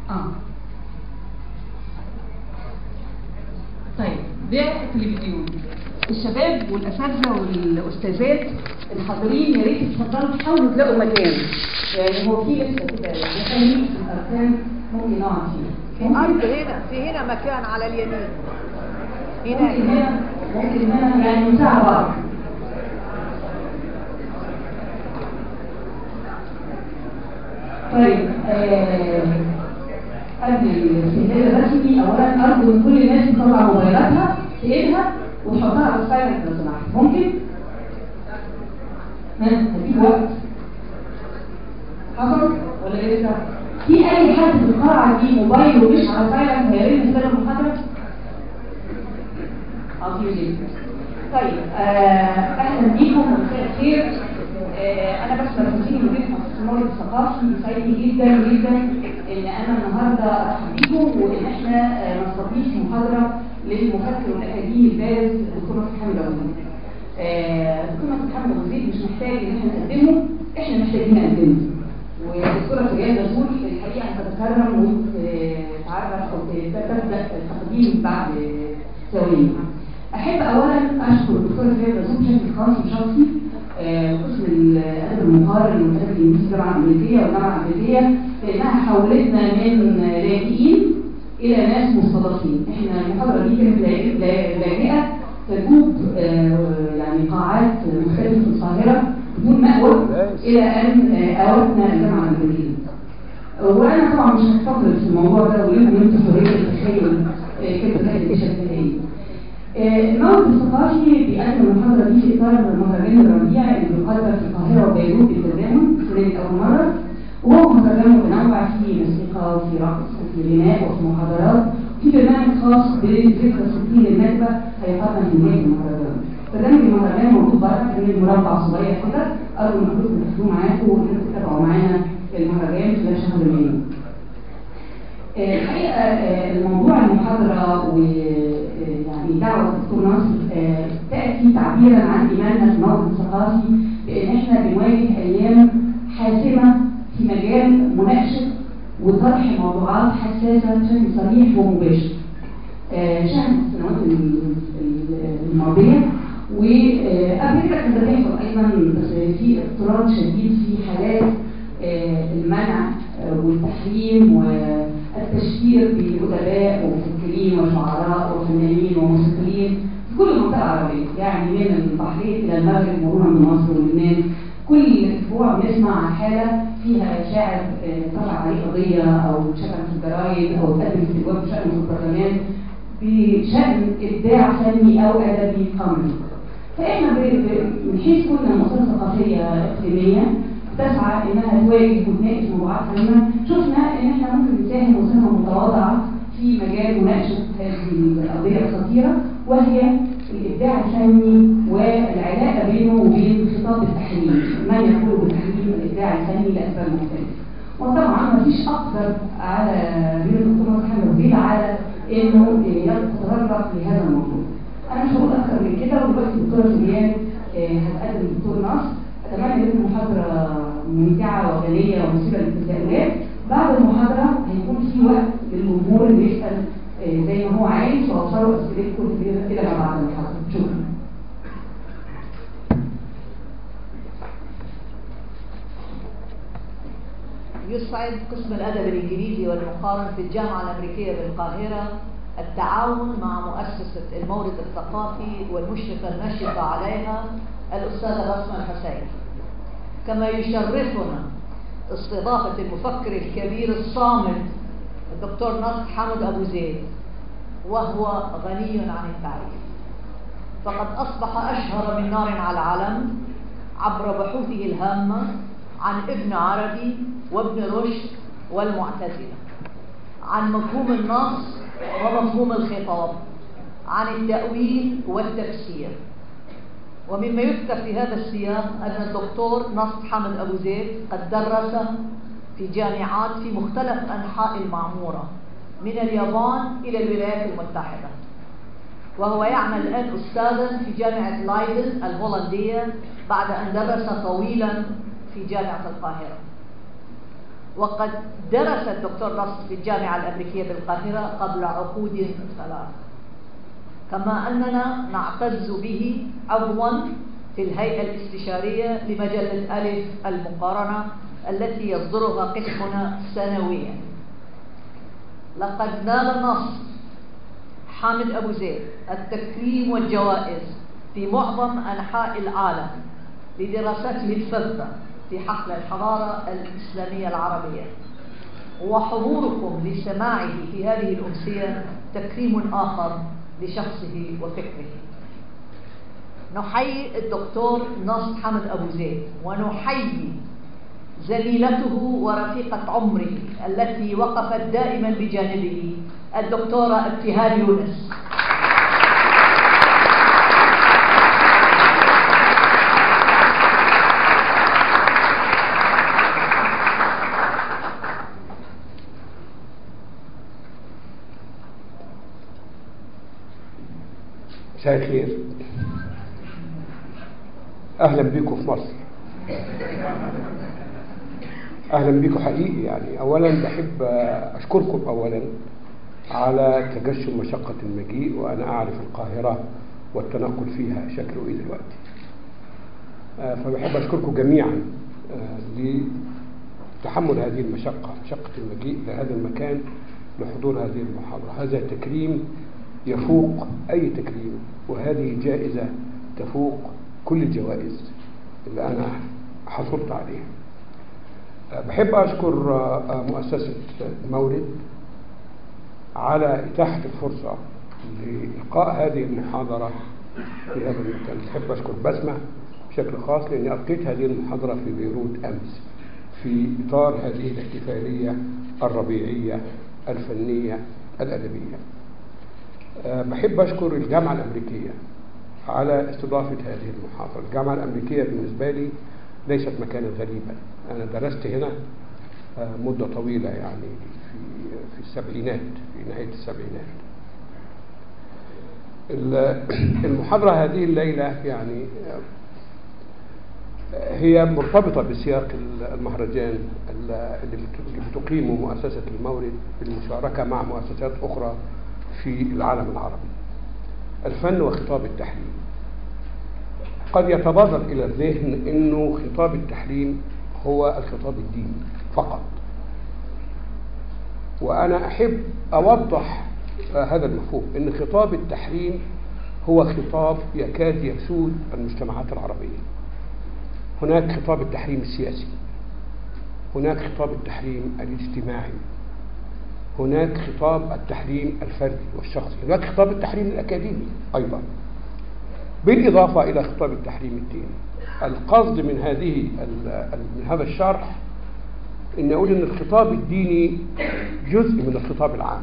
اه طيب ده التلفزيون الشباب والاساتذه والاستاذات الحاضرين يا ريت تفضلوا تحاولوا تلاقوا مكان يعني هو في لسه كده مكان في الاركان ممكن نقعد فيه في أرض هنا في هنا مكان على اليمين ممكن هنا هنا ممكن هنا يعني مساحه بعض طيب آه، قبل الاستهلال الرسمي اولا ارجو ان كل الناس تطلع موبايلاتها في ايدها وتحطها على السايلنت لو سمحت ممكن؟ ها هديك وقت حصل ولا لسه؟ في اي حد في القاعه دي موبايله مش على سايلنت هيرن خلال المحاضره؟ اه في جدا طيب آه، اهلا بيكم ومساء الخير آه، انا بس برسيني مدير تخصص المورد الثقافي يسعدني جدا جدا ان انا النهارده ارحب بيكم وان احنا آه، نستضيف محاضره للمفكر والاكاديمي البارز الدكتور نصر حامد ابو زيد. آه، الدكتور نصر حامد ابو زيد مش محتاج ان احنا نقدمه احنا محتاجين نقدمه والدكتوره فريال دسول الحقيقه هتتكرم وتتعرف او تبدا التقديم بعد ثواني. احب اولا اشكر الدكتوره فريال دسول بشكل خاص وشخصي آه، قسم الادب المقارن والادب الانجليزي الجامعه الامريكيه والجامعه الامريكيه لانها حولتنا من لاجئين الى ناس مستضافين احنا المحاضره دي كانت لا- لا- لاجئه تجوب آه، يعني قاعات مختلفه في القاهره بدون مأوى الى ان آه، اوتنا الجامعه الامريكيه وانا طبعا مش هتفضل في الموضوع ده وليكم انتم حريه التخيل آه، كيف كانت بشكل ايه الموقف الثقافي بيقدم المحاضرة دي في إطار مهرجان الربيع اللي بيقدم في القاهرة وبيروت بالتزامن السنة أول مرة وهو مهرجان متنوع فيه موسيقى وفي رقص وفي غناء وفي محاضرات وفي برنامج خاص بذكرى 60 للنكبة هيقدم في نهاية المهرجان. برنامج المهرجان موجود بره برنامج مربع صغير كده أرجو إنكم تاخدوه معاكم وإنكم تتابعوا معانا المهرجان خلال شهر مايو. آه، الحقيقة آه، الموضوع المحاضرة ويعني دعوة الدكتور ناصر آه، تأتي تعبيرا عن إيماننا في الموقف الثقافي بأن إحنا بنواجه أيام حاسمة في مجال مناقشة وطرح موضوعات حساسة بشكل صريح ومباشر. آه، شهدت السنوات ال- ال- الماضية وقبل كده كان ده بيحصل أيضا بس في اضطراب شديد في حالات آه، المنع آه، والتحريم والتشهير بأدباء ومفكرين وشعراء وفنانين وموسيقيين في كل المنطقة العربية يعني من البحرين إلى المغرب مرورا بمصر ولبنان كل أسبوع بنسمع عن حالة فيها شاعر آه، طلع عليه قضية أو شتم في الجرايد أو تقدم استجواب بشأنه في البرلمان بشأن إبداع فني أو أدبي قمري فإحنا ب- ب- من حيث كنا مؤسسة ثقافية إقليمية تسعى إنها تواجه وتناقش موضوعات هامة شفنا إن إحنا ممكن نساهم مساهمة متواضعة في مجال مناقشة هذه القضية الخطيرة وهي الإبداع الفني والعلاقة بينه وبين خطاب التحريم ما يقول بالتحريم الإبداع الفني لأسباب مختلفة وطبعا ما فيش اقدر على غير الدكتور محمد وزيد على انه يتطرق لهذا الموضوع. انا مش هقول اكثر من كده ودلوقتي الدكتوره سليمان آه، هتقدم الدكتور نصر اتمنى ان محاضره ممتعه وغنيه ومثيره للتساؤلات. بعد المحاضره هيكون في وقت للجمهور اللي يسال آه، زي ما هو عايز واوصلوا اسئلتكم الى ما بعد المحاضره. شكرا. يسعد قسم الأدب الإنجليزي والمقارن في الجامعة الأمريكية بالقاهرة التعاون مع مؤسسة المورد الثقافي والمشرفة الناشطة عليها الأستاذة بسمة الحسين كما يشرفنا استضافة المفكر الكبير الصامد الدكتور نصر حمد أبو زيد وهو غني عن التعريف فقد أصبح أشهر من نار على علم عبر بحوثه الهامة عن ابن عربي وابن رشد والمعتزلة عن مفهوم النص ومفهوم الخطاب عن التأويل والتفسير ومما يذكر في هذا السياق أن الدكتور نصر حمد أبو زيد قد درس في جامعات في مختلف أنحاء المعمورة من اليابان إلى الولايات المتحدة وهو يعمل الآن أستاذا في جامعة لايدن الهولندية بعد أن درس طويلا في جامعة القاهرة وقد درس الدكتور نصر في الجامعة الأمريكية بالقاهرة قبل عقود ثلاث كما أننا نعتز به عضوا في الهيئة الاستشارية لمجلة ألف المقارنة التي يصدرها قسمنا سنويا لقد نال نصر حامد أبو زيد التكريم والجوائز في معظم أنحاء العالم لدراسته الفذة في حقل الحضارة الإسلامية العربية وحضوركم لسماعه في هذه الأمسية تكريم آخر لشخصه وفكره نحيي الدكتور نصر حمد أبو زيد ونحيي زميلته ورفيقة عمره التي وقفت دائما بجانبه الدكتورة ابتهال يونس مساء الخير اهلا بيكم في مصر اهلا بيكم حقيقي يعني اولا بحب اشكركم اولا على تجشم مشقة المجيء وانا اعرف القاهرة والتنقل فيها شكله ايه دلوقتي آه، فبحب اشكركم جميعا آه، لتحمل هذه المشقة مشقة المجيء لهذا المكان لحضور هذه المحاضرة هذا تكريم يفوق أي تكريم وهذه جائزة تفوق كل الجوائز اللي أنا حصلت عليها بحب أشكر مؤسسة مورد على إتاحة الفرصة لإلقاء هذه المحاضرة في هذا المكان بحب أشكر بسمة بشكل خاص لأني ألقيت هذه المحاضرة في بيروت أمس في إطار هذه الاحتفالية الربيعية الفنية الأدبية أه بحب أشكر الجامعة الأمريكية على استضافة هذه المحاضرة الجامعة الأمريكية بالنسبة لي ليست مكانا غريبا أنا درست هنا أه مدة طويلة يعني في في السبعينات في نهاية السبعينات المحاضرة هذه الليلة يعني هي مرتبطة بسياق المهرجان اللي بتقيمه مؤسسة المورد بالمشاركة مع مؤسسات أخرى في العالم العربي الفن وخطاب التحريم قد يتبادر إلى الذهن أنه خطاب التحريم هو الخطاب الديني فقط وأنا أحب أوضح هذا المفهوم أن خطاب التحريم هو خطاب يكاد يسود المجتمعات العربية هناك خطاب التحريم السياسي هناك خطاب التحريم الاجتماعي هناك خطاب التحريم الفردي والشخصي هناك خطاب التحريم الأكاديمي أيضا بالإضافة إلى خطاب التحريم الديني القصد من هذه من هذا الشرح أن أقول أن الخطاب الديني جزء من الخطاب العام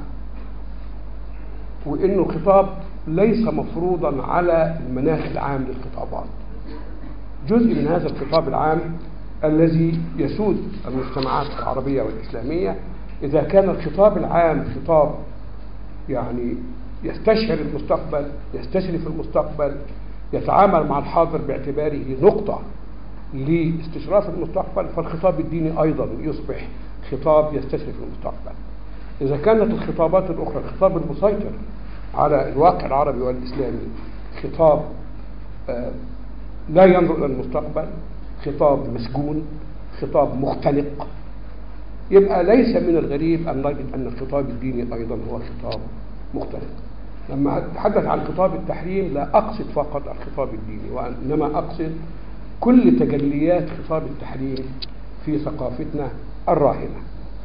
وأنه خطاب ليس مفروضا على المناخ العام للخطابات جزء من هذا الخطاب العام الذي يسود المجتمعات العربية والإسلامية إذا كان الخطاب العام خطاب يعني يستشعر المستقبل يستشرف المستقبل يتعامل مع الحاضر باعتباره نقطة لاستشراف المستقبل فالخطاب الديني أيضا يصبح خطاب يستشرف المستقبل إذا كانت الخطابات الأخرى الخطاب المسيطر على الواقع العربي والإسلامي خطاب آه لا ينظر إلى المستقبل خطاب مسجون خطاب مختلق يبقى ليس من الغريب أن نجد أن الخطاب الديني أيضا هو خطاب مختلف لما أتحدث عن خطاب التحريم لا أقصد فقط الخطاب الديني وإنما أقصد كل تجليات خطاب التحريم في ثقافتنا الراهنة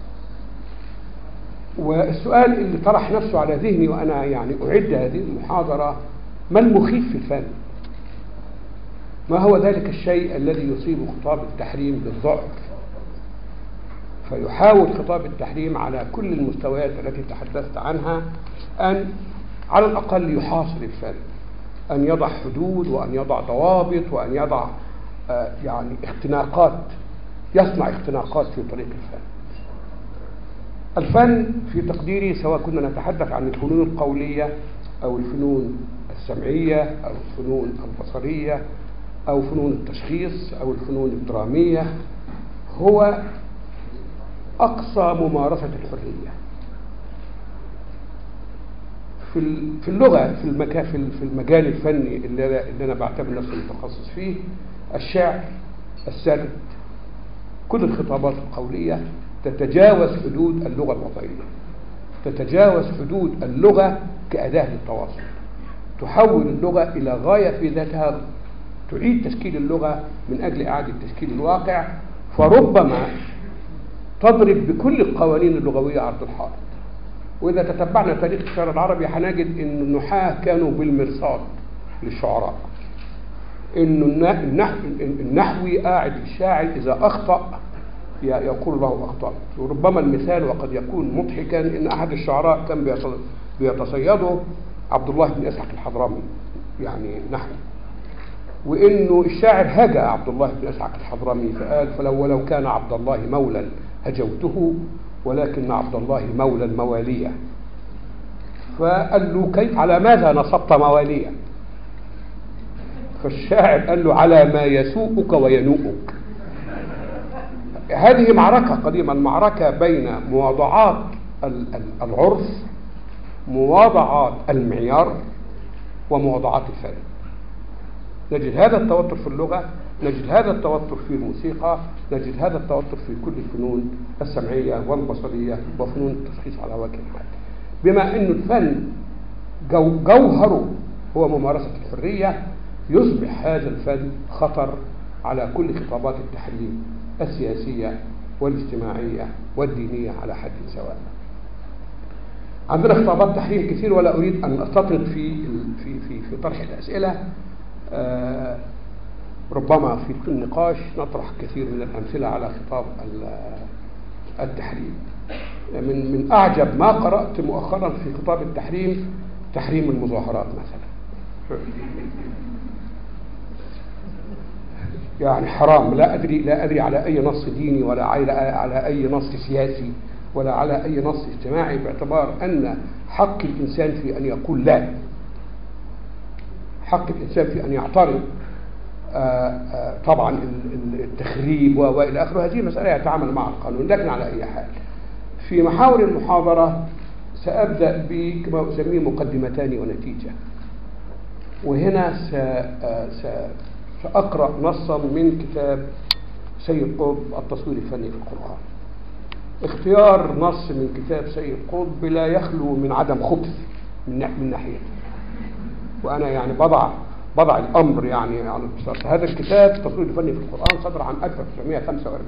والسؤال اللي طرح نفسه على ذهني وأنا يعني أعد هذه المحاضرة ما المخيف في الفن ما هو ذلك الشيء الذي يصيب خطاب التحريم بالضعف فيحاول خطاب التحريم على كل المستويات التي تحدثت عنها أن على الأقل يحاصر الفن أن يضع حدود وأن يضع ضوابط وأن يضع آه يعني اختناقات يصنع اختناقات في طريق الفن الفن في تقديري سواء كنا نتحدث عن الفنون القولية أو الفنون السمعية أو الفنون البصرية أو فنون التشخيص أو الفنون الدرامية هو أقصى ممارسة الحرية في ال- في اللغة في المكان في ال- في المجال الفني اللي أنا, اللي أنا بعتبر نفسي متخصص فيه الشعر السرد كل الخطابات القولية تتجاوز حدود اللغة الوضعية تتجاوز حدود اللغة كأداة للتواصل تحول اللغة إلى غاية في ذاتها تعيد تشكيل اللغة من أجل إعادة تشكيل الواقع فربما تضرب بكل القوانين اللغوية عرض الحائط وإذا تتبعنا تاريخ الشعر العربي هنجد أن النحاة كانوا بالمرصاد للشعراء أن النا- النحو النحوي قاعد الشاعر إذا أخطأ ي- يقول له أخطأت وربما المثال وقد يكون مضحكا أن أحد الشعراء كان بيتص- بيتصيده عبد الله بن إسحاق الحضرمي يعني نحو وانه الشاعر هجا عبد الله بن اسحاق الحضرمي فقال فلو ولو كان عبد الله مولا هجوته ولكن عبد الله مولا مواليا فقال له كيف على ماذا نصبت مواليا فالشاعر قال له على ما يسوءك وينوءك هذه معركة قديمة المعركة بين مواضعات ال- ال- العرف مواضعات المعيار ومواضعات الفن نجد هذا التوتر في اللغة نجد هذا التوتر في الموسيقى نجد هذا التوتر في كل الفنون السمعية والبصرية وفنون التشخيص على وجه الحال بما أن الفن جو جوهره هو ممارسة الحرية يصبح هذا الفن خطر على كل خطابات التحريم السياسية والاجتماعية والدينية على حد سواء عندنا خطابات تحريم كثير ولا أريد أن أستطرد في في في في طرح الأسئلة آه، ربما في كل نقاش نطرح كثير من الأمثلة على خطاب ال- التحريم من من أعجب ما قرأت مؤخرا في خطاب التحريم تحريم المظاهرات مثلا يعني حرام لا أدري لا أدري على أي نص ديني ولا على على أي نص سياسي ولا على أي نص اجتماعي باعتبار أن حق الإنسان في أن يقول لا حق الإنسان في أن يعترض آه، آه، طبعا ال- ال- التخريب و- والى اخره هذه مساله يتعامل مع القانون لكن على اي حال في محاور المحاضره سابدا بما اسميه مقدمتان ونتيجه وهنا س- آه، س- ساقرا نصا من كتاب سيد قطب التصوير الفني في القران اختيار نص من كتاب سيد قطب لا يخلو من عدم خبث من ناح- من ناحيته وانا يعني بضع بضع الامر يعني على البساطه هذا الكتاب التصوير الفني في القران صدر عام 1945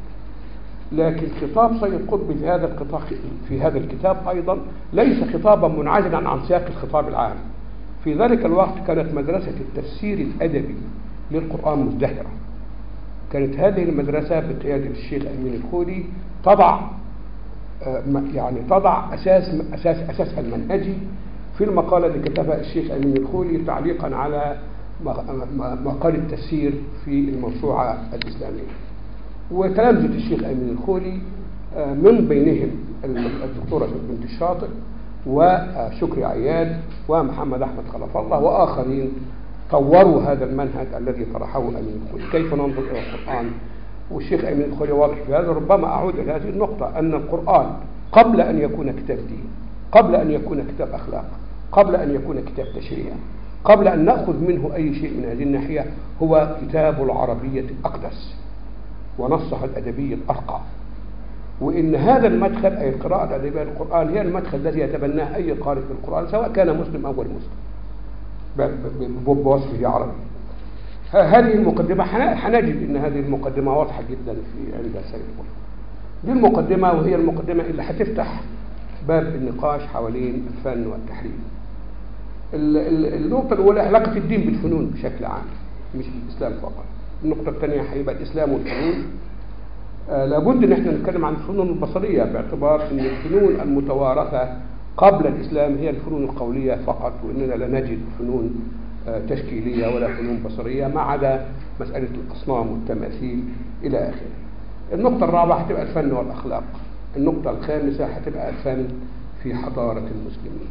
لكن خطاب سيد قطب في هذا القطاع في هذا الكتاب ايضا ليس خطابا منعزلا عن سياق الخطاب العام في ذلك الوقت كانت مدرسه التفسير الادبي للقران مزدهره كانت هذه المدرسه بقياده الشيخ امين الخولي تضع آه، م- يعني تضع اساس اساس اساسها المنهجي في المقاله اللي كتبها الشيخ امين الخولي تعليقا على م- م- مقال التفسير في الموسوعه الاسلاميه. وتلامذه الشيخ امين الخولي آه، من بينهم الدكتوره بنت الشاطئ وشكري عياد ومحمد احمد خلف الله واخرين طوروا هذا المنهج الذي طرحه امين الخولي، كيف ننظر الى القران والشيخ امين الخولي واضح في هذا ربما اعود الى هذه النقطه ان القران قبل ان يكون كتاب دين قبل ان يكون كتاب اخلاق قبل ان يكون كتاب تشريع قبل ان ناخذ منه اي شيء من هذه الناحيه هو كتاب العربيه الاقدس ونصها الادبي الارقى وان هذا المدخل اي القراءه الادبيه للقران هي المدخل الذي يتبناه اي قارئ في القران سواء كان مسلم او غير مسلم ب- ب- ب- بوصفه عربي ه- هذه المقدمة حن- حنجد أن هذه المقدمة واضحة جدا في عند سيد قطب دي المقدمة وهي المقدمة اللي هتفتح باب النقاش حوالين الفن والتحريم ال- ال- النقطة الأولى علاقة الدين بالفنون بشكل عام مش الإسلام فقط النقطة الثانية هيبقى الإسلام والفنون آه لابد ان احنا نتكلم عن الفنون البصريه باعتبار ان الفنون المتوارثه قبل الاسلام هي الفنون القوليه فقط واننا لا نجد فنون آه تشكيليه ولا فنون بصريه ما عدا مساله الاصنام والتماثيل الى اخره. النقطه الرابعه هتبقى الفن والاخلاق. النقطه الخامسه هتبقى الفن في حضاره المسلمين.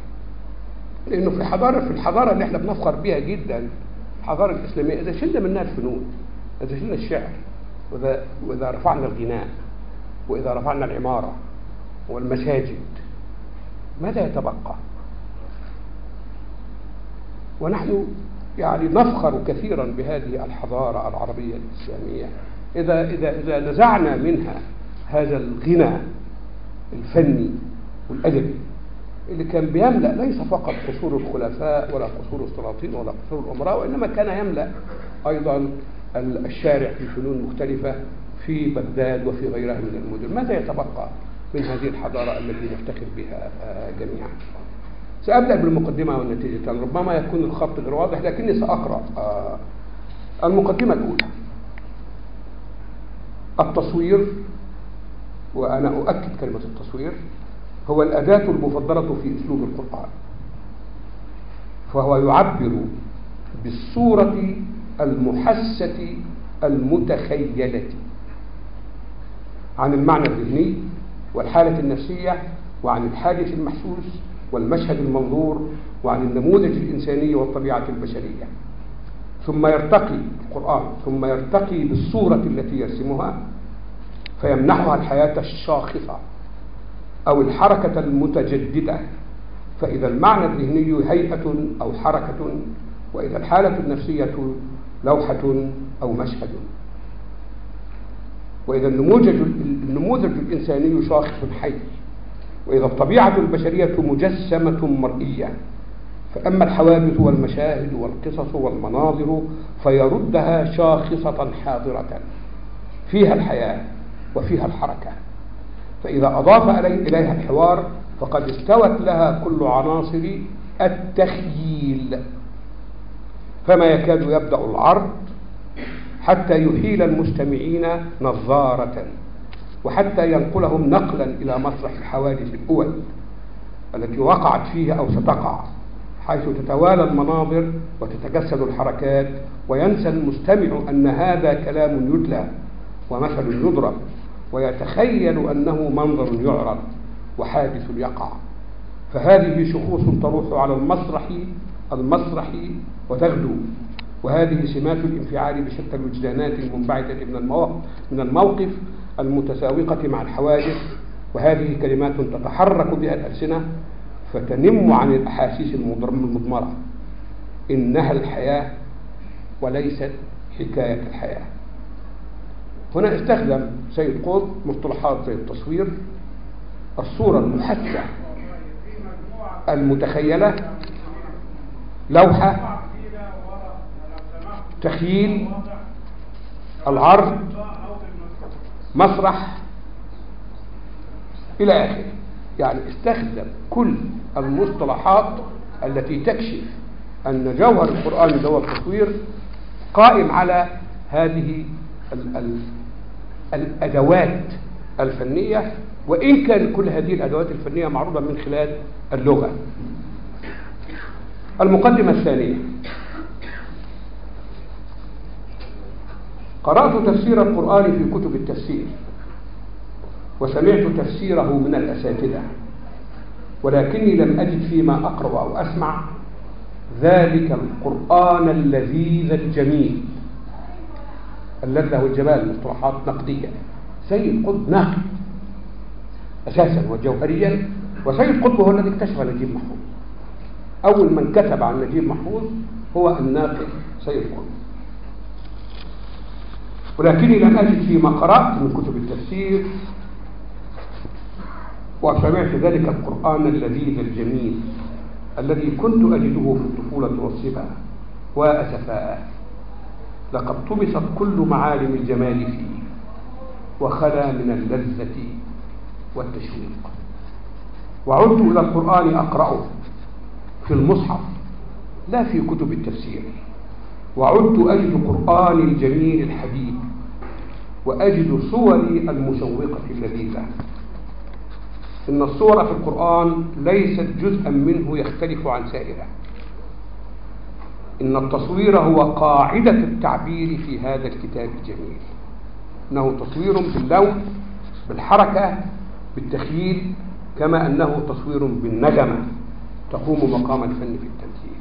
لانه في حضاره في الحضاره اللي احنا بنفخر بها جدا الحضاره الاسلاميه اذا شلنا منها الفنون اذا شلنا الشعر واذا واذا رفعنا الغناء وإذا رفعنا العمارة والمساجد ماذا يتبقى ونحن يعني نفخر كثيرا بهذه الحضارة العربية الإسلامية إذا إذا إذا نزعنا منها هذا الغنى الفني والأدبي اللي كان بيملأ ليس فقط قصور الخلفاء ولا قصور السلاطين ولا قصور الأمراء وإنما كان يملأ أيضا الشارع في فنون مختلفة في بغداد وفي غيرها من المدن ماذا يتبقى من هذه الحضارة التي نفتخر بها جميعا سأبدأ بالمقدمة والنتيجة ربما يكون الخط غير واضح لكني سأقرأ المقدمة الأولى التصوير وأنا أؤكد كلمة التصوير هو الأداة المفضلة في أسلوب القرآن فهو يعبر بالصورة المحسة المتخيلة عن المعنى الذهني والحالة النفسية وعن الحادث المحسوس والمشهد المنظور وعن النموذج الإنساني والطبيعة البشرية ثم يرتقي القرآن ثم يرتقي بالصورة التي يرسمها فيمنحها الحياة الشاخصة أو الحركة المتجددة فإذا المعنى الذهني هيئة أو حركة وإذا الحالة النفسية لوحة أو مشهد وإذا النموذج النموذج الإنساني شاخص حي وإذا الطبيعة البشرية مجسمة مرئية فأما الحوادث والمشاهد والقصص والمناظر فيردها شاخصة حاضرة فيها الحياة وفيها الحركة فإذا أضاف إليها الحوار فقد استوت لها كل عناصر التخييل فما يكاد يبدأ العرض حتى يحيل المستمعين نظارة وحتى ينقلهم نقلا إلى مسرح الحوادث الأول التي وقعت فيه أو ستقع حيث تتوالى المناظر وتتجسد الحركات وينسى المستمع أن هذا كلام يتلى ومثل يضرب ويتخيل أنه منظر يعرض وحادث يقع فهذه شخوص تروح على المسرح المسرح وتغدو وهذه سمات الانفعال بشتى الوجدانات المنبعثة من من الموقف المتساوقة مع الحوادث وهذه كلمات تتحرك بها الألسنة فتنم عن الأحاسيس المضمرة إنها الحياة وليست حكاية الحياة هنا استخدم سيد قطب مصطلحات زي التصوير الصورة المحسة المتخيلة لوحة تخييل العرض مسرح إلى آخره يعني استخدم كل المصطلحات التي تكشف أن جوهر القرآن هو التصوير قائم على هذه ال ال الأدوات الفنية وإن كان كل هذه الأدوات الفنية معروضة من خلال اللغة المقدمة الثانية قرأت تفسير القرآن في كتب التفسير وسمعت تفسيره من الأساتذة ولكني لم أجد فيما أقرأ أو أسمع ذلك القرآن اللذيذ الجميل اللذة والجمال مصطلحات نقدية سيد قطب ناقد أساسا وجوهريا وسيد قطب هو الذي اكتشف نجيب محفوظ أول من كتب عن نجيب محفوظ هو الناقد سيد قطب ولكني لم أجد فيما قرأت من كتب التفسير وسمعت ذلك القرآن اللذيذ الجميل الذي كنت أجده في الطفولة والصبا وأسفاء لقد طمست كل معالم الجمال فيه وخلا من اللذة والتشويق وعدت إلى القرآن أقرأه في المصحف لا في كتب التفسير وعدت أجد قرآني الجميل الحبيب وأجد صوري المشوقة اللذيذة إن الصور في القرآن ليست جزءا منه يختلف عن سائره إن التصوير هو قاعدة التعبير في هذا الكتاب الجميل إنه تصوير باللون بالحركة بالتخييل كما أنه تصوير بالنغمة تقوم مقام الفن في التمثيل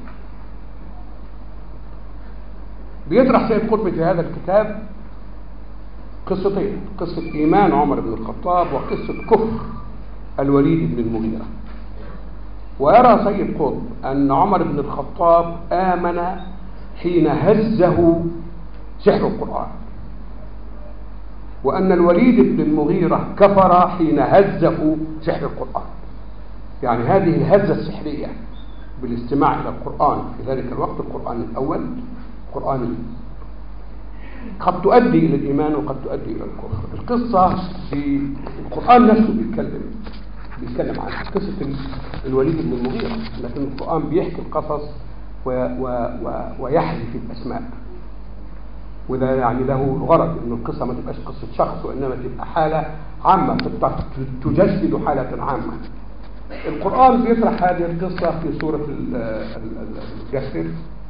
بيطرح سيد قطب في هذا الكتاب قصتين قصة إيمان عمر بن الخطاب وقصة كفر الوليد بن المغيرة ويرى سيد قطب أن عمر بن الخطاب آمن حين هزه سحر القرآن وأن الوليد بن المغيرة كفر حين هزه سحر القرآن يعني هذه الهزة السحرية بالاستماع إلى القرآن في ذلك الوقت القرآن الأول قرآن قد تؤدي إلى الإيمان وقد تؤدي إلى الكفر القصة في القرآن نفسه بيتكلم بيتكلم عنها قصة الوليد بن المغيرة لكن القرآن بيحكي القصص و و و ويحذف الأسماء وده يعني له غرض ان القصه ما تبقاش قصه شخص وانما تبقى حاله عامه تجسد حاله عامه القران بيطرح هذه القصه في سوره الجسر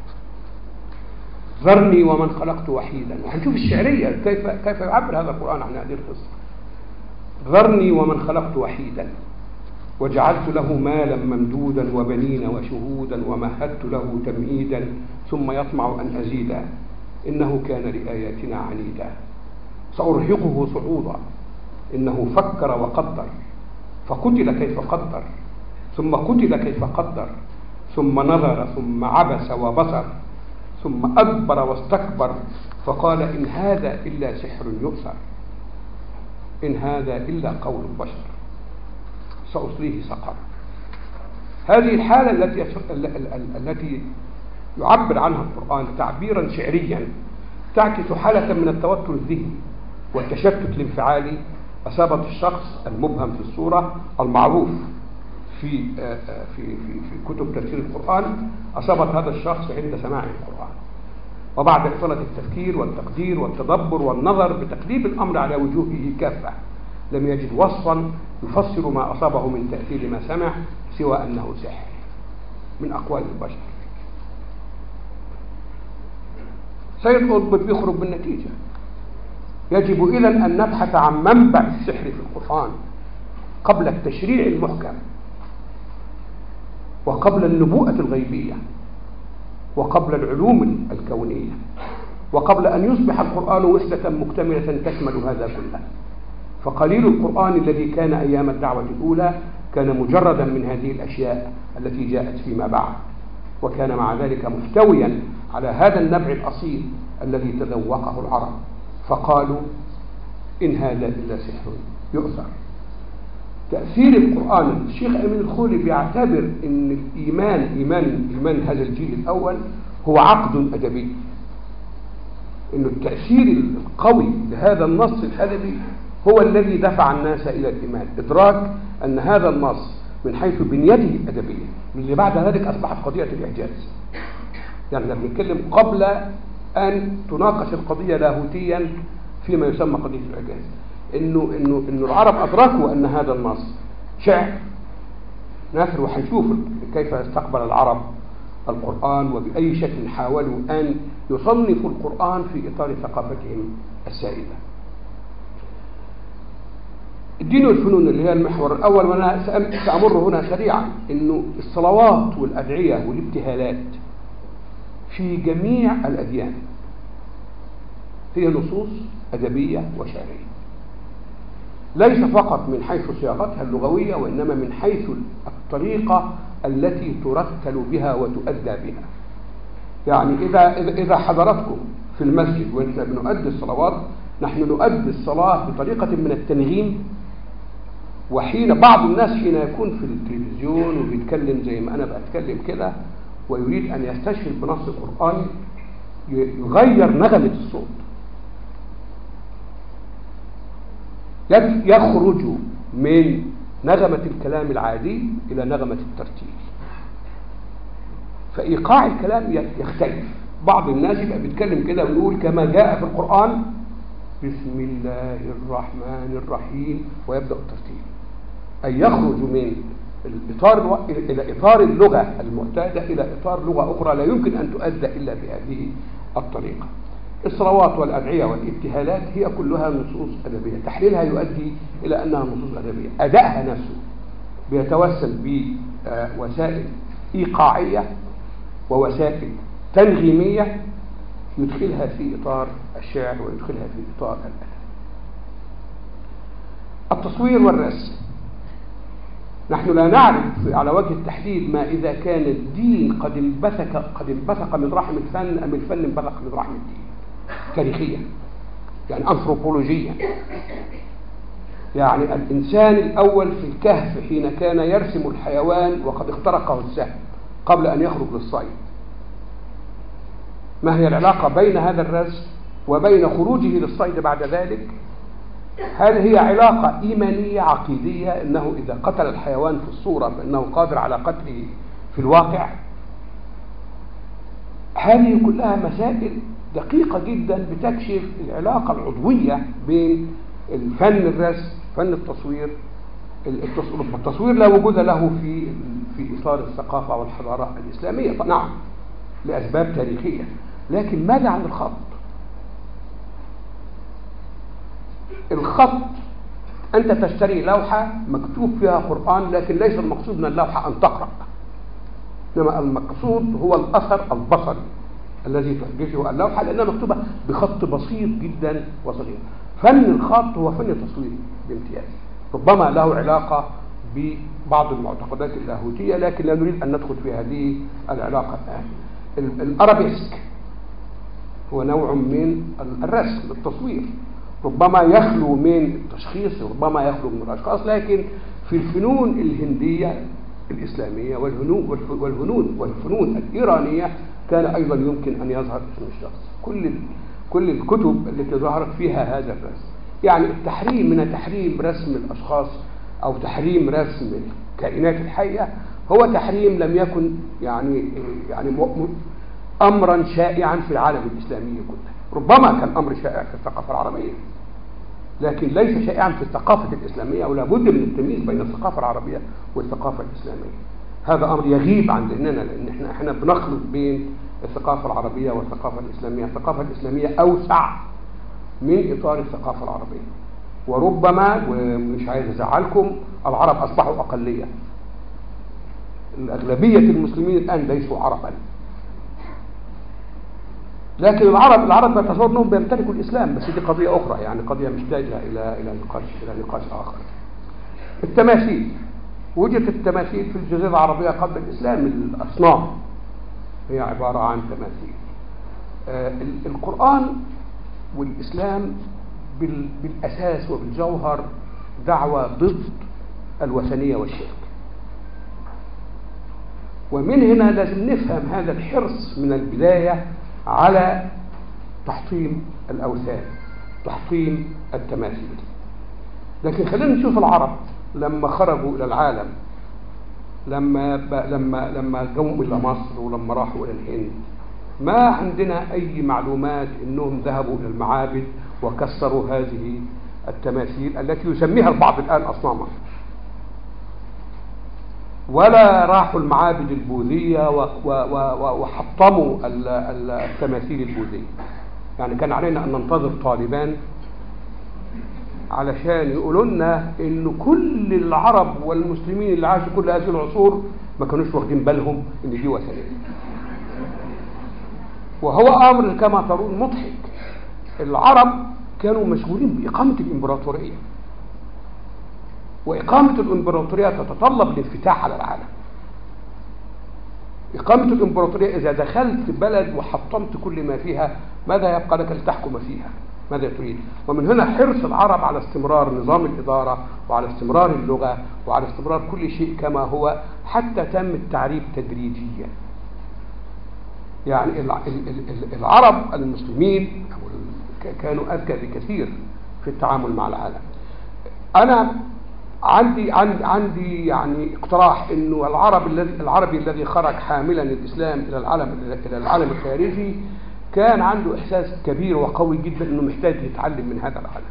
ذرني ومن خلقت وحيدا وهنشوف الشعريه كيف كيف يعبر هذا القران عن هذه القصه ذرني ومن خلقت وحيدا وجعلت له مالا ممدودا وبنين وشهودا ومهدت له تمهيدا ثم يطمع ان ازيدا إنه كان لآياتنا عنيدا سأرهقه صعودا إنه فكر وقدر فقتل كيف قدر ثم قتل كيف قدر ثم نظر ثم عبس وبصر ثم أدبر واستكبر فقال إن هذا إلا سحر يؤثر إن هذا إلا قول البشر سأصليه سقر هذه الحالة التي التي يعبر عنها القرآن تعبيرا شعريا تعكس حالة من التوتر الذهني والتشتت الانفعالي أصابت الشخص المبهم في الصورة المعروف في في في في كتب تفسير القرآن أصابت هذا الشخص عند سماع القرآن وبعد إطالة التفكير والتقدير والتدبر والنظر بتقليب الأمر على وجوهه كافة لم يجد وصفا يفسر ما أصابه من تأثير ما سمع سوى أنه سحر من أقوال البشر سيد قطب بيخرج بالنتيجة يجب إذا أن نبحث عن منبع السحر في القرآن قبل التشريع المحكم وقبل النبوءة الغيبية وقبل العلوم الكونية وقبل أن يصبح القرآن وحدة مكتملة تشمل هذا كله فقليل القرآن الذي كان أيام الدعوة الأولى كان مجردا من هذه الأشياء التي جاءت فيما بعد وكان مع ذلك محتويا على هذا النبع الأصيل الذي تذوقه العرب فقالوا إن هذا إلا سحر يؤثر تأثير القرآن الشيخ أمين الخولي بيعتبر أن الإيمان إيمان إيمان هذا الجيل الأول هو عقد أدبي أن التأثير القوي لهذا النص الأدبي هو الذي دفع الناس إلى الإيمان إدراك أن هذا النص من حيث بنيته الأدبية اللي بعد ذلك أصبحت قضية الإعجاز يعني احنا بنتكلم قبل أن تناقش القضية لاهوتيا فيما يسمى قضية الإعجاز إنه إنه إنه العرب أدركوا أن هذا النص شعر ناثر وحنشوف كيف استقبل العرب القرآن وبأي شكل حاولوا أن يصنفوا القرآن في إطار ثقافتهم السائدة الدين والفنون اللي هي المحور الأول وأنا سأمر هنا سريعا إنه الصلوات والأدعية والابتهالات في جميع الأديان هي نصوص أدبية وشعرية ليس فقط من حيث صياغتها اللغوية وإنما من حيث الطريقة التي ترتل بها وتؤدى بها يعني إذا, إذا حضرتكم في المسجد وإحنا بنؤدي الصلوات نحن نؤدي الصلاة بطريقة من التنغيم وحين بعض الناس حين يكون في التلفزيون وبيتكلم زي ما أنا بتكلم كده ويريد أن يستشهد بنص القرآن يغير نغمة الصوت يخرج من نغمة الكلام العادي إلى نغمة الترتيل فإيقاع الكلام يختلف بعض الناس يبقى بيتكلم كده ويقول كما جاء في القرآن بسم الله الرحمن الرحيم ويبدأ الترتيل أي يخرج من الإطار إلى إطار اللغة المعتادة إلى إطار لغة أخرى لا يمكن أن تؤدى إلا بهذه الطريقة الصلوات والأدعية والابتهالات هي كلها نصوص أدبية تحليلها يؤدي إلى أنها نصوص أدبية أدائها نفسه بيتوسل بوسائل إيقاعية ووسائل تنغيمية يدخلها في إطار الشعر ويدخلها في إطار الأدب التصوير والرسم نحن لا نعرف على وجه التحديد ما إذا كان الدين قد انبثق قد انبثق من رحم الفن أم الفن انبثق من رحم الدين تاريخيا يعني أنثروبولوجيا يعني الإنسان الأول في الكهف حين كان يرسم الحيوان وقد اخترقه السهم قبل أن يخرج للصيد ما هي العلاقة بين هذا الرسم وبين خروجه للصيد بعد ذلك هل هي علاقة إيمانية عقيدية أنه إذا قتل الحيوان في الصورة فإنه قادر على قتله في الواقع هذه كلها مسائل دقيقة جدا بتكشف العلاقة العضوية بين الفن الرسم فن التصوير التصوير لا وجود له في في إطار الثقافة والحضارة الإسلامية نعم لأسباب تاريخية لكن ماذا عن الخط الخط أنت تشتري لوحة مكتوب فيها قرآن لكن ليس المقصود من اللوحة أن تقرأ إنما المقصود هو الأثر البصري الذي تحدثه اللوحة لأنها مكتوبة بخط بسيط جدا وصغير فن الخط هو فن تصويري بامتياز ربما له علاقة ببعض المعتقدات اللاهوتية لكن لا نريد أن ندخل في هذه العلاقة الآن الأرابيسك هو نوع من الرسم التصوير ربما يخلو من التشخيص ربما يخلو من الأشخاص لكن في الفنون الهندية الإسلامية والهنون والهنون والفنون الإيرانية كان أيضا يمكن أن يظهر اسم الشخص كل كل الكتب التي ظهرت فيها هذا الرسم يعني التحريم من تحريم رسم الأشخاص أو تحريم رسم الكائنات الحية هو تحريم لم يكن يعني يعني أمرا شائعا في العالم الإسلامي كله ربما كان أمر شائع في الثقافة العربية لكن ليس شائعا في الثقافة الإسلامية ولا بد من التمييز بين الثقافة العربية والثقافة الإسلامية هذا أمر يغيب عن ذهننا لأن احنا احنا بنخلط بين الثقافة العربية والثقافة الإسلامية الثقافة الإسلامية أوسع من إطار الثقافة العربية وربما ومش عايز أزعلكم العرب أصبحوا أقلية الأغلبية المسلمين الآن ليسوا عربا لكن العرب العرب بيتصور انهم بيمتلكوا الاسلام بس دي قضيه اخرى يعني قضيه محتاجه الى الى نقاش الى نقاش اخر. التماثيل وجدت التماثيل في الجزيره العربيه قبل الاسلام الاصنام هي عباره عن تماثيل. آه القران والاسلام بالاساس وبالجوهر دعوه ضد الوثنيه والشرك. ومن هنا لازم نفهم هذا الحرص من البدايه على تحطيم الأوثان تحطيم التماثيل لكن خلينا نشوف العرب لما خرجوا إلى العالم لما لما لما جم إلى مصر ولما راحوا إلى الهند ما عندنا أي معلومات أنهم ذهبوا إلى المعابد وكسروا هذه التماثيل التي يسميها البعض الآن أصناما ولا راحوا المعابد البوذية وحطموا التماثيل البوذية يعني كان علينا أن ننتظر طالبان علشان يقولوا لنا ان كل العرب والمسلمين اللي عاشوا كل هذه العصور ما كانوش واخدين بالهم ان دي وثنيه وهو امر كما ترون مضحك العرب كانوا مشغولين باقامه الامبراطوريه وإقامة الإمبراطورية تتطلب الانفتاح على العالم إقامة الإمبراطورية إذا دخلت بلد وحطمت كل ما فيها ماذا يبقى لك لتحكم فيها ماذا تريد ومن هنا حرص العرب على استمرار نظام الإدارة وعلى استمرار اللغة وعلى استمرار كل شيء كما هو حتى تم التعريب تدريجيا يعني العرب المسلمين كانوا أذكى بكثير في التعامل مع العالم أنا عندي عندي عندي يعني اقتراح انه العرب الذي العربي الذي خرج حاملا الاسلام الى العالم الى العالم الخارجي كان عنده احساس كبير وقوي جدا انه محتاج يتعلم من هذا العالم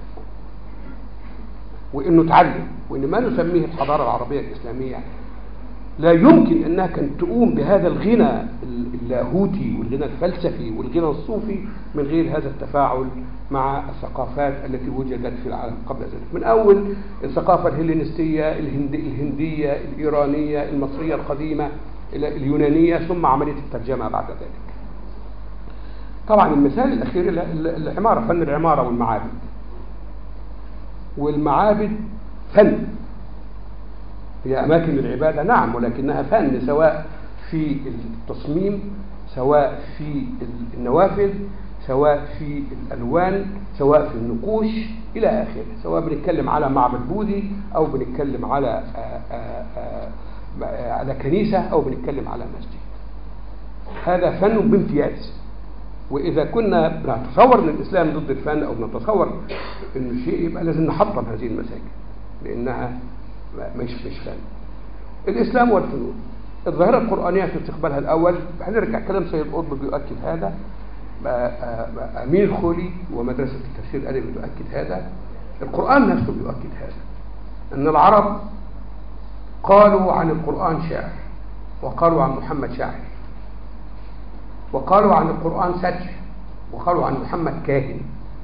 وانه تعلم وان ما نسميه الحضاره العربيه الاسلاميه لا يمكن انها كانت تقوم بهذا الغنى اللاهوتي والغنى الفلسفي والغنى الصوفي من غير هذا التفاعل مع الثقافات التي وجدت في العالم قبل ذلك من اول الثقافه الهلينستيه الهند الهنديه الايرانيه المصريه القديمه الى اليونانيه ثم عمليه الترجمه بعد ذلك طبعا المثال الاخير العماره فن العماره والمعابد والمعابد فن هي أماكن العبادة نعم ولكنها فن سواء في التصميم سواء في النوافذ سواء في الألوان سواء في النقوش إلى آخره سواء بنتكلم على معبد بوذي أو بنتكلم على آآ آآ على كنيسة أو بنتكلم على مسجد هذا فن بامتياز وإذا كنا بنتصور أن الإسلام ضد الفن أو بنتصور أنه شيء يبقى لازم نحطم هذه المساجد لأنها مش مش فن الإسلام والفنون الظاهرة القرآنية في استقبالها الأول هنرجع كلام سيد قطب بيؤكد هذا أمين الخولي ومدرسة التفسير الأدبي بتؤكد هذا القرآن نفسه بيؤكد هذا أن العرب قالوا عن القرآن شاعر وقالوا عن محمد شاعر وقالوا عن القرآن سجع وقالوا عن محمد كاهن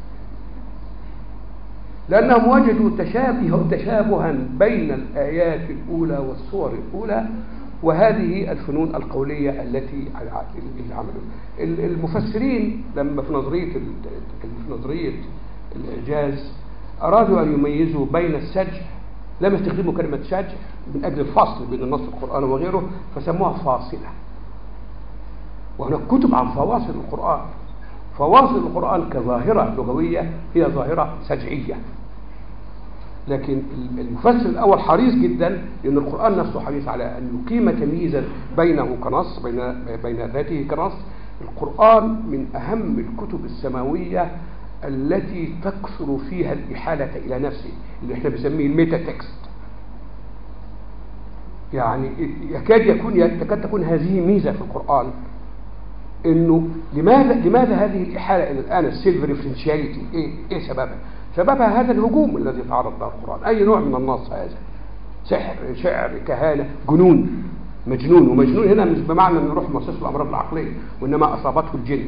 لأنهم وجدوا تشابه تشابها بين الآيات الأولى والصور الأولى وهذه الفنون القولية التي اللي عملوا المفسرين لما في نظرية في نظرية الإعجاز أرادوا أن يميزوا بين السجع لم يستخدموا كلمة سجع من أجل الفصل بين النص القرآني وغيره فسموها فاصلة وهناك كتب عن فواصل القرآن فواصل القرآن كظاهرة لغوية هي ظاهرة سجعية لكن المفسر الأول حريص جدا لأن القرآن نفسه حريص على أن يقيم تمييزا بينه كنص بين بين ذاته كنص القرآن من أهم الكتب السماوية التي تكثر فيها الإحالة إلى نفسه اللي احنا بنسميه الميتا تكست يعني يكاد يكون تكاد تكون هذه ميزة في القرآن انه لماذا لماذا هذه الإحالة إلى الآن السيلف ريفرنشياليتي إيه إيه سببها؟ سببها هذا الهجوم الذي تعرض له القرآن أي نوع من النص هذا سحر شعر كهانة جنون مجنون ومجنون هنا مش بمعنى انه يروح مصاص الأمراض العقلية وإنما أصابته الجن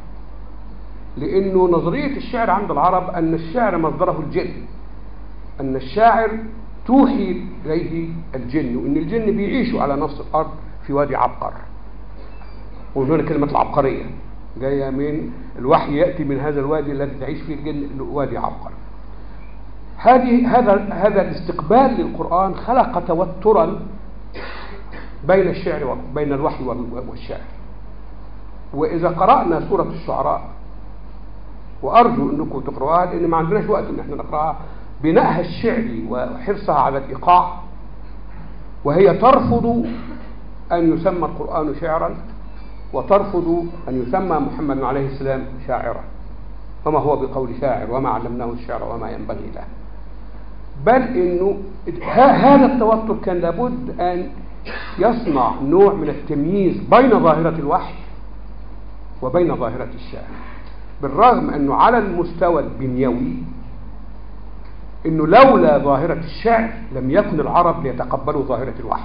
لأنه نظرية الشعر عند العرب أن الشعر مصدره الجن أن الشاعر توحي إليه الجن وأن الجن بيعيشوا على نفس الأرض في وادي عبقر وهنا كلمة العبقرية جاية من الوحي يأتي من هذا الوادي الذي تعيش فيه الجن وادي عبقر هذه هذا هذا الاستقبال للقرآن خلق توترا بين الشعر وبين الوحي والشعر وإذا قرأنا سورة الشعراء وأرجو أنكم تقرأوها لأن ما عندناش وقت أن احنا نقرأها بناءها الشعري وحرصها على الإيقاع وهي ترفض أن يسمى القرآن شعرا وترفض أن يسمى محمد عليه السلام شاعرا وما هو بقول شاعر وما علمناه الشعر وما ينبغي له بل انه هذا التوتر كان لابد ان يصنع نوع من التمييز بين ظاهرة الوحي وبين ظاهرة الشعر بالرغم انه على المستوى البنيوي انه لولا ظاهرة الشعر لم يكن العرب ليتقبلوا ظاهرة الوحي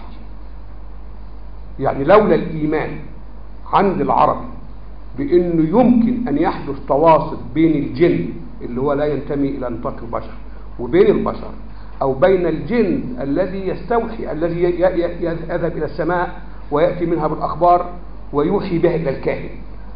يعني لولا الايمان عند العرب بانه يمكن ان يحدث تواصل بين الجن اللي هو لا ينتمي الى نطاق البشر وبين البشر او بين الجن الذي يستوحي الذي يذهب الى السماء وياتي منها بالاخبار ويوحي بها الى الكاهن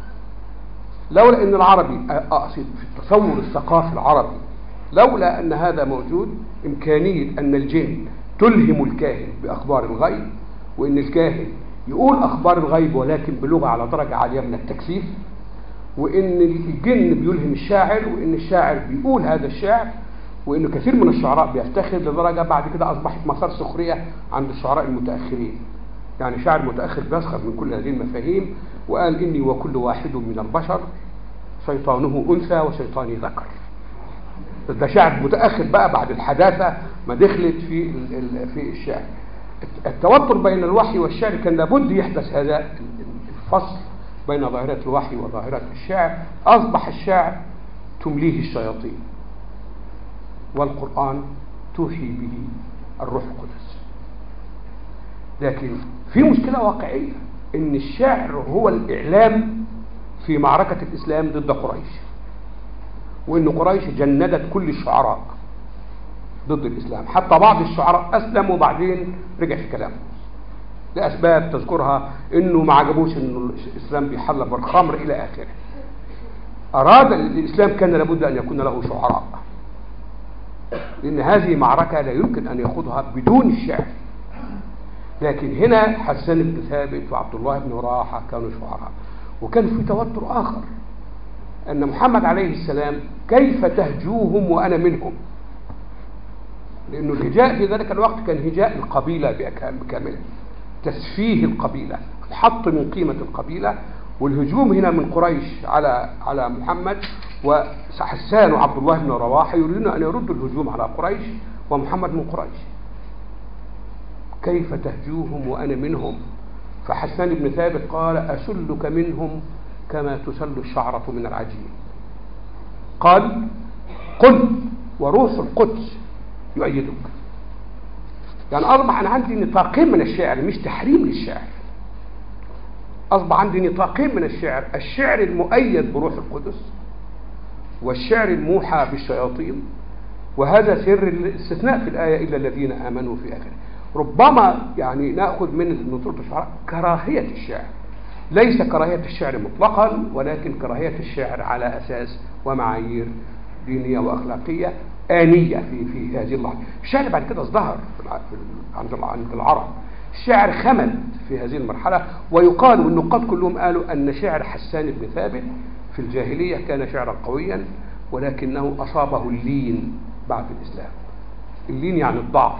لولا ان العربي اقصد في التصور الثقافي العربي لولا ان هذا موجود امكانيه ان الجن تلهم الكاهن باخبار الغيب وان الكاهن يقول اخبار الغيب ولكن بلغه على درجه عاليه من التكثيف وان الجن بيلهم الشاعر وان الشاعر بيقول هذا الشعر وان كثير من الشعراء بيفتخر لدرجه بعد كده اصبحت مسار سخريه عند الشعراء المتاخرين يعني شاعر متاخر بيسخر من كل هذه المفاهيم وقال اني وكل واحد من البشر شيطانه انثى وشيطاني ذكر ده شاعر متاخر بقى بعد الحداثه ما دخلت في في الشعر التوتر بين الوحي والشعر كان لابد يحدث هذا الفصل بين ظاهرة الوحي وظاهرة الشعر أصبح الشعر تمليه الشياطين والقرآن توحي به الروح القدس لكن في مشكلة واقعية ان الشعر هو الإعلام في معركة الإسلام ضد قريش وان قريش جندت كل الشعراء ضد الإسلام حتى بعض الشعراء أسلم وبعدين رجع في كلامه لأسباب تذكرها أنه ما عجبوش أنه الإسلام بيحل بالخمر إلى آخره أراد الإسلام كان لابد أن يكون له شعراء لأن هذه معركة لا يمكن أن يخوضها بدون الشعر لكن هنا حسان بن ثابت وعبد الله بن راحة كانوا شعراء وكان في توتر آخر أن محمد عليه السلام كيف تهجوهم وأنا منهم لأن الهجاء في ذلك الوقت كان هجاء القبيلة بكاملها تسفيه القبيلة الحط من قيمة القبيلة والهجوم هنا من قريش على على محمد وحسان وعبد الله بن رواحه يريدون أن يردوا الهجوم على قريش ومحمد من قريش كيف تهجوهم وأنا منهم فحسان بن ثابت قال أسلك منهم كما تسل الشعرة من العجين قال قل وروح القدس يؤيدك يعني أصبح أنا عندي نطاقين من الشعر مش تحريم للشعر أصبح عندي نطاقين من الشعر الشعر المؤيد بروح القدس والشعر الموحى بالشياطين وهذا سر الاستثناء في الآية إلا الذين آمنوا في آخره ربما يعني نأخذ من نصوص الشعراء كراهية الشعر ليس كراهية الشعر مطلقا ولكن كراهية الشعر على أساس ومعايير دينية وأخلاقية آنية في في هذه اللحظة الشعر بعد كده ازدهر عند عند العرب الشعر خمد في هذه المرحلة ويقال والنقاد كلهم قالوا أن شعر حسان بن ثابت في الجاهلية كان شعرا قويا ولكنه أصابه اللين بعد الإسلام اللين يعني الضعف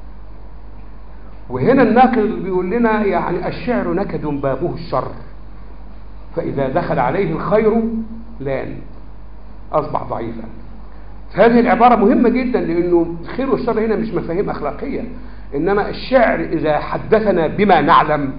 وهنا الناقل بيقول لنا يعني الشعر نكد بابه الشر فإذا دخل عليه الخير لان أصبح ضعيفا هذه العبارة مهمة جدا لأنه الخير والشر هنا مش مفاهيم أخلاقية إنما الشعر إذا حدثنا بما نعلم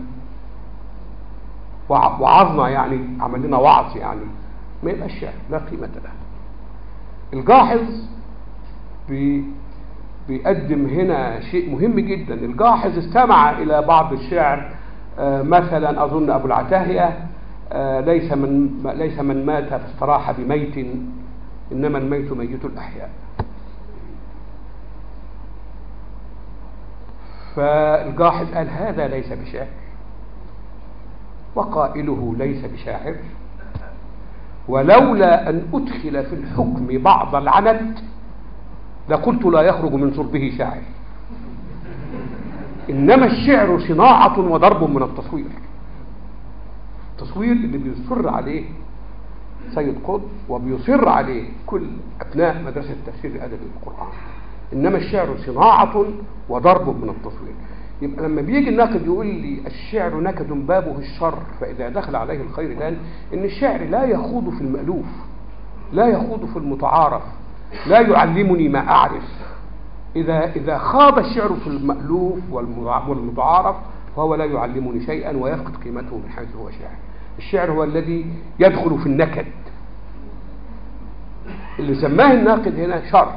وعظنا يعني عمل لنا وعظ يعني ما يبقى الشعر لا قيمة له الجاحظ بي بيقدم هنا شيء مهم جدا الجاحظ استمع إلى بعض الشعر آه مثلا أظن أبو العتاهية آه ليس من ليس من مات فاستراح بميت إنما الميت ميت الأحياء فالجاحظ قال هذا ليس بشعر وقائله ليس بشاعر ولولا أن أدخل في الحكم بعض العنت لقلت لا يخرج من صلبه شاعر إنما الشعر صناعة وضرب من التصوير التصوير اللي بيصر عليه سيد قطب وبيصر عليه كل أبناء مدرسة التفسير الأدبي القرآن إنما الشعر صناعة وضرب من التصوير يبقى لما بيجي الناقد يقول لي الشعر نكد بابه الشر فإذا دخل عليه الخير الآن إن الشعر لا يخوض في المألوف لا يخوض في المتعارف لا يعلمني ما أعرف إذا إذا خاض الشعر في المألوف والمتعارف فهو لا يعلمني شيئا ويفقد قيمته من حيث هو شاعر الشعر هو الذي يدخل في النكد اللي سماه الناقد هنا شر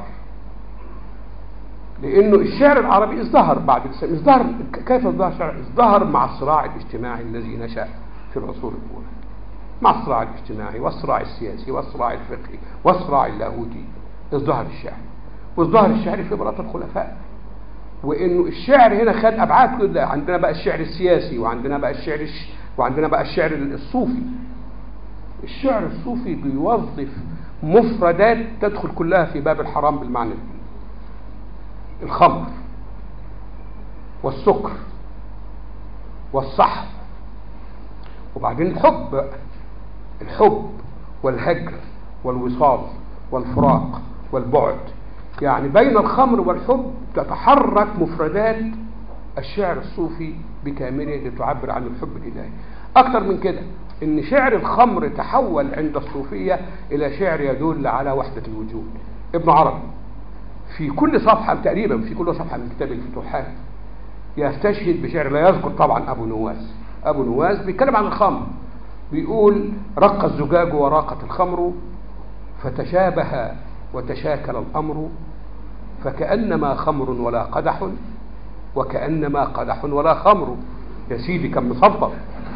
لانه الشعر العربي ازدهر بعد الاسلام ازدهر كيف ازدهر الشعر ازدهر مع الصراع الاجتماعي الذي نشا في العصور الاولى مع الصراع الاجتماعي والصراع السياسي والصراع الفقهي والصراع اللاهوتي ازدهر الشعر وازدهر الشعر في بلاط الخلفاء وانه الشعر هنا خد ابعاد كلها عندنا بقى الشعر السياسي وعندنا بقى الشعر الش... وعندنا بقى الشعر الصوفي الشعر الصوفي بيوظف مفردات تدخل كلها في باب الحرام بالمعنى الديني الخمر والسكر والصحف وبعدين الحب بقى. الحب والهجر والوصال والفراق والبعد يعني بين الخمر والحب تتحرك مفردات الشعر الصوفي بكامله لتعبر عن الحب الإلهي أكثر من كده إن شعر الخمر تحول عند الصوفية إلى شعر يدل على وحدة الوجود ابن عربي في كل صفحة تقريبا في كل صفحة من كتاب الفتوحات يستشهد بشعر لا يذكر طبعا أبو نواس أبو نواس بيتكلم عن الخمر بيقول رق الزجاج وراقت الخمر فتشابه وتشاكل الأمر فكأنما خمر ولا قدح وكأنما قدح ولا خمر يا سيدي كان مصبر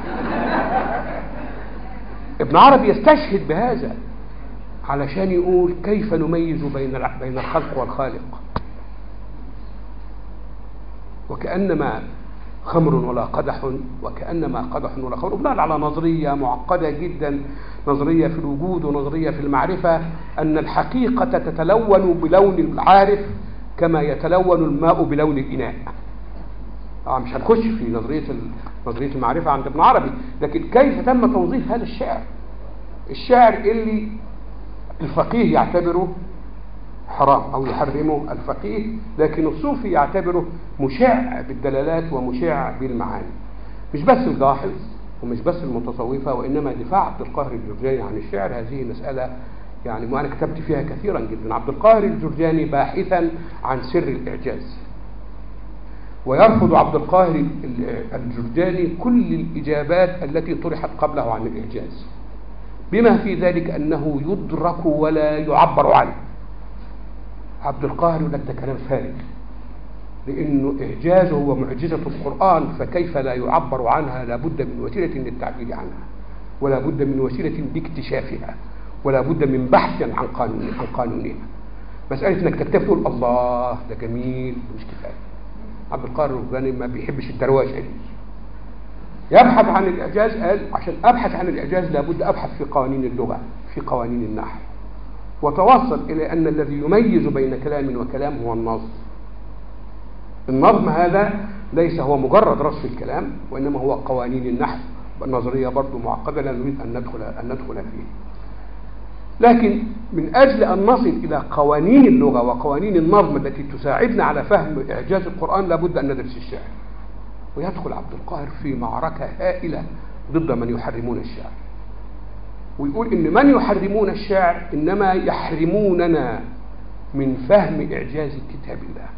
ابن عربي يستشهد بهذا علشان يقول كيف نميز بين بين الخلق والخالق وكأنما خمر ولا قدح وكأنما قدح ولا خمر بناء على نظرية معقدة جدا نظرية في الوجود ونظرية في المعرفة أن الحقيقة تتلون بلون العارف كما يتلون الماء بلون الإناء طبعا مش هنخش في نظرية نظرية المعرفة عند ابن عربي لكن كيف تم توظيف هذا الشعر الشعر اللي الفقيه يعتبره حرام أو يحرمه الفقيه لكن الصوفي يعتبره مشع بالدلالات ومشع بالمعاني مش بس الجاحظ ومش بس المتصوفة وإنما دفاع عبد القاهر الجرجاني عن الشعر هذه مسألة يعني وأنا كتبت فيها كثيرا جدا عبد القاهر الجرجاني باحثا عن سر الإعجاز ويرفض عبد القاهر الجرجاني كل الإجابات التي طرحت قبله عن الإعجاز بما في ذلك أنه يدرك ولا يعبر عنه عبد القاهر يقول لك ده كلام فارغ لأنه إعجازه هو معجزة القرآن فكيف لا يعبر عنها لابد من وسيلة للتعبير عنها ولا بد من وسيلة لاكتشافها ولا بد من بحث عن قانون عن قانونها مسألة انك تكتب تقول الله ده جميل مش كفاية عبد القاهر الرباني ما بيحبش الدرواشة دي يبحث عن الإعجاز قال عشان أبحث عن الإعجاز لابد أبحث في قوانين اللغة في قوانين النحو وتوصل إلى أن الذي يميز بين كلام وكلام هو النظم النظم هذا ليس هو مجرد رصف الكلام وإنما هو قوانين النحو النظرية برضو معقدة لا نريد أن ندخل, أن ندخل فيه لكن من أجل أن نصل إلى قوانين اللغة وقوانين النظم التي تساعدنا على فهم إعجاز القرآن لابد أن ندرس الشعر ويدخل عبد القاهر في معركة هائلة ضد من يحرمون الشعر ويقول إن من يحرمون الشعر إنما يحرموننا من فهم إعجاز كتاب الله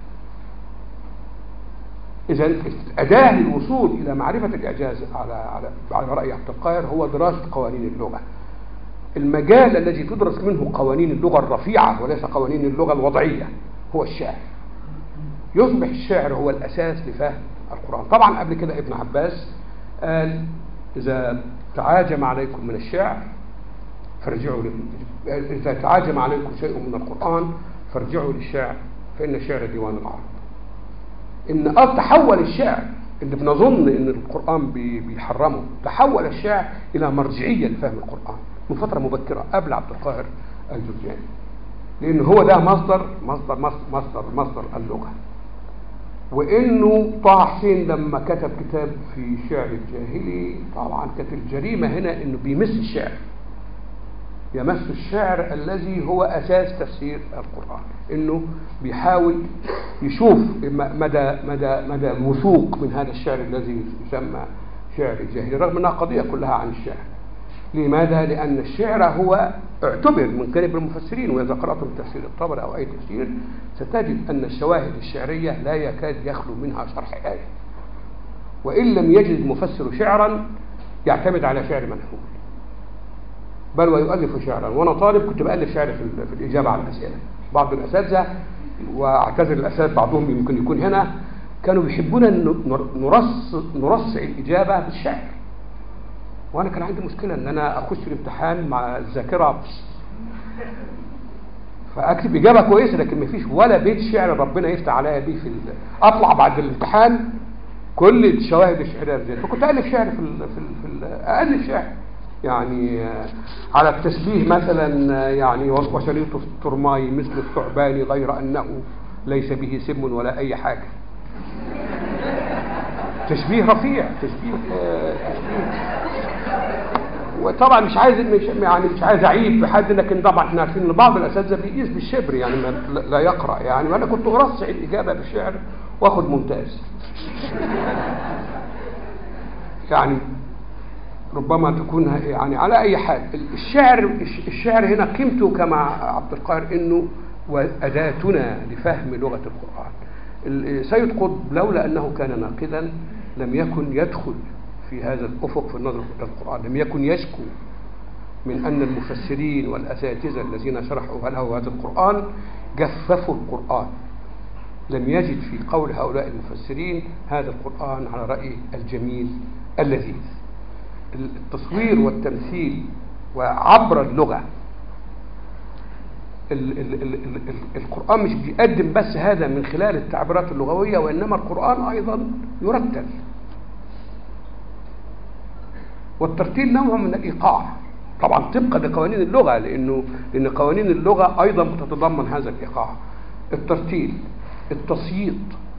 إذا الأداة للوصول إلى معرفة الإعجاز على على على رأي عبد القاهر هو دراسة قوانين اللغة. المجال الذي تدرس منه قوانين اللغة الرفيعة وليس قوانين اللغة الوضعية هو الشعر. يصبح الشعر هو الأساس لفهم القرآن. طبعا قبل كده ابن عباس قال إذا تعاجم عليكم من الشعر فارجعوا إذا تعاجم عليكم شيء من القرآن فارجعوا للشعر فإن الشعر ديوان العرب. ان اه تحول الشعر اللي بنظن ان القرآن بيحرمه تحول الشعر الى مرجعية لفهم القرآن من فترة مبكرة قبل عبد القاهر الجرجاني لان هو ده مصدر مصدر مصدر مصدر, مصدر اللغة وانه طه حسين لما كتب كتاب في شعر الجاهلي طبعا كانت الجريمة هنا انه بيمس الشعر يمس الشعر الذي هو أساس تفسير القرآن إنه بيحاول يشوف مدى مدى مدى الوثوق من هذا الشعر الذي يسمى شعر الجاهلي رغم أنها قضية كلها عن الشعر لماذا؟ لأن الشعر هو اعتبر من جانب المفسرين وإذا قرأتم تفسير الطبري أو أي تفسير ستجد أن الشواهد الشعرية لا يكاد يخلو منها شرح آية وإن لم يجد المفسر شعرا يعتمد على شعر منحول بل ويؤلف شعرا وانا طالب كنت بالف شعر في, في الاجابه على الاسئله بعض الاساتذه واعتذر الاساتذه بعضهم يمكن يكون هنا كانوا بيحبون ان نرص نرصع الاجابه بالشعر وانا كان عندي مشكله ان انا اخش الامتحان مع الذاكره فاكتب اجابه كويسه لكن ما فيش ولا بيت شعر ربنا يفتح عليا بيه في اطلع بعد الامتحان كل الشواهد الشعريه زي فكنت الف شعر في ال في, ال في الف شعر يعني على التشبيه مثلا يعني وشريط الترماي مثل الثعبان غير أنه ليس به سم ولا أي حاجة تشبيه رفيع تشبيه تشبيه وطبعا مش عايز مش يعني مش عايز اعيب بحد لكن طبعا احنا عارفين ان بعض الاساتذه بيقيس بالشبر يعني ما لا يقرا يعني وانا كنت ارصع الاجابه بالشعر واخد ممتاز يعني ربما تكون يعني على اي حال الشعر الشعر هنا قيمته كما عبد القاهر انه واداتنا لفهم لغه القران سيد قطب لولا انه كان ناقدا لم يكن يدخل في هذا الافق في النظر في القران لم يكن يشكو من ان المفسرين والاساتذه الذين شرحوا له هذا القران جففوا القران لم يجد في قول هؤلاء المفسرين هذا القران على راي الجميل اللذيذ التصوير والتمثيل وعبر اللغة ال ال ال ال ال القرآن مش بيقدم بس هذا من خلال التعبيرات اللغوية وإنما القرآن أيضا يرتل والترتيل نوع من الايقاع طبعا طبقا لقوانين اللغه لانه لان قوانين اللغه ايضا بتتضمن هذا الايقاع الترتيل التصييد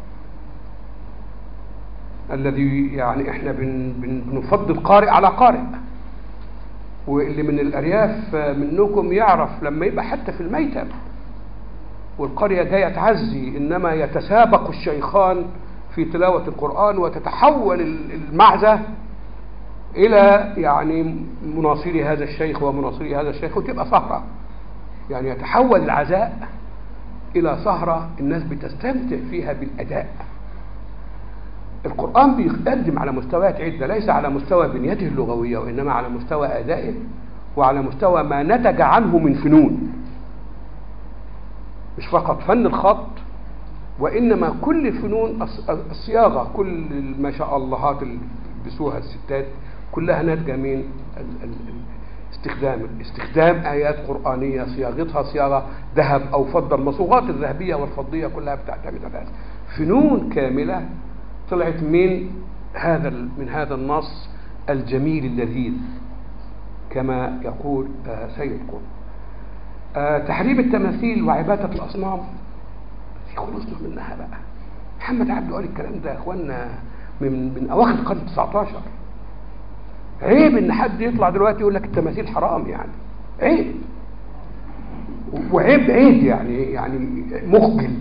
الذي يعني احنا بن بن بنفضل قارئ على قارئ واللي من الارياف منكم يعرف لما يبقى حتى في الميتم والقريه جايه تعزي انما يتسابق الشيخان في تلاوه القران وتتحول المعزه الى يعني مناصري هذا الشيخ ومناصري هذا الشيخ وتبقى سهره يعني يتحول العزاء الى سهره الناس بتستمتع فيها بالاداء القرآن بيقدم على مستويات عدة ليس على مستوى بنيته اللغوية وإنما على مستوى أدائه وعلى مستوى ما نتج عنه من فنون مش فقط فن الخط وإنما كل فنون الصياغة كل ما شاء اللهات اللي بيلبسوها الستات كلها ناتجة من استخدام استخدام آيات قرآنية صياغتها صياغة ذهب أو فضة المصوغات الذهبية والفضية كلها بتعتمد على هذا فنون كاملة طلعت من هذا من هذا النص الجميل اللذيذ كما يقول سيد قطب تحريم التماثيل وعبادة الأصنام في خلصنا منها بقى محمد عبده قال الكلام ده يا اخوانا من من اواخر القرن 19 عيب ان حد يطلع دلوقتي يقول لك التماثيل حرام يعني عيب وعيب عيب يعني يعني مخجل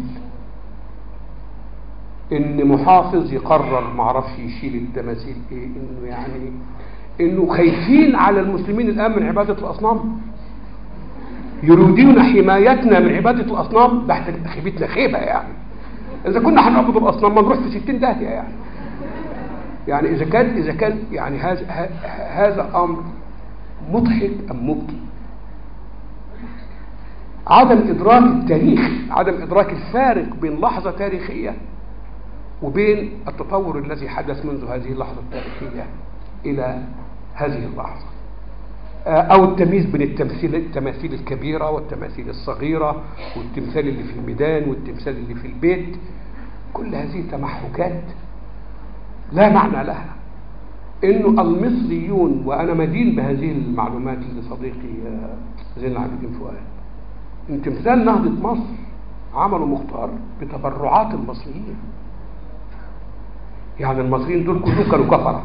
ان محافظ يقرر معرفش يشيل التماثيل ايه انه يعني انه خايفين على المسلمين الان من عباده الاصنام يريدون حمايتنا من عباده الاصنام ده احنا خيبتنا خيبه يعني اذا كنا هنعبد الاصنام ما نروح في 60 داهيه يعني يعني اذا كان اذا كان يعني هذا هذا امر مضحك ام مبكي عدم ادراك التاريخ عدم ادراك الفارق بين لحظه تاريخيه وبين التطور الذي حدث منذ هذه اللحظة التاريخية إلى هذه اللحظة أو التمييز بين التمثيل التماثيل الكبيرة والتماثيل الصغيرة والتمثال اللي في الميدان والتمثال اللي في البيت كل هذه تمحكات لا معنى لها انه المصريون وانا مدين بهذه المعلومات لصديقي زين العابدين فؤاد ان تمثال نهضة مصر عملوا مختار بتبرعات المصريين يعني المصريين دول كلهم كانوا كفرة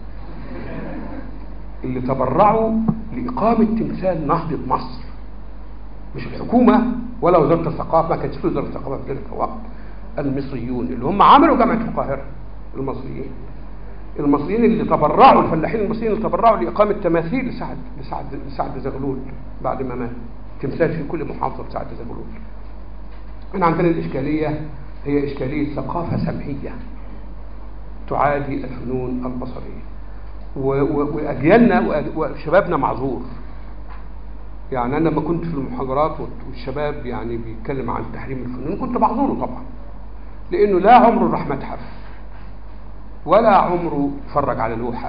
اللي تبرعوا لإقامة تمثال نهضة مصر مش الحكومة ولا وزارة الثقافة ما كانتش في وزارة الثقافة في ذلك الوقت المصريون اللي هم عملوا جامعة القاهرة المصريين المصريين اللي تبرعوا الفلاحين المصريين اللي تبرعوا لإقامة تماثيل لسعد لسعد لسعد زغلول بعد ما مات تمثال في كل محافظة لسعد زغلول احنا عندنا الإشكالية هي إشكالية ثقافة سمعية تعادي الفنون البصرية وأجيالنا وشبابنا معذور يعني أنا لما كنت في المحاضرات والشباب يعني بيتكلم عن تحريم الفنون كنت بعذره طبعا لأنه لا عمره راح متحف ولا عمره اتفرج على لوحة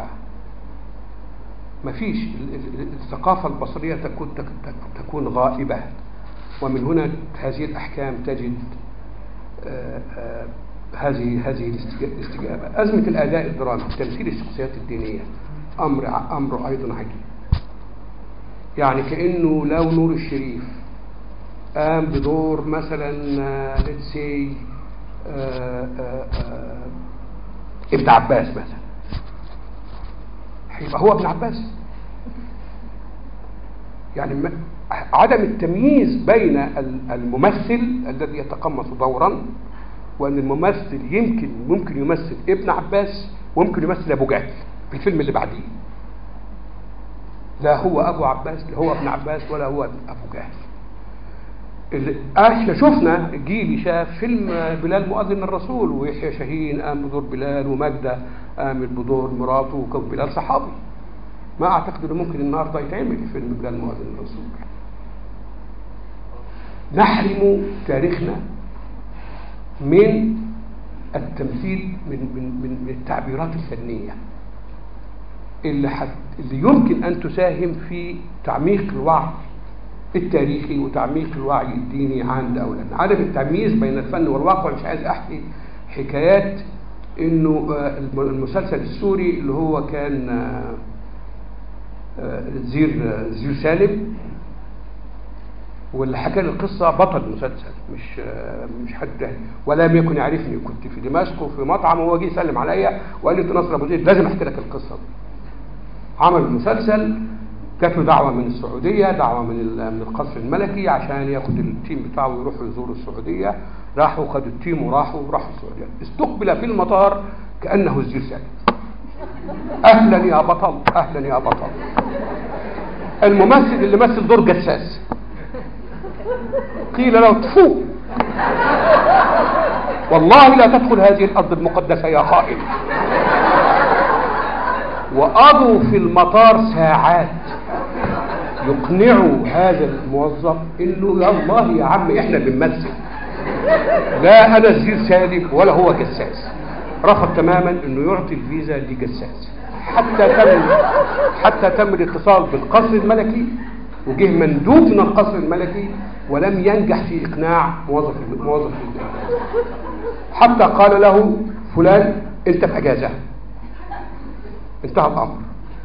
مفيش الثقافة البصرية تكون تكون غائبة ومن هنا هذه الأحكام تجد آآ آآ هذه هذه الاستجابة أزمة الأداء الدرامي تمثيل الشخصيات الدينية أمر أمر أيضا عجيب يعني كأنه لو نور الشريف قام بدور مثلا let's say ابن عباس مثلا هيبقى هو ابن عباس يعني عدم التمييز بين الممثل الذي يتقمص دورا وان الممثل يمكن ممكن يمثل ابن عباس وممكن يمثل ابو جهل في الفيلم اللي بعديه لا هو ابو عباس لا هو ابن عباس ولا هو ابو جهل احنا شفنا جيلي شاف فيلم بلال مؤذن الرسول ويحيى شاهين قام بدور بلال وماجدة قامت بدور مراته وكان بلال صحابي ما اعتقد انه ممكن النهارده يتعمل فيلم بلال مؤذن الرسول نحرم تاريخنا من التمثيل من من من من التعبيرات الفنيه اللي حت اللي يمكن ان تساهم في تعميق الوعي التاريخي وتعميق الوعي الديني عند اولادنا عدم التمييز بين الفن والواقع مش عايز احكي حكايات انه المسلسل السوري اللي هو كان آه، زير آه، زير سالم واللي حكى لي القصة بطل المسلسل مش آه، مش حد تاني ولم يكن يعرفني كنت في دمشق وفي مطعم وهو جه يسلم عليا وقال لي انت نصر ابو زيد لازم احكي لك القصة دي عمل المسلسل جات له دعوة من السعودية دعوة من ال- من القصر الملكي عشان ياخد التيم بتاعه ويروحوا يزوروا السعودية راحوا خدوا التيم وراحوا راحوا السعودية استقبل في المطار كأنه الزير سالم أهلا يا بطل أهلا يا بطل الممثل اللي مثل دور جساس قيل له تفو والله لا تدخل هذه الأرض المقدسة يا خائن وقضوا في المطار ساعات يقنعوا هذا الموظف انه يا الله يا عم احنا اللي بنمثل لا انا زير سالم ولا هو جساس رفض تماما انه يعطي الفيزا لجساس حتى تم حتى تم الاتصال بالقصر الملكي وجه مندوب من القصر الملكي ولم ينجح في اقناع موظف موظف الإدارة. حتى قال له فلان انت في اجازه انتهى الامر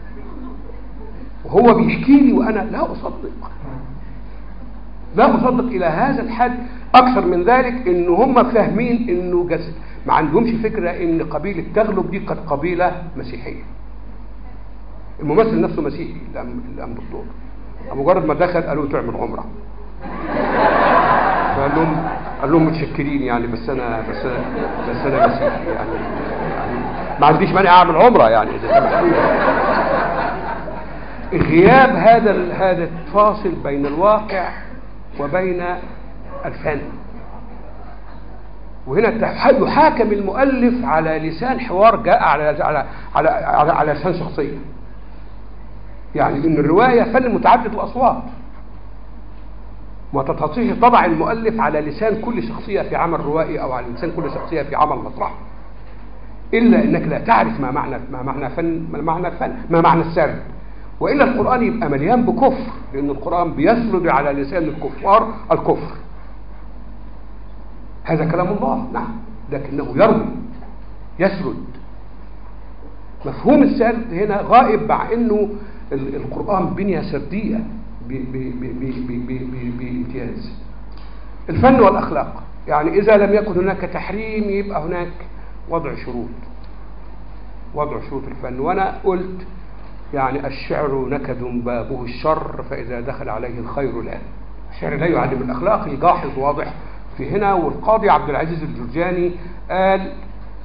وهو بيحكي لي وانا لا اصدق لا اصدق الى هذا الحد اكثر من ذلك ان هم فاهمين انه جس ما عندهمش فكره ان قبيله تغلب دي قد قبيله مسيحيه الممثل نفسه مسيحي الام الام دكتور مجرد ما دخل قالوا تعمل عمره فقال لهم قال لهم متشكرين يعني بس انا بس أنا بس انا مسيحي يعني, يعني ما عنديش مانع اعمل عمره يعني اذا سمحتوا غياب هذا ال- هذا الفاصل بين الواقع وبين الفن وهنا تح- يحاكم المؤلف على لسان حوار جاء على على على على, على لسان شخصيه يعني ان الروايه فن متعدد الاصوات وتستطيع طبع المؤلف على لسان كل شخصيه في عمل روائي او على لسان كل شخصيه في عمل مسرحي الا انك لا تعرف ما معنى ما معنى فن ما معنى الفن ما معنى السرد والا القران يبقى مليان بكفر لان القران بيسرد على لسان الكفار الكفر هذا كلام الله نعم لكنه يروي يسرد مفهوم السرد هنا غائب مع انه ال- القران بنيه سرديه ب- ب- ب- ب- ب- ب- ب- بامتياز الفن والاخلاق يعني اذا لم يكن هناك تحريم يبقى هناك وضع شروط وضع شروط الفن وانا قلت يعني الشعر نكد بابه الشر فاذا دخل عليه الخير لا الشعر لا يعلم الاخلاق الجاحظ واضح في هنا والقاضي عبد العزيز الجرجاني قال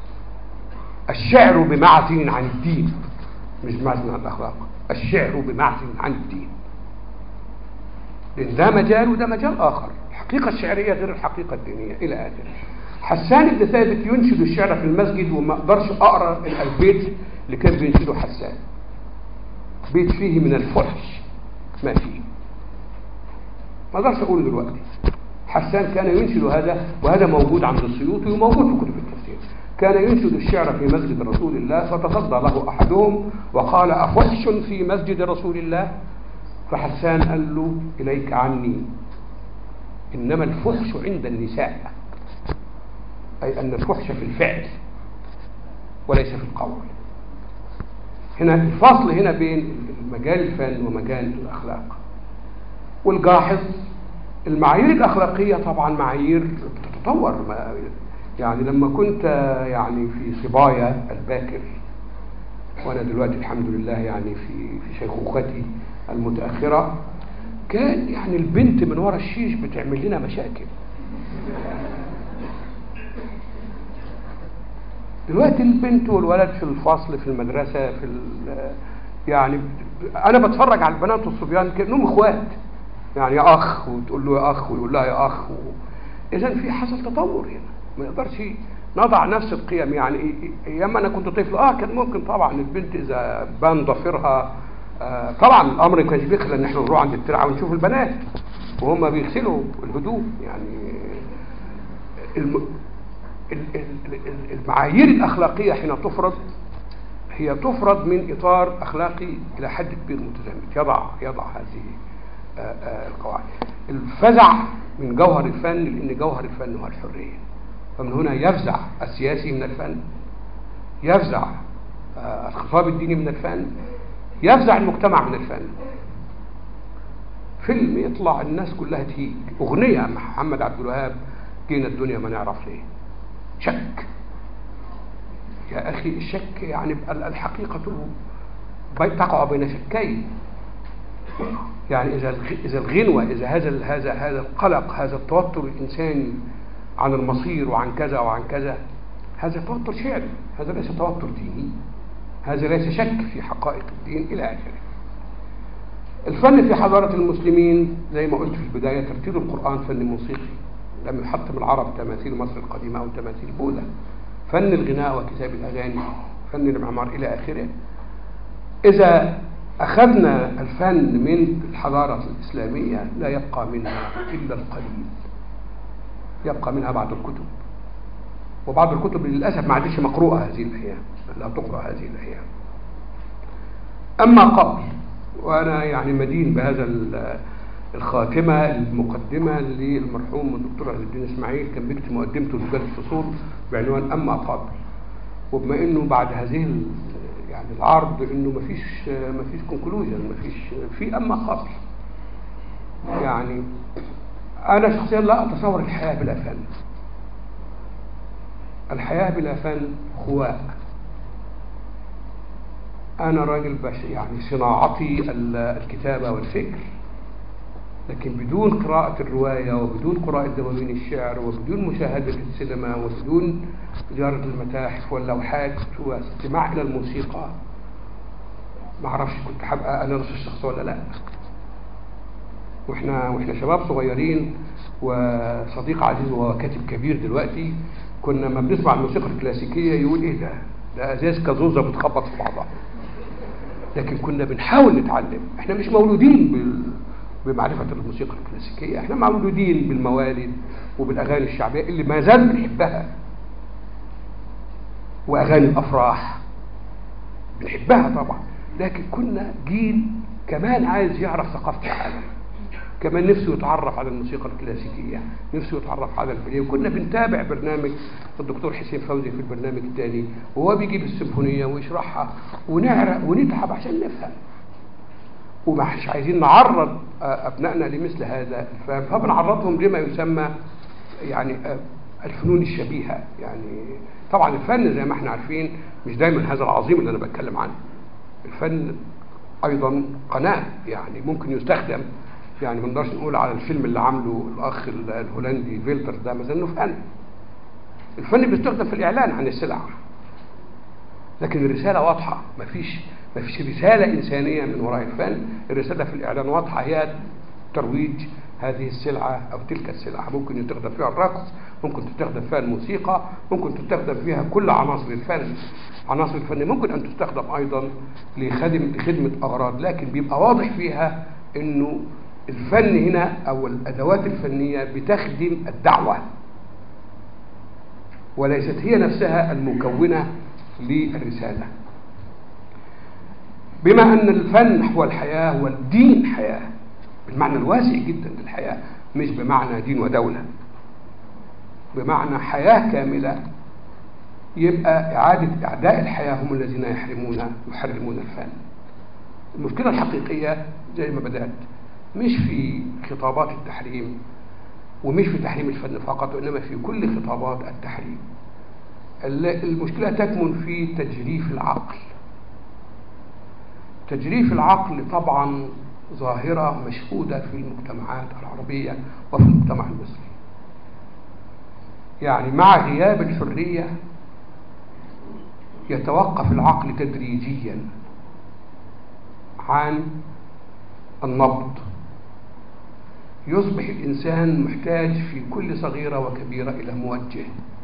الشعر بمعزل عن الدين مش معزل عن الاخلاق الشعر بمعزل عن الدين لان ده مجال وده مجال اخر الحقيقه الشعريه غير الحقيقه الدينيه الى اخره حسان بن ثابت ينشد الشعر في المسجد وما اقدرش اقرا البيت اللي كان بينشده حسان بيت فيه من الفحش ما فيه ما اقدرش اقوله دلوقتي حسان كان ينشد هذا وهذا موجود عند السيوطي وموجود في كتب التفسير كان ينشد الشعر في مسجد رسول الله فتصدى له احدهم وقال افحش في مسجد رسول الله فحسان قال له اليك عني انما الفحش عند النساء اي ان الفحش في الفعل وليس في القول هنا الفصل هنا بين مجال الفن ومجال الاخلاق والجاحظ المعايير الاخلاقيه طبعا معايير بتتطور ما- يعني لما كنت يعني في صبايا الباكر وانا دلوقتي الحمد لله يعني في في شيخوختي المتاخره كان يعني البنت من ورا الشيش بتعمل لنا مشاكل دلوقتي البنت والولد في الفصل في المدرسة في ال- يعني أنا بتفرج على البنات والصبيان كأنهم إخوات يعني يا أخ وتقول له يا أخ ويقول لها يا أخ و... إذا في حصل تطور هنا ما يقدرش نضع نفس القيم يعني إي- أيام أنا كنت طفل أه كان ممكن طبعا البنت إذا بان ضفيرها آه طبعا الأمر ما كانش بيخلى إن إحنا نروح عند الترعة ونشوف البنات وهم بيغسلوا الهدوم يعني الم... ال- ال- ال- المعايير الأخلاقية حين تفرض هي تفرض من إطار أخلاقي إلى حد كبير متزامن يضع يضع هذه آه، آه، القواعد الفزع من جوهر الفن لأن جوهر الفن هو الحرية فمن هنا يفزع السياسي من الفن يفزع آه، الخطاب الديني من الفن يفزع المجتمع من الفن فيلم يطلع الناس كلها تهيج اغنيه محمد عبد الوهاب جينا الدنيا ما نعرف ليه شك يا اخي الشك يعني الحقيقه تقع بين شكين يعني اذا اذا الغنوه اذا هذا هذا هذا القلق هذا التوتر الانساني عن المصير وعن كذا وعن كذا هذا توتر شعري هذا ليس توتر ديني هذا ليس شك في حقائق الدين الى اخره الفن في حضارة المسلمين زي ما قلت في البداية ترتيل القرآن فن موسيقي لم يحطم العرب تماثيل مصر القديمة أو تماثيل بوذا فن الغناء وكتاب الأغاني فن المعمار إلى آخره إذا أخذنا الفن من الحضارة الإسلامية لا يبقى منها إلا القليل يبقى منها بعض الكتب وبعض الكتب للأسف ما عادش مقروءة هذه الأيام لا تقرأ هذه الأيام أما قبل وأنا يعني مدين بهذا الخاتمة المقدمة للمرحوم الدكتور عز الدين إسماعيل كان بيكتب مقدمته لجلد الفصول بعنوان أما قبل وبما إنه بعد هذه يعني العرض إنه مفيش مفيش كونكلوجن مفيش في أما قبل يعني أنا شخصيا لا أتصور الحياة بلا فن الحياة بلا فن خواء أنا راجل بش يعني صناعتي الكتابة والفكر لكن بدون قراءة الرواية وبدون قراءة دواوين الشعر وبدون مشاهدة السينما وبدون زيارة المتاحف واللوحات واستماع إلى الموسيقى ما اعرفش كنت هبقى أنا نفس الشخص ولا لا واحنا واحنا شباب صغيرين وصديق عزيز وهو كاتب كبير دلوقتي كنا لما بنسمع الموسيقى الكلاسيكية يقول ايه ده ده ازاز كازوزة بتخبط في بعضها لكن كنا بنحاول نتعلم احنا مش مولودين بال... بمعرفة الموسيقى الكلاسيكية احنا مولودين بالموالد وبالأغاني الشعبية اللي ما زال بنحبها وأغاني الأفراح بنحبها طبعا لكن كنا جيل كمان عايز يعرف ثقافة العالم كمان نفسه يتعرف على الموسيقى الكلاسيكية نفسه يتعرف على البليه وكنا بنتابع برنامج الدكتور حسين فوزي في البرنامج الثاني وهو بيجيب السيمفونية ويشرحها ونعرق ونتعب عشان نفهم ومش عايزين نعرض أبنائنا لمثل هذا الفهم فبنعرضهم لما يسمى يعني الفنون الشبيهة يعني طبعا الفن زي ما احنا عارفين مش دايما هذا العظيم اللي أنا بتكلم عنه الفن أيضا قناة يعني ممكن يستخدم يعني ما نقدرش نقول على الفيلم اللي عامله الأخ الهولندي فيلتر ده مثلا إنه فن الفن بيستخدم في الإعلان عن السلع لكن الرسالة واضحة مفيش مفيش رسالة إنسانية من وراء الفن الرسالة في الإعلان واضحة هي ترويج هذه السلعة أو تلك السلعة ممكن يستخدم فيها الرقص ممكن تستخدم فيها الموسيقى ممكن تستخدم فيها كل عناصر الفن عناصر الفن ممكن أن تستخدم أيضا لخدم لخدمة أغراض لكن بيبقى واضح فيها أنه الفن هنا أو الأدوات الفنية بتخدم الدعوة وليست هي نفسها المكونة للرسالة بما أن الفن هو الحياة والدين حياة بالمعنى الواسع جدا للحياة مش بمعنى دين ودولة بمعنى حياة كاملة يبقى إعادة إعداء الحياة هم الذين يحرمون يحرمون الفن المشكلة الحقيقية زي ما بدأت مش في خطابات التحريم ومش في تحريم الفن فقط وإنما في كل خطابات التحريم المشكلة تكمن في تجريف العقل تجريف العقل طبعا ظاهرة مشهودة في المجتمعات العربية وفي المجتمع المصري يعني مع غياب الحرية يتوقف العقل تدريجيا عن النبض يصبح الإنسان محتاج في كل صغيرة وكبيرة إلى موجه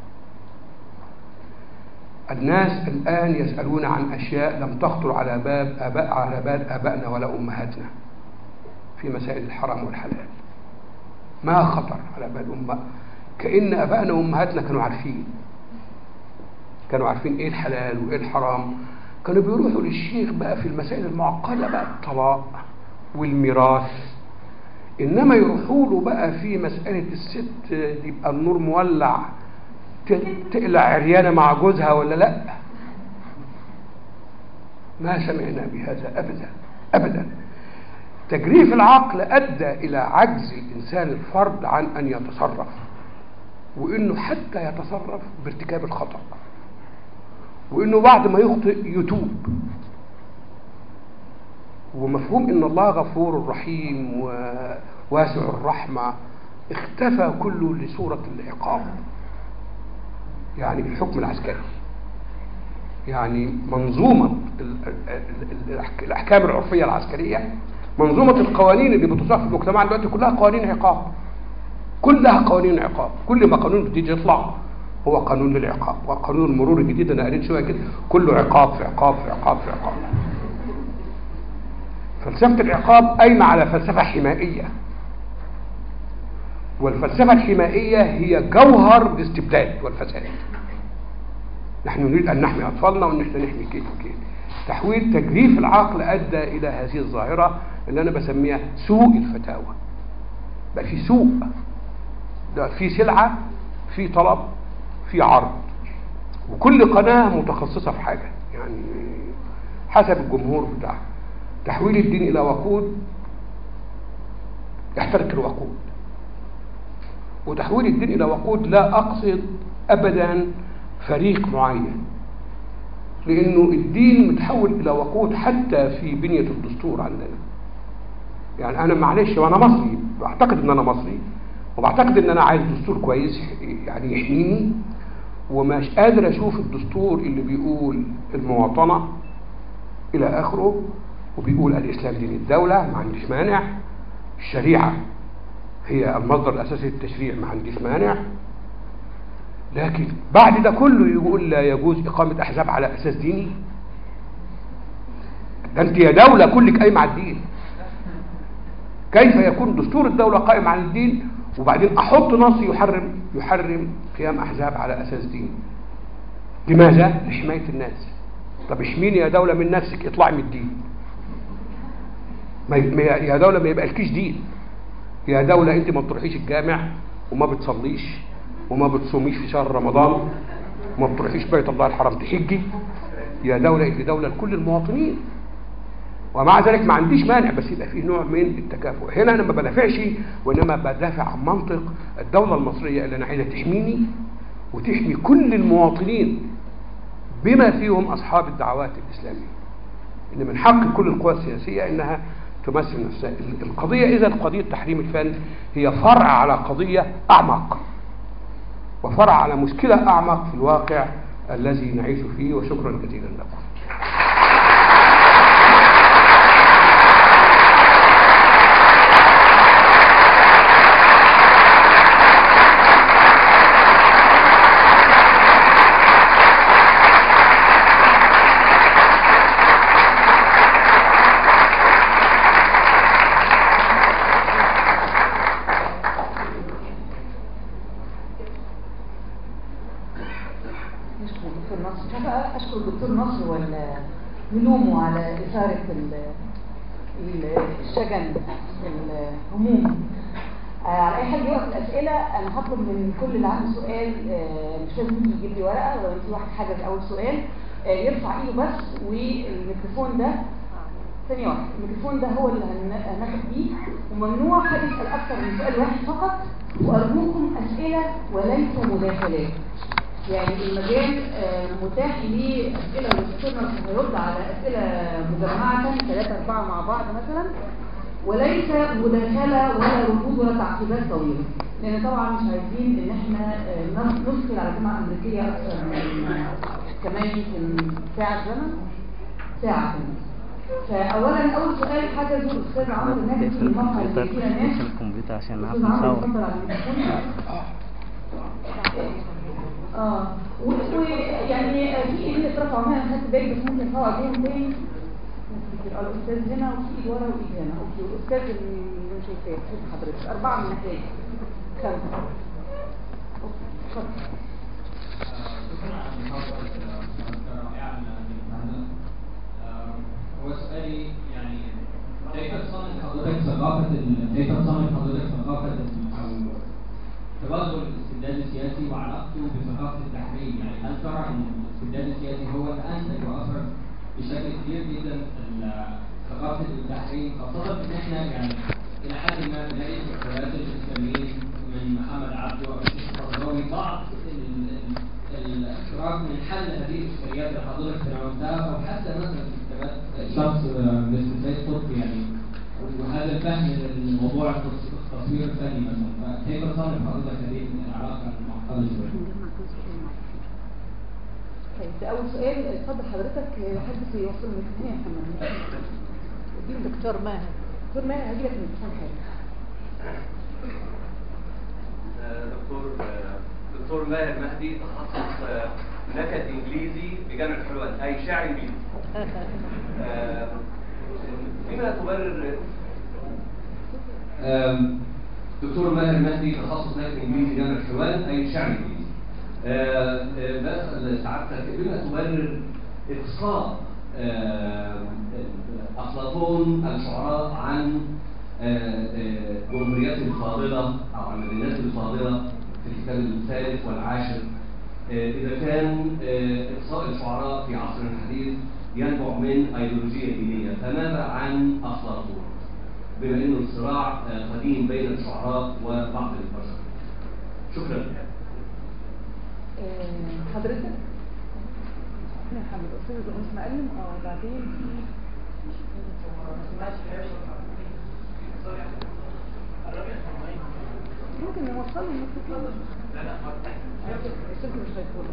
الناس الآن يسألون عن أشياء لم تخطر على باب آباء على بال آبائنا ولا أمهاتنا في مسائل الحرام والحلال ما خطر على بال أمة كأن آبائنا وأمهاتنا كانوا عارفين كانوا عارفين إيه الحلال وإيه الحرام كانوا بيروحوا للشيخ بقى في المسائل المعقدة بقى الطلاق والميراث إنما يروحوا له بقى في مسألة الست يبقى النور مولع تقلع عريانة مع جوزها ولا لا ما سمعنا بهذا أبدا أبدا تجريف العقل أدى إلى عجز الإنسان الفرد عن أن يتصرف وإنه حتى يتصرف بارتكاب الخطأ وإنه بعد ما يخطئ يتوب ومفهوم إن الله غفور رحيم وواسع الرحمة اختفى كله لصورة العقاب يعني الحكم العسكري يعني منظومة ال- ال- ال- الأحكام العرفية العسكرية منظومة القوانين اللي بتصاغ في المجتمع دلوقتي كلها قوانين عقاب كلها قوانين عقاب كل ما قانون جديد يطلع هو قانون للعقاب وقانون المرور الجديد انا قريت شويه كده كله عقاب في عقاب في عقاب في عقاب فلسفه العقاب قايمه على فلسفه حمائيه والفلسفه الحمائيه هي جوهر الاستبداد والفساد نحن نريد ان نحمي اطفالنا وان احنا نحمي كيف وكيف تحويل تجريف العقل ادى الى هذه الظاهره اللي انا بسميها سوء الفتاوى بقى في سوق ده في سلعة في طلب في عرض وكل قناة متخصصة في حاجة يعني حسب الجمهور بتاعها تحويل الدين إلى وقود يحترق الوقود وتحويل الدين إلى وقود لا أقصد أبدا فريق معين لأنه الدين متحول إلى وقود حتى في بنية الدستور عندنا يعني أنا معلش وأنا مصري بعتقد إن أنا مصري وبعتقد ان انا عايز دستور كويس يعني يحميني ومش قادر اشوف الدستور اللي بيقول المواطنة الى اخره وبيقول الاسلام دين الدولة ما عنديش مانع الشريعة هي المصدر الاساسي للتشريع ما عنديش مانع لكن بعد ده كله يقول لا يجوز اقامة احزاب على اساس ديني ده انت يا دولة كلك قايمة على الدين كيف يكون دستور الدولة قائم على الدين وبعدين احط نص يحرم يحرم قيام احزاب على اساس دين لماذا لحمايه الناس طب اشميني يا دوله من نفسك اطلعي من الدين ما ما- يا دوله ما يبقالكيش دين يا دوله انت ما بتروحيش الجامع وما بتصليش وما بتصوميش في شهر رمضان وما بتروحيش بيت الله الحرام تحجي يا دوله انت دوله لكل المواطنين ومع ذلك ما عنديش مانع بس يبقى فيه نوع من التكافؤ هنا انا ما بدافعش وانما بدافع عن منطق الدوله المصريه اللي انا عايزه تحميني وتحمي كل المواطنين بما فيهم اصحاب الدعوات الاسلاميه ان من حق كل القوى السياسيه انها تمثل نفسها القضيه اذا قضيه تحريم الفن هي فرع على قضيه اعمق وفرع على مشكله اعمق في الواقع الذي نعيش فيه وشكرا جزيلا لكم أشكر الدكتور نصر مش عارفة أشكر الدكتور نصر ولا نلومه على إثارة ال- ال- الشجن الهموم آه، على أي حال يقف الأسئلة أنا هطلب من كل اللي عنده سؤال آه، مش لازم يجي يجيب لي ورقة لو في واحد حاجز أول سؤال آه، يرفع إيده بس والميكروفون ده ثانية واحدة الميكروفون ده هو اللي هن- هناخد بيه وممنوع حد يسأل أكثر من سؤال واحد فقط وأرجوكم أسئلة وليس مداخلات يعني المجال آه، متاح ليه أسئلة والدكتور نصر هيرد على أسئلة مجمعة ثلاثة أربعة مع بعض مثلا وليس مداخلة ولا ردود ولا تعقيبات طويلة لأن طبعا مش عايزين إن إحنا آه، نص- نثقل على الجامعة الأمريكية أكثر من آه، كمان يمكن ساعة زمن ساعة كمان فأولا أول سؤال حجزه الأستاذ عمرو الناجي في الموقع اللي الكمبيوتر فيه الناس نقفل الكمبيوتر عشان نعرف أستاذ عمرو نصور اتفضل على الميكروفون اه ويعني في ايدين اترفعوا هنا خدت بالي بس ممكن ارفعوا ايديهم تاني اه الاستاذ هنا وفي ايد ورا وايد هنا اوكي والاستاذ اللي مش شايفاه شوف حضرتك اربعه من ناحيه خمسه أوكي، اتفضل هو سؤالي يعني كيف تصنف حضرتك ثقافة ال- كيف تصنف حضرتك ثقافة ال- أو تبادل الاستبداد السياسي وعلاقته بثقافة التحريم يعني هل ترى أن الاستبداد السياسي هو الأنتج وأثر بشكل كبير جدا ال- ثقافه التحريم خاصه ان احنا يعني الى حد ما بنلاقي في الروايات الاسلاميين من محمد عبده والشيخ القرضاوي بعض ال- ال- الاقتراب من حل هذه الاشكاليات اللي حضرتك تناولتها او حتى مثلا في كتابات شخص آه، مثل سيد قطب يعني وهذا الفهم للموضوع التص- التصوير الفني مثلا فكيف تصنف حضرتك هذه العلاقه المعقده شويه؟ طيب ده أول سؤال اتفضل حضرتك حد يوصل الميكروفون يا محمد اديني دكتور ماهر دكتور ماهر هجيلك الميكروفون حاجة دكتور دكتور ماهر مهدي تخصص آه، نكت انجليزي بجامعه حلوان اي شعر انجليزي آه، بما تبرر آم، دكتور ماهر مهدي تخصص نكت انجليزي جامعه حلوان اي شعر انجليزي آه، آه، بسأل سعادتك بما تبرر اقصاء آم، افلاطون الشعراء عن آه، آه، جمهوريات الفاضلة أو عن المدينات الفاضلة في الكتاب الثالث والعاشر آه، إذا كان آه، إقصاء الشعراء في عصرنا الحديث ينبع من أيديولوجية دينية فماذا عن أفلاطون؟ بما أنه الصراع آه، قديم بين الشعراء وبعض البشر شكرا آه، حضرتك يا محمد أستاذ أنس مقلم اه بعدين ممكن نوصله الميكروفون لا لا السلك مش هيكون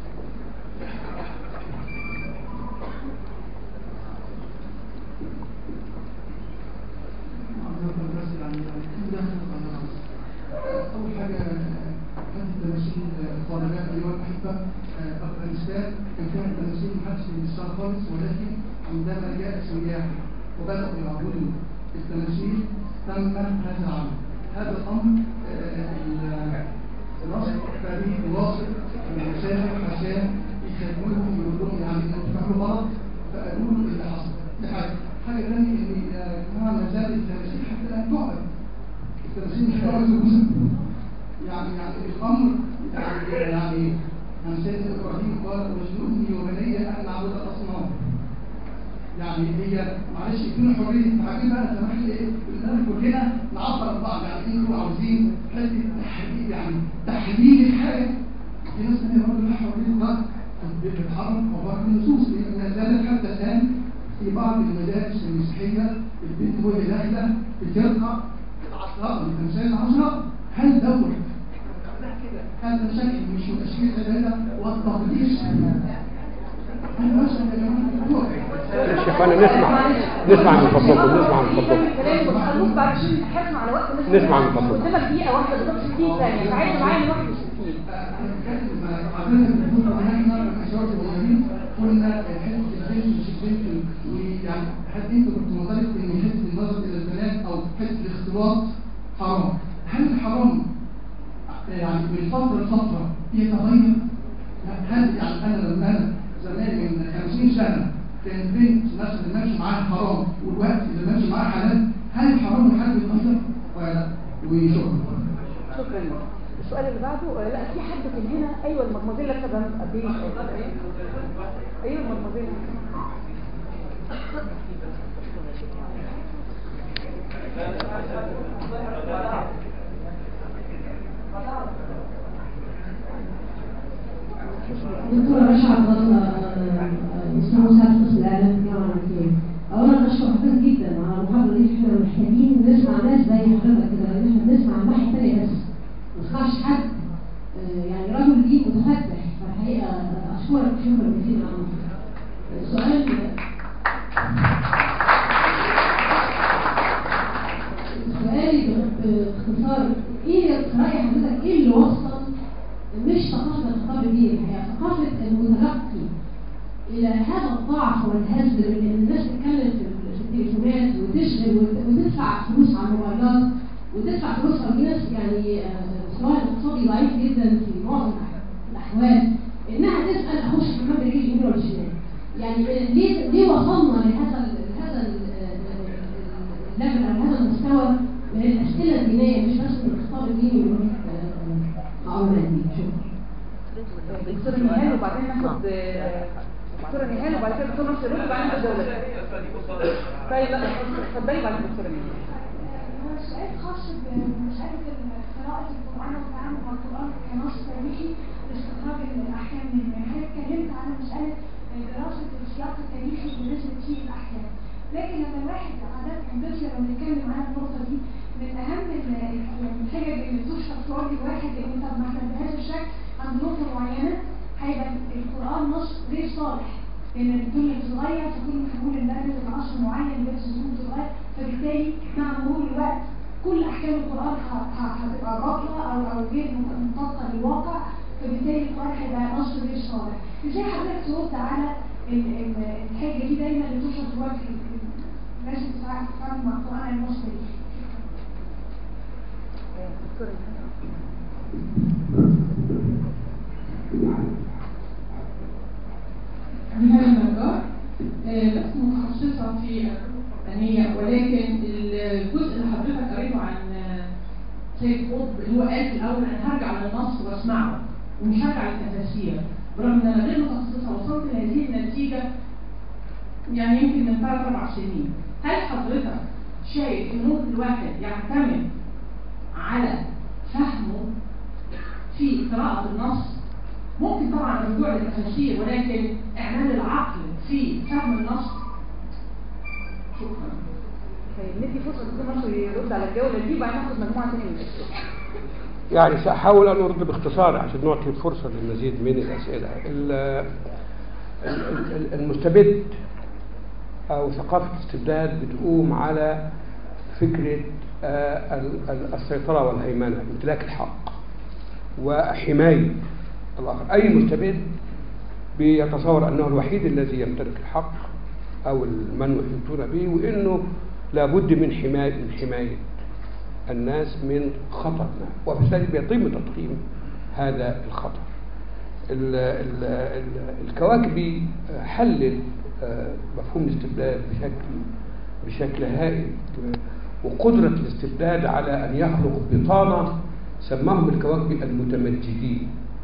أول حاجة كانت التماثيل الطالبات أيها الأحبة أفغانستان كان فيها التماثيل محدش بيشتغل خالص ولكن عندما جاء السياح وبدأوا يعبدوا التماثيل تم هذا العمل هذا الأمر آه، ال- النصر التاريخ واصل المسافر عشان يخدموهم ويقول لهم يعني انتوا بتعملوا غلط فقالوا له اللي حصل دي حاجة حاجة تانية إن يا جماعة ما زال التماثيل حتى الآن تعبد التمثيل مش هيقعد جزء يعني يعني الامر يعني يعني عن سيدنا ابراهيم قال واجنبني وبني ان نعبد الاصنام يعني هي معلش يكون حريه تعبير بقى سمح لي ايه بنقول كلنا نعبر عن بعض يعني انتوا عاوزين حته تحليل يعني تحليل الحاجه في ناس ثانيه برضه لها حريه ضغط بتتحرك عباره النصوص لان ما زالت حتى الان في بعض المدارس المسيحيه البنت وهي داخله بترقع العشراء التمثال العشراء هل دوت هذا شكل مش من اشكال العباده والتقديس انا مثلا يا جماعه دكتور يا شيخ أنا نسمع نسمع من فضلكم نسمع من فضلكم كلام بص بعد عشان حكم على وقت الناس نسمع من فضلك. قدامك دقيقة واحدة بالظبط 60 ثانية فعايز معايا من 61 عادة بنقول ان احنا لما شباب صغيرين قلنا حته البنت مش البنت ويعني هل انت كنت معترف ان حته النظر الى البنات او حته الاختلاط حرام هل الحرام يعني من فتره لفتره يتغير؟ هل يعني انا لما انا زمان من 50 سنه كان بنت مثلا ماشي معاها حرام والوقت اللي ماشي معاها حلال هل الحرام والحلال بيتغير ولا لا؟ وشكرا شكرا لك السؤال اللي بعده آه، لا في حد كان هنا ايوه المدموزيل لسه قبل ايوه المدموزيل دكتورة رشا عبد الله اسمها مساعد قسم الاعلام في الجامعه الامريكيه. اولا اشكر حضرتك جدا على المحاضره دي احنا محتاجين نسمع ناس زي حضرتك كده لان احنا بنسمع الناحيه الثانيه بس. ما نسمعش حد آه، يعني راجل ليه متفتح فالحقيقه آه، اشكرك شكرا جزيلا على المحاضرة. السؤال سؤالي باختصار ايه رأي حضرتك ايه اللي وصل مش ثقافة الخطاب الديني الحقيقة ثقافة المتلقي إلى هذا الضعف والهزل من إن الناس تتكلم في في التليفونات وتشغل وت- وتدفع فلوس على الموبايلات وتدفع فلوس على ناس يعني آه، مستواها الاقتصادي ضعيف جدا في معظم الأح- الأحوال إنها تسأل أخش في الحمد لله يمين ولا شمال يعني ليه ليه وصلنا لهذا ال- لهذا ال- ال- الليفل أو هذا المستوى من الأسئلة الدينية مش بس من الخطاب الديني من معاملة دي شكرا دكتور نهال وبعدين ناخد آه، دكتوره نهال وبعد كده دكتور نصر يرد وبعدين الدوله طيب لا اتفضلي بعد دكتوره نهال هو السؤال خاص بمسألة قراءة القرآن والتعامل مع القرآن كنص تاريخي لاستخراج الأحكام منه، يعني حضرتك اتكلمت عن مسألة دراسة السياق التاريخي بالنسبة فيه الأحكام، لكن لما الواحد عادة مثل لما بنتكلم عن النقطة دي من أهم ال- يعني الحجج اللي تشرح في وجه الواحد إن طب ما احنا بهذا الشكل عند نقطة معينة هيبقى القرآن نص غير صالح لان الدنيا بتتغير فكل ما هنقول ان ده نزل عصر معين لبس الزمن بتتغير فبالتالي مع مرور الوقت كل احكام القران ه- ه- هتبقى باطله او او غير مطابقه للواقع فبالتالي القران هيبقى نص غير صالح ازاي حضرتك ترد على ال- ال- الحاجه دي دايما اللي بتوصل في وجه ال- الناس اللي بتتعامل مع القران المصري دكتوره نهال نهاية النجار لست متخصصة في القرآنية ولكن الجزء اللي حضرتك قريته عن آه، سيد قطب اللي هو قال في الأول أنا هرجع للنص وأسمعه ومش هرجع للتفاسير برغم إن أنا غير متخصصة وصلت لهذه النتيجة يعني يمكن من ثلاث أربع سنين هل حضرتك شايف إن ممكن الواحد يعتمد على فهمه في قراءة النص ممكن طبعا الرجوع للتفاسير ولكن اعمال العقل في فهم النص شكرا طيب ندي فرصه دكتور نصر يرد على الجوله دي وبعدين ناخد مجموعه ثانيه من الاسئله يعني سأحاول أن أرد باختصار عشان نعطي الفرصة للمزيد من الأسئلة ال- ال- ال- المستبد أو ثقافة الاستبداد بتقوم على فكرة آه، ال- ال- السيطرة والهيمنة امتلاك الحق وحماية الآخر أي مستبد بيتصور أنه الوحيد الذي يمتلك الحق أو من يحيطون به وأنه لابد من حماية من حماية الناس من خطر ما وبالتالي بيتم تضخيم هذا الخطر ال ال ال الكواكبي حلل آه، مفهوم الاستبداد بشكل بشكل هائل وقدرة الاستبداد على أن يخلق بطانة سماهم الكواكبي المتمجدين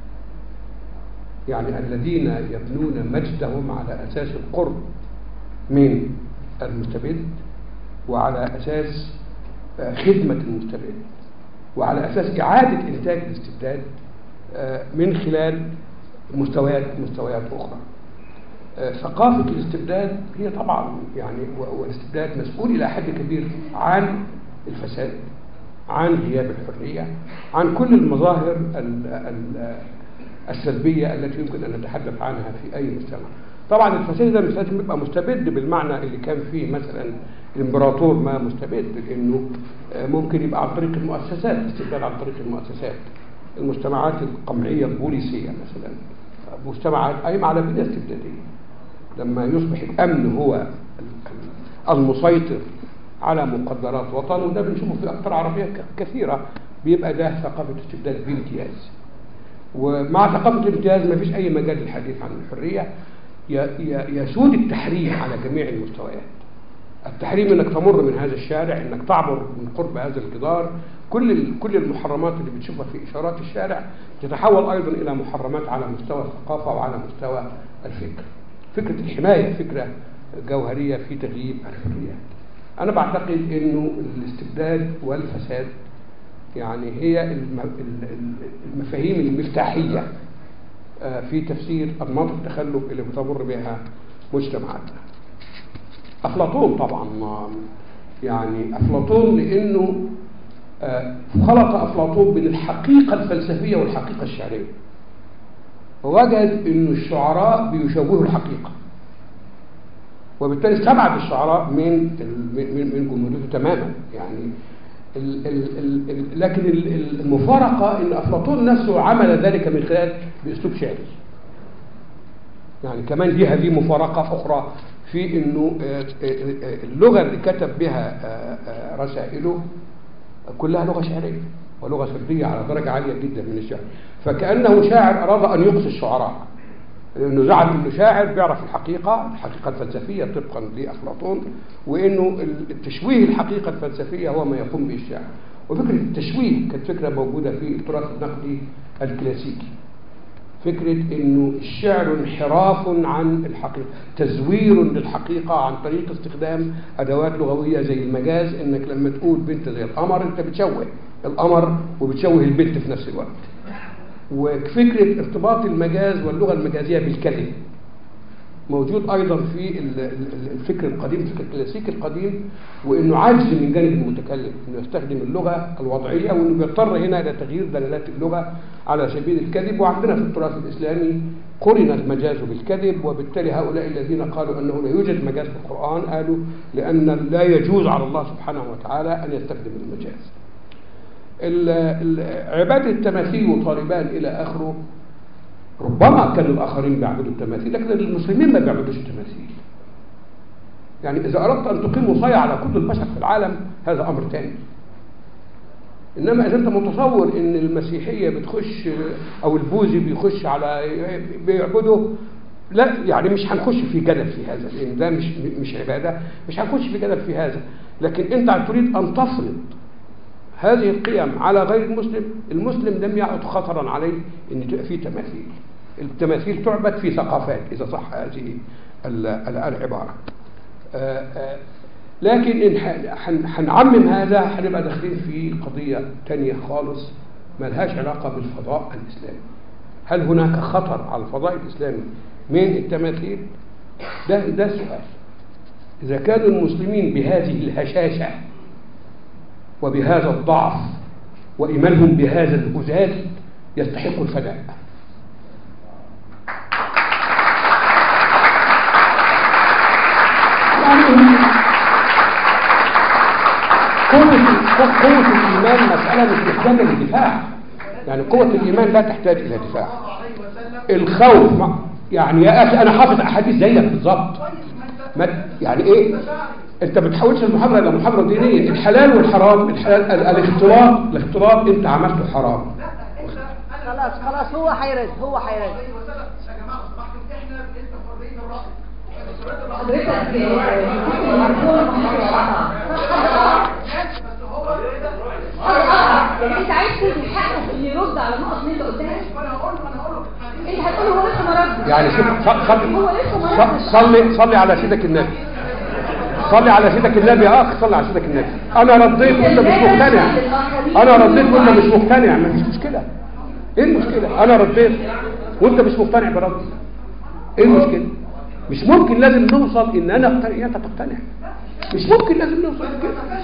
يعني الذين يبنون مجدهم على أساس القرب من المستبد وعلى أساس آه، خدمة المستبد وعلى أساس إعادة إنتاج الاستبداد آه، من خلال مستويات مستويات أخرى آه، ثقافة الاستبداد هي طبعا يعني و- والاستبداد مسؤول إلى حد كبير عن الفساد عن غياب الحرية عن كل المظاهر ال- ال- السلبية التي يمكن أن نتحدث عنها في أي مجتمع طبعا الفساد ده مش لازم يبقى مستبد بالمعنى اللي كان فيه مثلا الامبراطور ما مستبد لانه آه، ممكن يبقى عن طريق المؤسسات استبداد عن طريق المؤسسات المجتمعات القمعيه البوليسيه مثلا آه، مجتمعات قايمه على بنيه استبداديه لما يصبح الامن هو ال- ال- المسيطر على مقدرات وطن وده بنشوفه في اقطار عربيه ك- كثيره بيبقى ده ثقافه استبداد بامتياز ومع ثقافة الامتياز ما فيش أي مجال للحديث عن الحرية ي- ي- يسود التحريم على جميع المستويات التحريم انك تمر من هذا الشارع انك تعبر من قرب هذا الجدار كل ال- كل المحرمات اللي بتشوفها في اشارات الشارع تتحول ايضا الى محرمات على مستوى الثقافه وعلى مستوى الفكر فكره الحمايه فكره جوهريه في تغييب الحريات انا بعتقد انه الاستبداد والفساد يعني هي الم- ال- ال- المفاهيم المفتاحيه آه، في تفسير انماط التخلف اللي بتمر بها مجتمعاتنا أفلاطون طبعا ما- يعني أفلاطون لأنه آه، خلط أفلاطون بين الحقيقة الفلسفية والحقيقة الشعرية ووجد أن الشعراء بيشوهوا الحقيقة وبالتالي استبعد الشعراء من ال- من من جمهوريته تماما يعني ال ال ال ال لكن ال- ال- المفارقة أن أفلاطون نفسه عمل ذلك من خلال بأسلوب شعري يعني كمان دي هذه مفارقة أخرى في أنه آه، آه، آه، اللغة اللي كتب بها آه، آه، رسائله كلها لغة شعرية ولغة سردية على درجة عالية جدا من الشعر فكأنه شاعر أراد أن يقصي الشعراء لأنه زعم أنه شاعر بيعرف الحقيقة الحقيقة الفلسفية طبقا لأفلاطون وأنه التشويه الحقيقة الفلسفية هو ما يقوم به الشاعر وفكرة التشويه كانت فكرة موجودة في التراث النقدي الكلاسيكي فكرة انه الشعر انحراف عن الحقيقة تزوير للحقيقة عن طريق استخدام ادوات لغوية زي المجاز انك لما تقول بنت زي القمر انت بتشوه القمر وبتشوه البنت في نفس الوقت وفكرة ارتباط المجاز واللغة المجازية بالكلم موجود ايضا في ال- ال- الفكر القديم الفكر الكلاسيكي القديم وانه عجز من جانب المتكلم انه يستخدم اللغه الوضعيه وانه بيضطر هنا الى تغيير دلالات اللغه على سبيل الكذب وعندنا في التراث الاسلامي قرن المجاز بالكذب وبالتالي هؤلاء الذين قالوا انه لا يوجد مجاز في القران قالوا لان لا يجوز على الله سبحانه وتعالى ان يستخدم المجاز. ال- ال- عباده التماثيل وطالبان الى اخره ربما كان الآخرين بيعبدوا التماثيل لكن المسلمين ما بيعبدوش التماثيل يعني إذا أردت أن تقيم وصاية على كل البشر في العالم هذا أمر ثاني إنما إذا أنت متصور إن المسيحية بتخش أو البوذي بيخش على بيعبدوا لا يعني مش هنخش في جدل في هذا لأن ده مش مش عبادة مش هنخش في جدل في هذا لكن أنت تريد أن تفرض هذه القيم على غير المسلم المسلم لم يعد خطرا عليه ان تبقى فيه تماثيل التماثيل تعبد في ثقافات اذا صح هذه ال- ال- العباره آه، آه، لكن ان ح- حن- هنعمم هذا هنبقى داخلين في قضيه تانية خالص ملهاش علاقه بالفضاء الاسلامي هل هناك خطر على الفضاء الاسلامي من التماثيل ده ده سؤال اذا كان المسلمين بهذه الهشاشه وبهذا الضعف وإيمانهم بهذا الهزال يستحق الفداء يعني قوة قوة الإيمان مسألة مش محتاجة للدفاع يعني قوة الإيمان لا تحتاج إلى دفاع الخوف ما- يعني يا أخي أنا حافظ أحاديث زيك بالظبط ما يعني إيه أنت ما بتحولش المحاضرة إلى محاضرة دينية الحلال والحرام الحلال ال- الاختلاط الاختلاط أنت عملته حرام خلاص خلاص هو هيرد هو هيرد حضرتك آه، ممكن المفهوم يعني انت عايز تدي حقه في اللي يرد على النقط اللي انت قلتها انت هتقول هو لسه ما ردش يعني شوف ص- صلي هو لسه ما ردش ص- صلي صلي على سيدك النبي صلي على سيدك النبي يا اخ صلي على سيدك النبي انا رديت وانت مش مقتنع انا رديت وانت مش مقتنع مفيش مشكله ايه المشكله انا رديت وانت مش مقتنع بردي ايه المشكله مش ممكن لازم نوصل ان انا اقتنع انت تقتنع مش ممكن لازم نوصل لكده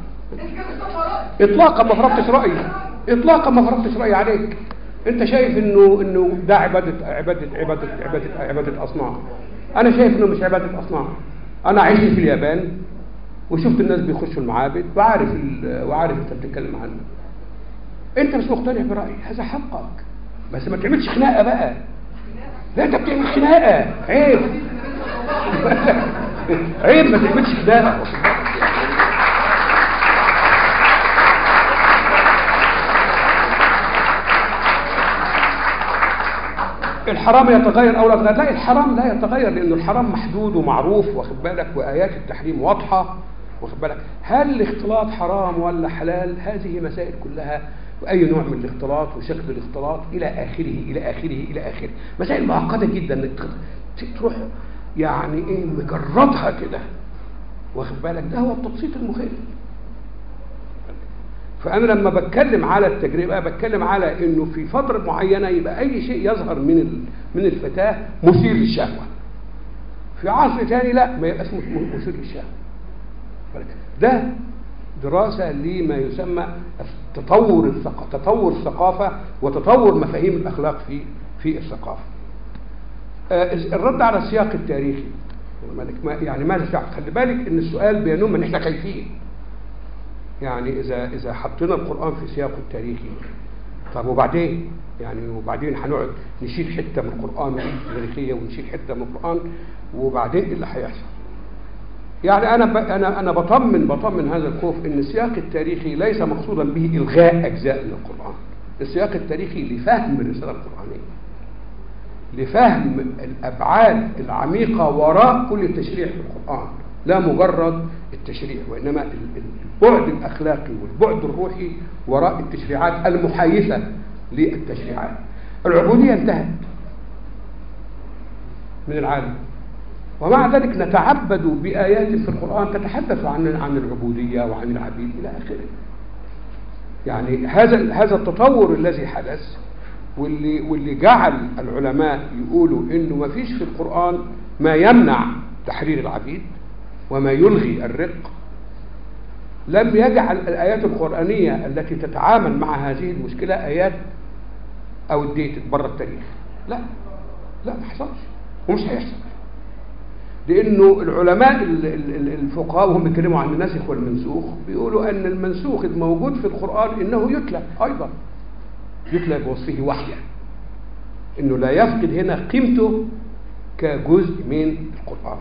اطلاقا ما فرضتش رايي اطلاقا ما فرضتش رايي عليك انت شايف انه انه ده عباده عباده عباده عباده عباده اصنام انا شايف انه مش عباده اصنام انا عشت في اليابان وشفت الناس بيخشوا المعابد وعارف ال- وعارف انت بتتكلم عنه انت مش مقتنع برايي هذا حقك بس ما تعملش خناقه بقى لا انت بتعمل خناقه عيب عيب ما تعملش خناقه الحرام يتغير او لا يتغير لا الحرام لا يتغير لانه الحرام محدود ومعروف واخد بالك وايات التحريم واضحه واخد بالك هل الاختلاط حرام ولا حلال هذه مسائل كلها واي نوع من الاختلاط وشكل الاختلاط الى اخره الى اخره الى اخره مسائل معقده جدا انك ت- تروح يعني ايه مجردها كده واخد بالك ده هو التبسيط المخيف فانا لما بتكلم على التجربه بتكلم على انه في فتره معينه يبقى اي شيء يظهر من ال- من الفتاه مثير للشهوه في عصر ثاني لا ما يبقاش م- مثير للشهوه بالك؟ ده دراسه لما يسمى تطور الثقافه تطور الثقافه وتطور مفاهيم الاخلاق في في الثقافه آه، الرد على السياق التاريخي مالك ما- يعني ماذا فعل خلي بالك ان السؤال بينم ان احنا خايفين يعني اذا اذا حطينا القران في سياقه التاريخي طب وبعدين يعني وبعدين هنقعد نشيل حته من القران ونقول تاريخيه ونشيل حته من القران وبعدين ايه اللي هيحصل يعني انا ب... انا انا بطمن بطمن هذا الخوف ان السياق التاريخي ليس مقصودا به الغاء اجزاء من القران السياق التاريخي لفهم الرساله القرانيه لفهم الابعاد العميقه وراء كل تشريع في القران لا مجرد التشريع وانما ال- ال- البعد الاخلاقي والبعد الروحي وراء التشريعات المحايثه للتشريعات العبودية انتهت من العالم ومع ذلك نتعبد بآيات في القرآن تتحدث عن عن العبودية وعن العبيد إلى آخره يعني هذا هذا التطور الذي حدث واللي واللي جعل العلماء يقولوا انه ما فيش في القرآن ما يمنع تحرير العبيد وما يلغي الرق لم يجعل الآيات القرآنية التي تتعامل مع هذه المشكلة آيات أو اديت بره التاريخ لا لا ما حصلش ومش هيحصل لأنه العلماء ال- ال- ال- الفقهاء وهم بيتكلموا عن الناسخ والمنسوخ بيقولوا أن المنسوخ الموجود في القرآن إنه يتلى أيضا يتلى بوصفه وحيا إنه لا يفقد هنا قيمته كجزء من القرآن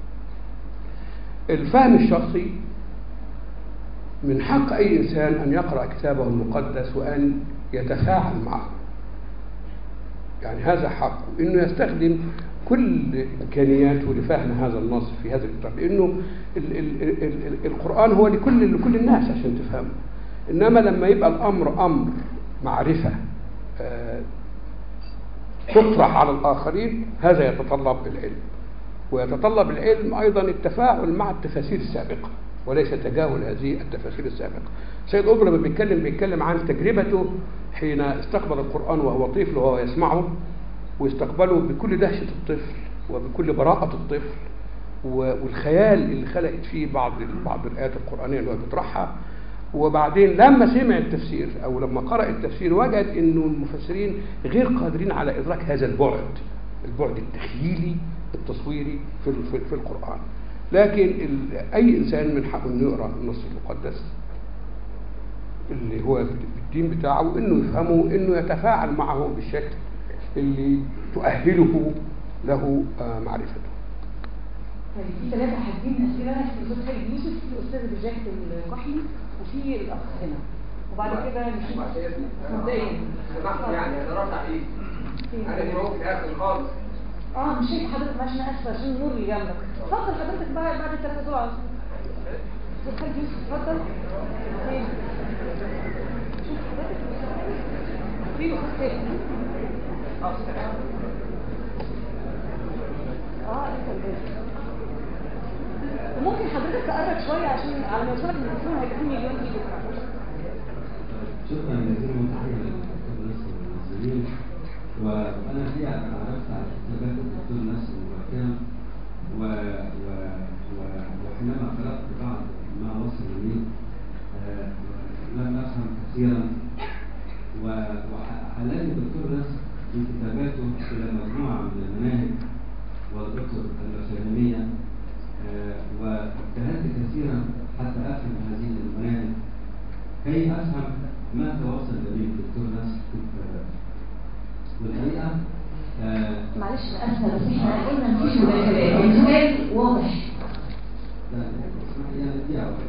الفهم الشخصي من حق أي إنسان أن يقرأ كتابه المقدس وأن يتفاعل معه يعني هذا حقه انه يستخدم كل امكانياته لفهم هذا النص في هذا الكتاب لانه ال ال ال ال القران هو لكل لكل الناس عشان تفهمه انما لما يبقى الامر امر معرفه آه، تطرح على الاخرين هذا يتطلب العلم ويتطلب العلم ايضا التفاعل مع التفاسير السابقه وليس تجاهل هذه التفاسير السابقه سيد قطب لما بيتكلم بيتكلم عن تجربته حين استقبل القران وهو طفل وهو يسمعه واستقبله بكل دهشه الطفل وبكل براءه الطفل و- والخيال اللي خلقت فيه بعض بعض الايات القرانيه اللي هو بيطرحها وبعدين لما سمع التفسير او لما قرأ التفسير وجد انه المفسرين غير قادرين على ادراك هذا البعد البعد التخيلي التصويري في ال- في, في القرآن لكن ال- اي انسان من حقه انه يقرا النص المقدس اللي هو الدين بتاعه انه يفهمه انه يتفاعل معه بالشكل اللي تؤهله له آه، معرفته طيب في ثلاثة حاجين أسئلة في الأستاذ خالد يوسف في الأستاذ بجاهد القحلي وفي الأخ هنا وبعد كده نشوف مبدئيا يعني انا رافع ايدي انا اللي موجود في الاخر خالص اه مش شايف حضرتك معلش انا اسفه عشان النور اللي جنبك اتفضل حضرتك بعد بعد الثلاثة دول على طول. أستاذ خالد يوسف اتفضل فين؟ شوف حضرتك في أستاذ خالد اه انت الباشا وممكن حضرتك تقرب شويه عشان على ما يوصلك الميكروفون هيبقى في مليون ايد شكرا جزيلا وتحيه للدكتور ناصر المنزلين وانا الحقيقه تعرفت على كتابات الدكتور ناصر مبكرا و... و... و... وحينما قرات بعض ما وصل اليه آه، لم افهم كثيرا و... وحلاني الدكتور ناصر في كتاباته الى مجموعه من المناهج والكتب المفاهيميه آه، واجتهدت كثيرا حتى افهم هذه المناهج كي افهم ما توصل اليه الدكتور ناصر في كتاباته والحقيقه آه، معلش انا اسفه بس احنا قلنا مفيش مداخلات السؤال واضح لا اسمح لي انا دي أول.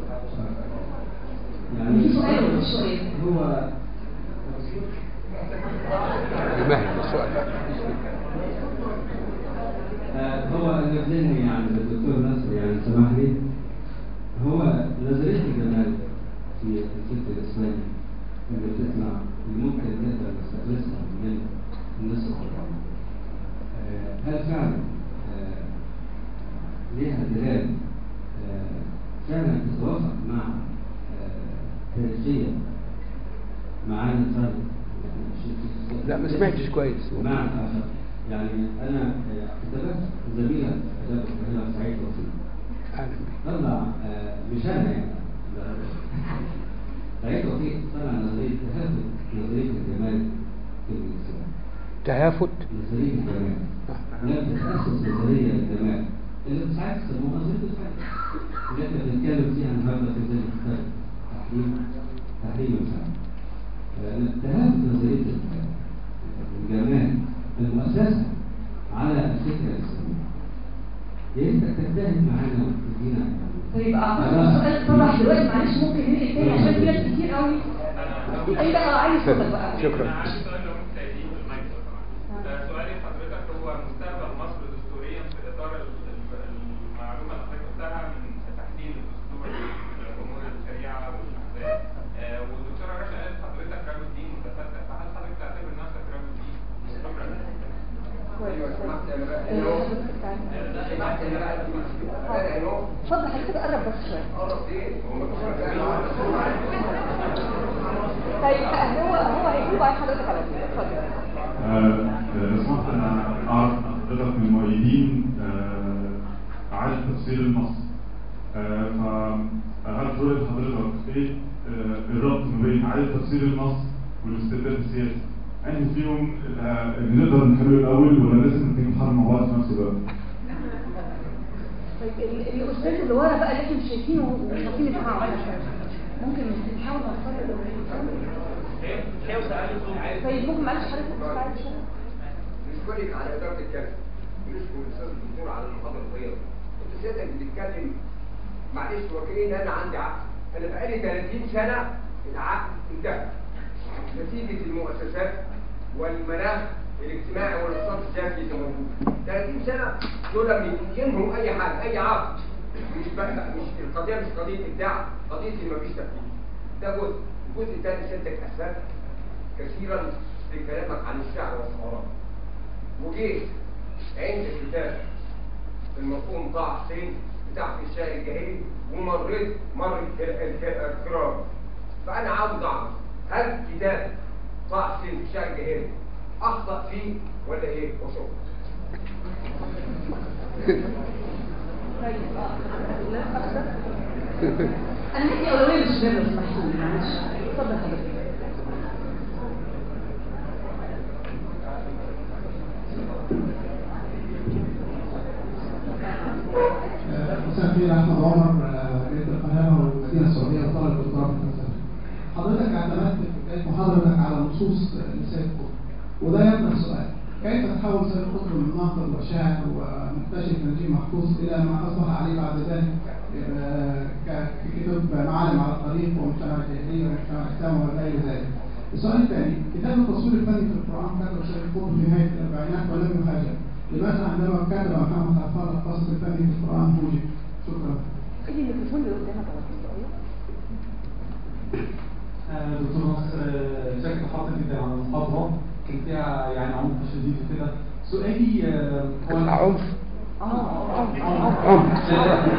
في سؤال ولا مش سؤال؟ هو يمهد السؤال ده آه، هو اللي يخدمني يعني الدكتور نصر يعني سمح لي هو نظرية الجمال في الفكر الإسلامي اللي بتطلع اللي ممكن نقدر نستخلصها من النص القرآني آه، هل فعلا آه، ليها دلالة آه، فعلا تتوافق مع آه، تاريخيا معاني الفرد لا ما سمعتش كويس بمعنى آخر يعني أنا آه، كتبت زميلة آداب القاهرة سعيد وفيق أهلا بك طلع آه، مش أنا يعني لا. سعيد وفيق طلع نظرية تهافت نظرية الجمال في الإسلام تهافت نظرية الجمال لم تتأسس نظرية الجمال اللي ساعات يسموها نظرية الفن اللي احنا بنتكلم فيها النهارده في ذلك الكتاب تحريم تحريم الفن لأن تهافت نظرية الجمال المؤسسة على الفكرة الإسلامية يا ريتك تجتهد معانا وتدينا طيب اعتقد السؤال اتضح دلوقتي معلش ممكن ننقل تاني عشان في ناس كتير قوي اي بقى عايز صوتك بقى شكرا عندي سؤال لو ممكن تأتيه في المايك لو سمحت. آه، سؤالي لحضرتك هو مستقبل مصر دستوريا في اطار ال- ال- المعلومه اللي حضرتك قلتها من تحديد الدستور لامور الشريعه والاحزاب. آه، والدكتوره رشا قالت حضرتك رجل دين متفتح فهل حضرتك تعتبر نفسك رجل دين انا اهو اتفضل حضرتك قرب بس شويه قرب ايه هم طيب هو هو هيجيب على حضرتك على طول اتفضل لو سمحت انا اعرف حضرتك من مؤيدين آه، اعاده تفسير النص آه، فهل رؤيه حضرتك ايه آه، الربط ما بين اعاده تفسير النص والاستبداد السياسي؟ انهي فيهم اللي اللي نقدر نحله الاول ولا لازم الاثنين يتحركوا مع بعض في نفس الوقت؟ طيب ال- الاستاذ اللي ورا بقى اللي احنا مش شايفينه ومش عارفين نسمعه ممكن نحاول نوصل طيب ممكن معلش حضرتك تسمع عادي شويه نشكرك على اداره الكلام ونشكر الاستاذ الدكتور على المحاضره الطيبه انت سيادتك بتتكلم معلش وكأن انا عندي عقل انا بقالي 30 سنه العقل انتهى نتيجه المؤسسات والمناخ الاجتماعي والاقتصاد السياسي اللي موجود 30 سنه دول ينهوا اي حاجه اي عقل مش بقى مش القضيه مش قضيه ابداع قضيه ان مفيش تفكير ده جزء الجزء الثاني سيادتك اسلمت كثيرا في كلامك عن الشعر والشعراء وجيت عند كتاب المرحوم طه حسين بتاع الشعر الجاهلي ومريت مر الك- الك- الكرام فانا عاوز اعرف هل كتاب طه حسين في الشعر الجاهلي اخطا فيه ولا ايه وشكرا طيب اه لا أخطأ. انا هدي اولويه للشباب لو سمحتوا لي معلش اتفضل حضرتك مساء الخير احمد عمر آه، جريده القاهره والمدينه السعوديه وطالب دكتوراه في الفلسفه. حضرتك اعتمدت في بدايه محاضرتك على نصوص آه، لسيد قطب وده يطرح سؤال كيف تحول سيد قطب من ناقد وشاعر ومكتشف نجيب محفوظ الى ما اصبح عليه بعد ذلك آه، ك- ككتب معالم على الطريق ومجتمع الجاهليه ومجتمع الاسلام وغير ذلك. السؤال الثاني كتاب التصوير الفني في القران كتب سيد قطب في نهايه الاربعينات ولم يهاجر. لماذا عندما كتب محمد حفاظ الفصل الفني في القران وجد؟ شكرا. خدي الميكروفون اللي قدامك على طول ايوه آه، دكتور نصر آه، شكرا حضرتك جدا على المحاضرة كان فيها يعني عمق شديد وكده سؤالي آه، هو عنف اه عنف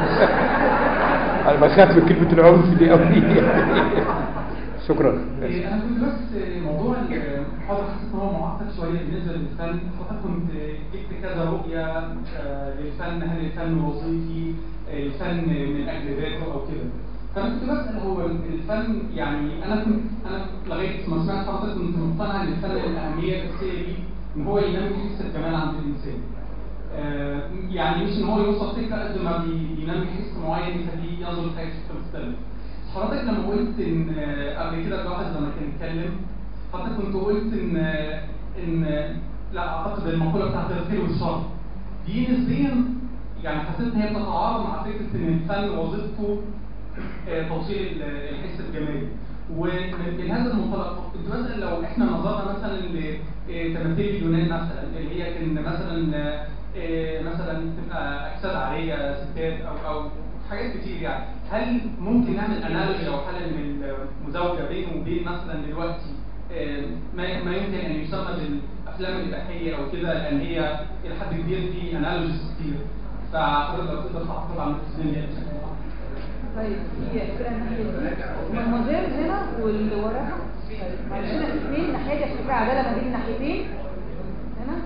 انا بخاف من كلمه العنف دي قوي شكرا إيه، انا كنت بس آه، موضوع المحاضرة حسيت ان هو معقد شوية بالنسبة للفن حضرتك كنت آه، جبت كذا رؤية آه، للفن هل الفن وظيفي آه، الفن من اجل ذاته او كده فانا كنت بسال هو الفن يعني انا كنت انا لغايه ما سمعت حضرتك كنت مقتنع ان الفن الاهميه الاساسيه ليه ان هو ينمي حس الجمال عند الانسان. آه، يعني مش ان هو يوصل فكره قد ما بي- بينمي حس معين يخليه ينظر لحاجه بشكل مختلف. حضرتك لما قلت ان آه، قبل كده الواحد لما كان يتكلم حضرتك كنت قلت ان آه، ان آه، لا اعتقد المقوله بتاعت الخير والشر دي نسبيا يعني حسيت ان هي بتتعارض مع فكره ان الفن وظيفته آه، توصيل ال- الحس الجمالي ومن من هذا المنطلق كنت بسأل لو احنا نظرنا مثلا لتماثيل اليونان مثلا اللي هي كان مثلا آه، آه، مثلا تبقى اجساد عاريه ستات او او حاجات كتير يعني هل ممكن نعمل انالوجي او حاله من المزاوجه بينه وبين مثلا دلوقتي آه، ما ما يمكن ان يسمى بالافلام الاباحيه او كده لان هي الى حد كبير في انالوجيز كتير فحضرتك لو تقدر تعقب على التسليم دي بشكل واضح. طيب في اسئله الناحيه دي مدموزيل هنا واللي وراها طيب معلش هنا في اثنين ناحيه عشان في عداله ما بين الناحيتين هنا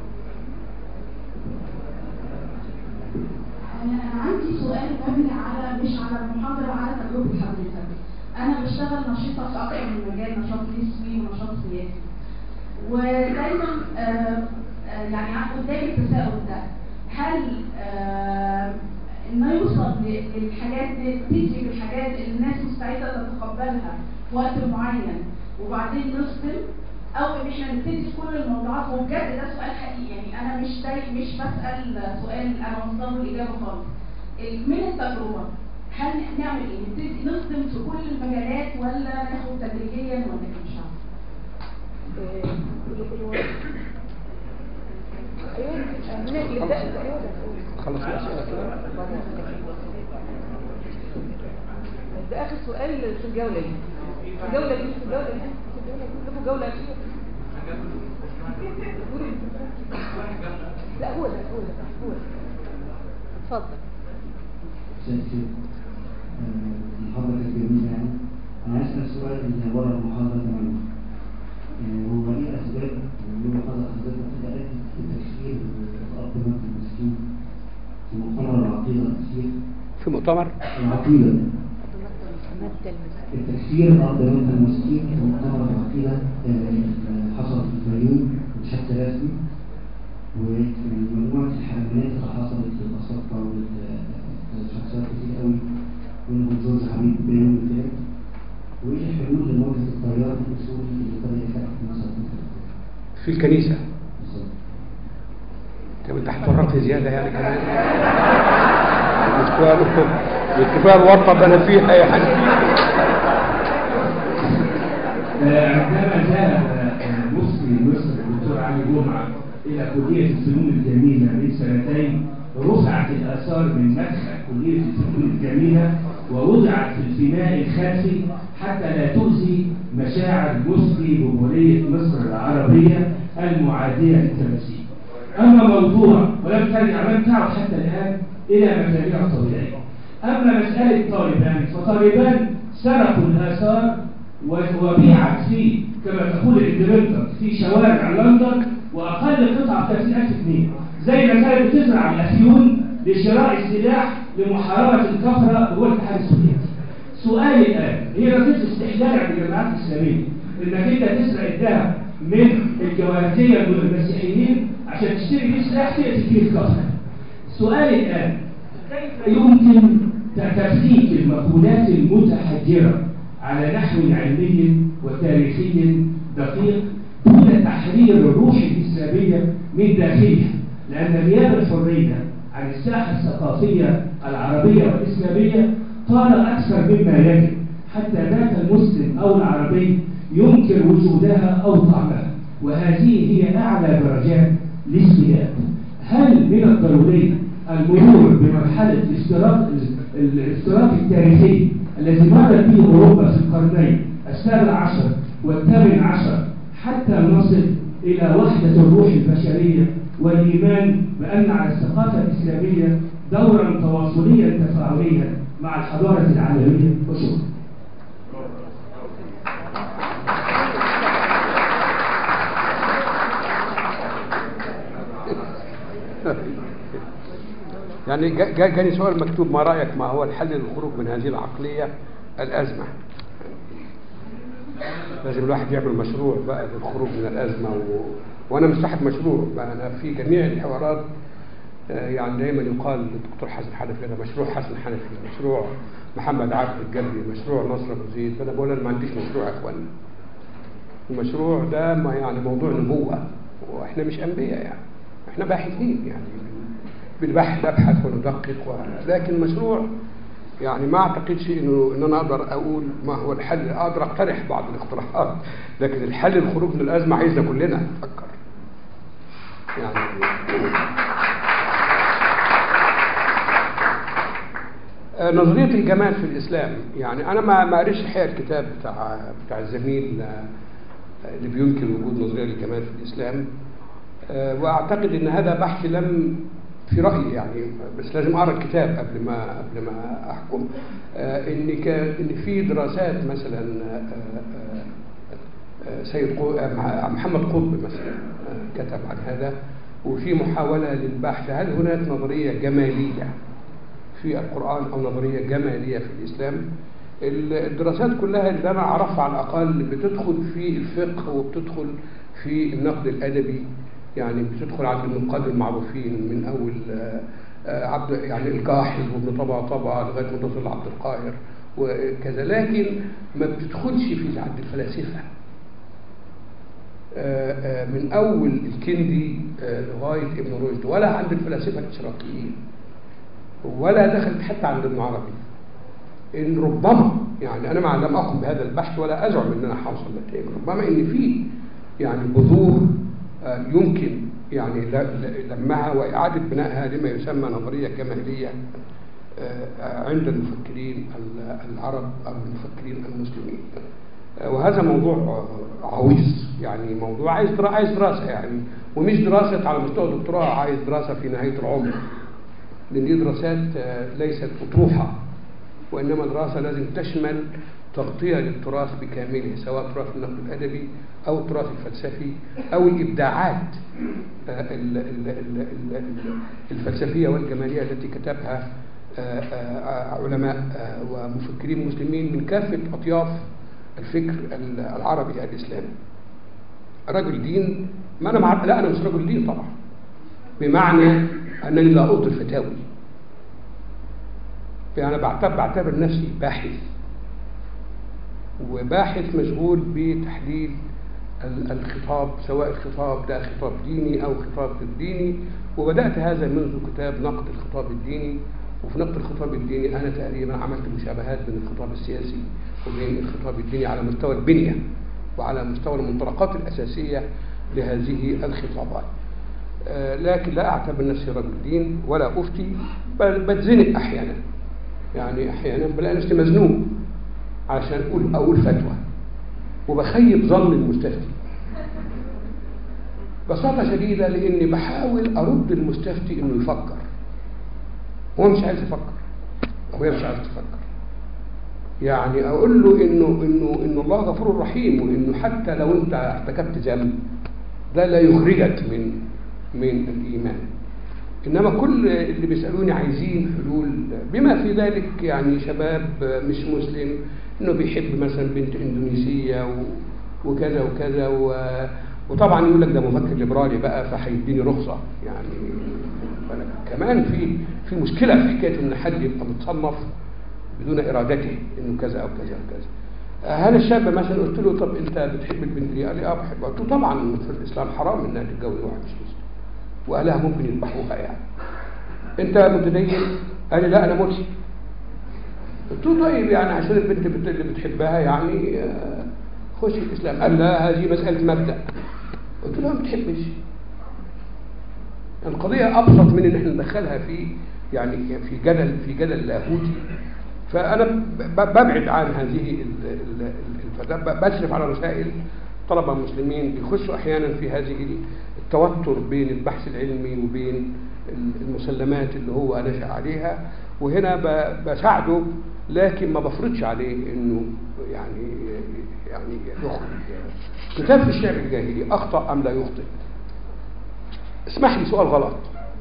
أنا عندي سؤال مبني على مش على المحاضرة على تجربة حضرتك. أنا بشتغل نشيطة في أكثر من مجال نشاط نسوي ونشاط سياسي. ودايما آه، آه، يعني قدامي التساؤل ده هل آه، إنه يوصل ل- للحاجات دي تدرك الحاجات اللي الناس مستعدة تتقبلها في وقت معين وبعدين نفصل او ان احنا نبتدي في كل الموضوعات وبجد ده سؤال حقيقي يعني انا مش داي مش بسال سؤال انا وصل له الاجابه خالص ال- من التجربه هل نعمل ايه؟ نبتدي نصدم في كل المجالات ولا ناخد تدريجيا ولا إيه؟ مش عارفه آه، كله كله ورا. ايوه آه، هنا يبدا ايوه ده خلص الاسئله كده ده اخر سؤال في الجوله دي في الجوله دي في الجوله دي في الجوله دي لكم جوله اخيره لا هو ده هو ده هو ده اتفضل مساء الخير آه، المحاضرة كانت جميلة يعني أنا أسأل سؤال اللي ورا المحاضرة تماما آه، هو إيه أسباب اللي هو حضرتك حضرتك كده أدت لتشكيل الأب مجد المسكين في مؤتمر العقيدة الأخير في مؤتمر العقيدة مد المسكين التكفير الأرض مجد المسكين في مؤتمر العقيدة آه، حصل في الفيوم بشكل رسمي ومجموعة الحملات اللي حصلت للأساطة والشخصيات كتير قوي منهم جورج حبيب بيوم اللي فات وإيه الحلول لمواجهة التيار الأصولي اللي بدأ يفتح مصر في الكنيسة بالظبط طب انت هتورطني زيادة يعني كمان مش كفاية مش كفاية الورطة اللي انا فيها يعني عندما ذهب مصري مصر الدكتور علي جمعه الى كليه الفنون الجميله من سنتين رفعت الاثار من مدخل كليه الفنون الجميله ووضعت في الفناء الخلفي حتى لا تؤذي مشاعر مصري جمهوريه مصر العربيه المعاديه للتمثيل. اما موضوع ولم ترجع لم تعد حتى الان الى مجاميع طبيعيه. اما مساله طالبان فطالبان سرقوا الاثار وبيعت في كما تقول الاندبندنت في شوارع لندن واقل قطعه 30000 جنيه زي ما كانت بتزرع الافيون لشراء السلاح لمحاربه الكفره هو الاتحاد السوفيتي. سؤالي الان هي نتيجه استحلال عند الجماعات الاسلاميه انك انت تسرق الذهب من الجوارجيه المسيحيين عشان تشتري بيه سلاح تقتل فيه الكفره. سؤالي الان كيف يمكن تفكيك المقولات المتحجره على نحو علمي وتاريخي دقيق دون تحرير الروح الإسلامية من داخلها لأن غياب الحرية عن الساحة الثقافية العربية والإسلامية طال أكثر مما يجب حتى ذاك المسلم أو العربي ينكر وجودها أو طعمها وهذه هي أعلى درجات الاستيلاء هل من الضروري المرور بمرحلة الافتراق الافتراق التاريخي الذي مرت به أوروبا في القرنين السابع عشر والثامن عشر حتى نصل إلى وحدة الروح البشرية والإيمان بأن على الثقافة الإسلامية دورا تواصليا تفاعليا مع الحضارة العالمية وشكرا. يعني جا- جا- جاني سؤال مكتوب ما رأيك ما هو الحل للخروج من هذه العقلية الأزمة لازم الواحد يعمل مشروع بقى للخروج من الأزمة و... وأنا مش صاحب مشروع بقى أنا في جميع الحوارات آه، يعني دايما يقال للدكتور حسن حنفي أنا مشروع حسن حنفي مشروع محمد عبد الجبري مشروع نصر أبو زيد فأنا بقول أنا ما عنديش مشروع يا إخوانا المشروع ده ما يعني موضوع نبوة وإحنا مش أنبياء يعني إحنا باحثين يعني بالبحث نبحث وندقق و... لكن مشروع يعني ما اعتقدش انه ان انا اقدر اقول ما هو الحل اقدر اقترح بعض الاقتراحات لكن الحل للخروج من الازمه عايزنا كلنا نفكر يعني آه، نظريه الجمال في الاسلام يعني انا ما ما قريتش الحقيقه الكتاب بتاع بتاع الزميل آه، اللي بينكر وجود نظريه للجمال في الاسلام آه، واعتقد ان هذا بحث لم في رايي يعني بس لازم اقرا الكتاب قبل ما قبل ما احكم آه، ان كان ان في دراسات مثلا آه، آه، آه، سيد قو- آه، مع- محمد قطب مثلا آه، كتب عن هذا وفي محاوله للبحث هل هناك نظريه جماليه في القرآن أو نظرية جمالية في الإسلام الدراسات كلها اللي أنا أعرفها على الأقل بتدخل في الفقه وبتدخل في النقد الأدبي يعني بتدخل عند النقاد المعروفين من أول آه، آه، عبد يعني الجاحظ وابن طبعا لغاية ما تصل لعبد القاهر وكذا لكن ما بتدخلش في عند الفلاسفة آه، آه، من أول الكندي آه، لغاية ابن رشد ولا عند الفلاسفة الإشراقيين ولا دخلت حتى عند ابن عربي ان ربما يعني انا مع لم اقم بهذا البحث ولا ازعم ان انا هوصل لنتائج ربما ان في يعني بذور آه، يمكن يعني ل- ل- لمها واعاده بنائها لما يسمى نظريه جماليه آه، آه، عند المفكرين ال- العرب او المفكرين المسلمين آه، وهذا موضوع آه، عويص يعني موضوع عايز درا- عايز دراسه يعني ومش دراسه على مستوى دكتوراه عايز دراسه في نهايه العمر لأن دي دراسات آه، ليست أطروحة وإنما دراسة لازم تشمل تغطية للتراث بكامله سواء تراث النقد الأدبي أو التراث الفلسفي أو الإبداعات آه، ال- ال- ال- ال- ال- الفلسفية والجمالية التي كتبها آه، آه، علماء آه، ومفكرين مسلمين من كافة أطياف الفكر ال- العربي الإسلامي رجل دين ما أنا مع... لا أنا مش رجل دين طبعا بمعنى أنني لا أصدر فتاوي يعني بعتبر, بعتبر نفسي باحث وباحث مشغول بتحليل ال- الخطاب سواء الخطاب ده خطاب ديني أو خطاب غير ديني وبدأت هذا منذ كتاب نقد الخطاب الديني وفي نقد الخطاب الديني أنا تقريبا عملت مشابهات بين الخطاب السياسي وبين الخطاب الديني على مستوى البنية وعلى مستوى المنطلقات الأساسية لهذه الخطابات آه، لكن لا أعتبر نفسي رجل دين ولا أفتي بل بتزنق أحيانا يعني أحيانا بلاقي نفسي مزنوق عشان أقول أقول فتوى وبخيب ظن المستفتي ببساطة شديدة لأني بحاول أرد المستفتي إنه يفكر هو مش عايز يفكر أو هي مش عايز تفكر يعني أقول له إنه إنه إنه الله غفور رحيم وإنه حتى لو أنت ارتكبت ذنب ده لا يخرجك من من الإيمان إنما كل اللي بيسألوني عايزين حلول بما في ذلك يعني شباب مش مسلم إنه بيحب مثلا بنت إندونيسية و- وكذا وكذا و- وطبعا يقول لك ده مفكر ليبرالي بقى فهيديني رخصة يعني فأنا كمان في في مشكلة في حكاية إن حد يبقى متصنف بدون إرادته إنه كذا أو كذا أو كذا هذا الشاب مثلا قلت له طب أنت بتحب البنت دي؟ قال لي أه بحبها قلت له طبعا في الإسلام حرام إنها تتجوز واحد مش مسلم وأهلها ممكن يذبحوها يعني أنت متدين؟ قال لي لا أنا مسلم قلت له طيب يعني عشان البنت بت- اللي بتحبها يعني آه، خش في الإسلام قال لا هذه مسألة مبدأ قلت له ما بتحبش القضية أبسط من إن احنا ندخلها في يعني في جدل في جدل لاهوتي فأنا ب- ببعد عن هذه ال- ال- الفتاة ب- بشرف على رسائل طلبة مسلمين بيخشوا أحيانا في هذه التوتر بين البحث العلمي وبين المسلمات اللي هو نشأ عليها وهنا ب- بساعده لكن ما بفرضش عليه انه يعني يعني يخرج كتاب في الشعر الجاهلي اخطا ام لا يخطئ اسمح لي سؤال غلط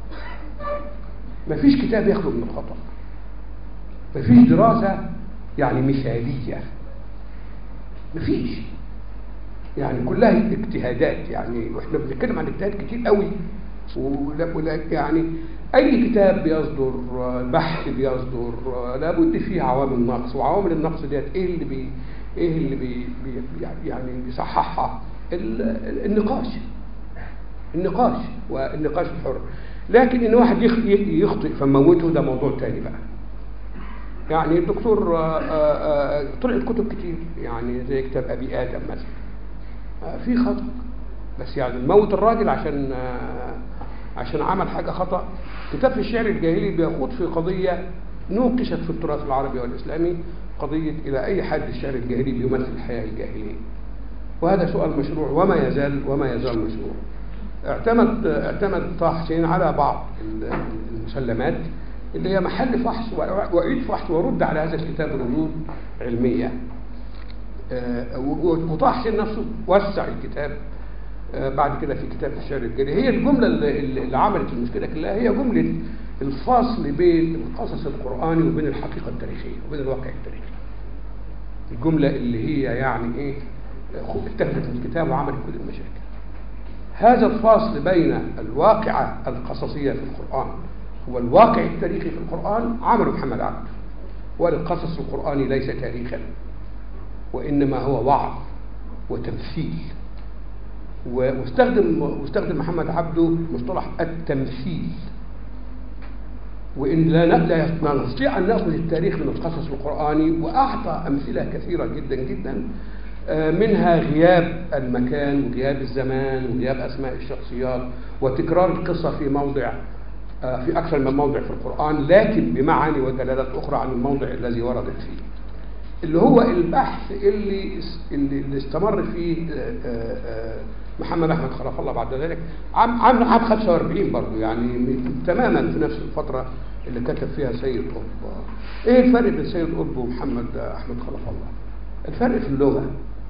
مفيش كتاب يخلو من الخطا مفيش دراسه يعني مثاليه مفيش يعني كلها اجتهادات يعني واحنا بنتكلم عن اجتهاد كتير قوي ولا ولا يعني اي كتاب بيصدر آه، بحث بيصدر آه، لابد فيه عوامل نقص وعوامل النقص ديت ايه اللي بي ايه اللي بي بي يعني بيصححها ال- ال- النقاش النقاش والنقاش الحر لكن ان واحد يخ- يخطئ فموته ده موضوع تاني بقى يعني الدكتور آه، آه، آه، طلعت كتب كتير يعني زي كتاب ابي ادم مثلا آه، في خطأ بس يعني نموت الراجل عشان آه، عشان عمل حاجة خطأ كتاب في الشعر الجاهلي بيخوض في قضية نوقشت في التراث العربي والإسلامي قضية إلى أي حد الشعر الجاهلي بيمثل الحياة الجاهلية وهذا سؤال مشروع وما يزال وما يزال مشروع اعتمد اعتمد طه حسين على بعض ال- المسلمات اللي هي محل فحص وأع- وأعيد فحص ورد على هذا الكتاب ردود علمية آه، و- و- وطه حسين نفسه وسع الكتاب آه، بعد كده في كتاب الشعر الجاهلي هي الجملة اللي, اللي عملت المشكلة كلها هي جملة الفصل بين القصص القرآني وبين الحقيقة التاريخية وبين الواقع التاريخي الجملة اللي هي يعني ايه خ- اتخذت من الكتاب وعملت كل المشاكل هذا الفاصل بين الواقعة القصصية في القرآن والواقع التاريخي في القرآن عمله محمد عبد والقصص القرآني ليس تاريخا وإنما هو وعظ وتمثيل و- واستخدم واستخدم محمد عبده مصطلح التمثيل وإن لا ن- لا يس- لا نستطيع أن نأخذ التاريخ من القصص القرآني وأعطى أمثلة كثيرة جدا جدا آه، منها غياب المكان وغياب الزمان وغياب أسماء الشخصيات وتكرار القصة في موضع آه، في أكثر من موضع في القرآن لكن بمعاني ودلالات أخرى عن الموضع الذي وردت فيه اللي هو البحث اللي اللي اللي استمر فيه آه، آه، آه، محمد احمد خلف الله بعد ذلك عام عام عام 45 برضه يعني م- تماما في نفس الفتره اللي كتب فيها سيد قطب ايه الفرق بين سيد قطب ومحمد احمد خلف الله الفرق في اللغه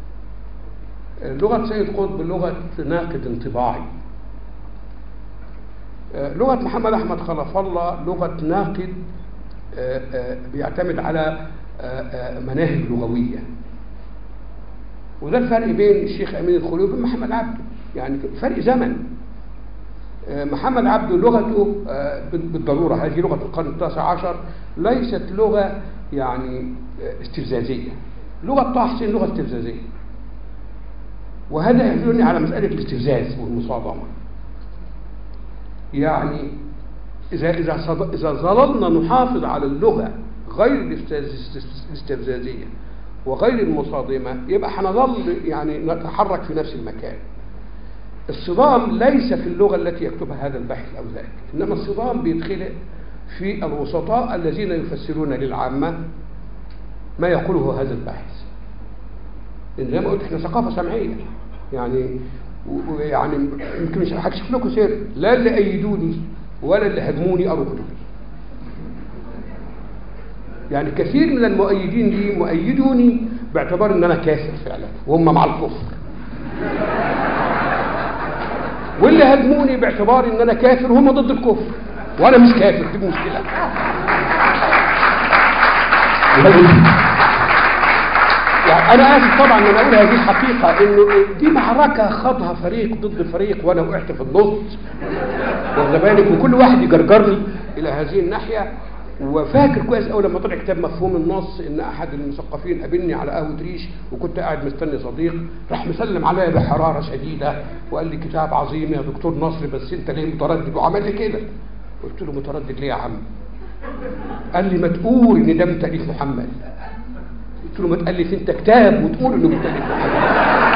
لغه سيد قطب لغه ناقد انطباعي لغه محمد احمد خلف الله لغه ناقد بيعتمد على مناهج لغويه وده الفرق بين الشيخ امين الخليل وبين محمد عبده يعني فرق زمن محمد عبده لغته بالضروره هذه لغه القرن التاسع عشر ليست لغه يعني استفزازيه لغه طه حسين لغه استفزازيه وهذا يدلني على مساله الاستفزاز والمصادمه يعني اذا اذا اذا ظللنا نحافظ على اللغه غير الاستفزازيه وغير المصادمه يبقى هنظل يعني نتحرك في نفس المكان الصدام ليس في اللغة التي يكتبها هذا الباحث أو ذاك إنما الصدام بيتخلق في الوسطاء الذين يفسرون للعامة ما يقوله هذا الباحث لأن زي ما قلت احنا ثقافة سمعية يعني يعني يمكن مش هكشف لكم سر لا اللي أيدوني ولا اللي هاجموني قروا كتبي يعني كثير من المؤيدين لي مؤيدوني باعتبار ان انا كافر فعلا وهم مع الكفر واللي هاجموني باعتبار ان انا كافر وهم ضد الكفر وانا مش كافر دي مشكله يعني انا اسف طبعا ان اقول هذه الحقيقه ان دي معركه خاضها فريق ضد فريق وانا وقعت في النص واخد بالك وكل واحد يجرجرني الى هذه الناحيه وفاكر كويس قوي لما طلع كتاب مفهوم النص ان احد المثقفين قابلني على قهوه ريش وكنت قاعد مستني صديق راح مسلم عليا بحراره شديده وقال لي كتاب عظيم يا دكتور نصر بس انت ليه متردد وعمل لي كده قلت له متردد ليه يا عم قال لي ما تقول ان ده من تاليف محمد قلت له ما تالف انت كتاب وتقول انه من تاليف محمد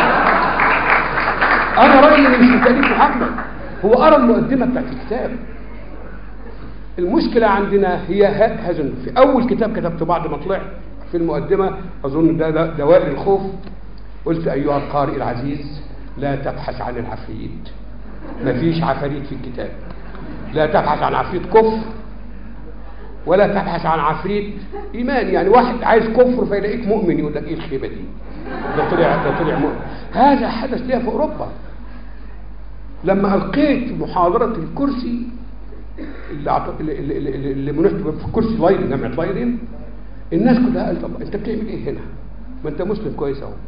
انا رايي انه مش من تاليف محمد هو قرا المقدمه بتاعت الكتاب المشكلة عندنا هي هذا في أول كتاب كتبته بعد ما طلعت في المقدمة أظن ده دوائر الخوف قلت أيها القارئ العزيز لا تبحث عن العفريت مفيش عفاريت في الكتاب لا تبحث عن عفريت كفر ولا تبحث عن عفريت إيمان يعني واحد عايز كفر فيلاقيك مؤمن يقول لك إيه الخيبة دي ده طلع ده طلع مؤمن هذا حدث لي في أوروبا لما ألقيت محاضرة الكرسي اللي, عط... اللي, اللي, اللي مناسبه في كرسي لايدن جامعه لايدن الناس كلها قالت طب انت بتعمل ايه هنا؟ ما انت مسلم كويس اهو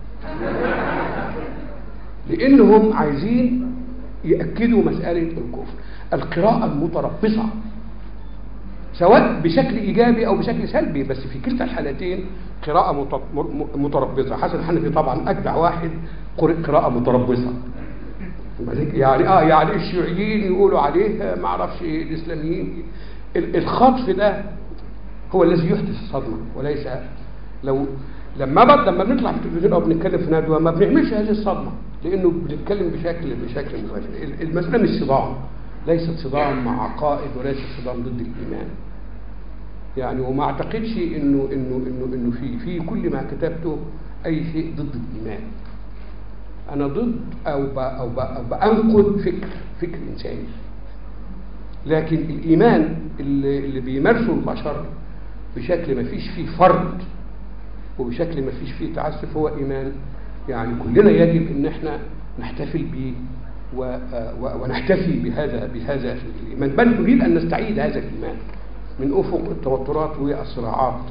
لانهم عايزين ياكدوا مساله الكفر القراءه المتربصه سواء بشكل ايجابي او بشكل سلبي بس في كلتا الحالتين قراءه متربصه حسن حنفي طبعا اجدع واحد قرأ قراءه متربصه يعني اه يعني الشيوعيين يقولوا عليه ما اعرفش الاسلاميين الخطف ده هو الذي يحدث الصدمه وليس لو لما بد لما بنطلع في التلفزيون او بنتكلم في ندوه ما بنعملش هذه الصدمه لانه بنتكلم بشكل بشكل مباشر المساله مش صدام ليست صدام مع عقائد وليست صدام ضد الايمان يعني وما اعتقدش انه انه انه انه في في كل ما كتبته اي شيء ضد الايمان انا ضد او ب او ب أو بانقد فكر فكر انساني لكن الايمان اللي, اللي بيمارسه البشر بشكل ما فيش فيه فرد وبشكل ما فيش فيه تعسف هو ايمان يعني كلنا يجب ان احنا نحتفل به ونحتفي بهذا بهذا الايمان بل نريد ان نستعيد هذا الايمان من افق التوترات والصراعات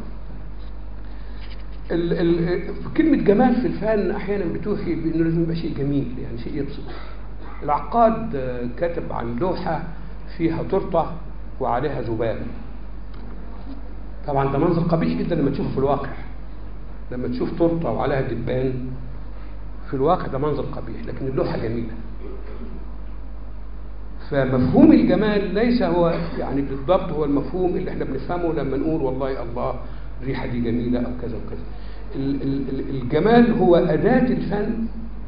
ال ال كلمة جمال في الفن أحيانا بتوحي بأنه لازم يبقى شيء جميل يعني شيء يبسط العقاد كتب عن لوحة فيها تورتة وعليها ذباب طبعا ده منظر قبيح جدا لما تشوفه في الواقع لما تشوف تورتة وعليها دبان في الواقع ده منظر قبيح لكن اللوحة جميلة فمفهوم الجمال ليس هو يعني بالضبط هو المفهوم اللي احنا بنفهمه لما نقول والله الله الريحة دي جميلة أو كذا وكذا الجمال هو أداة الفن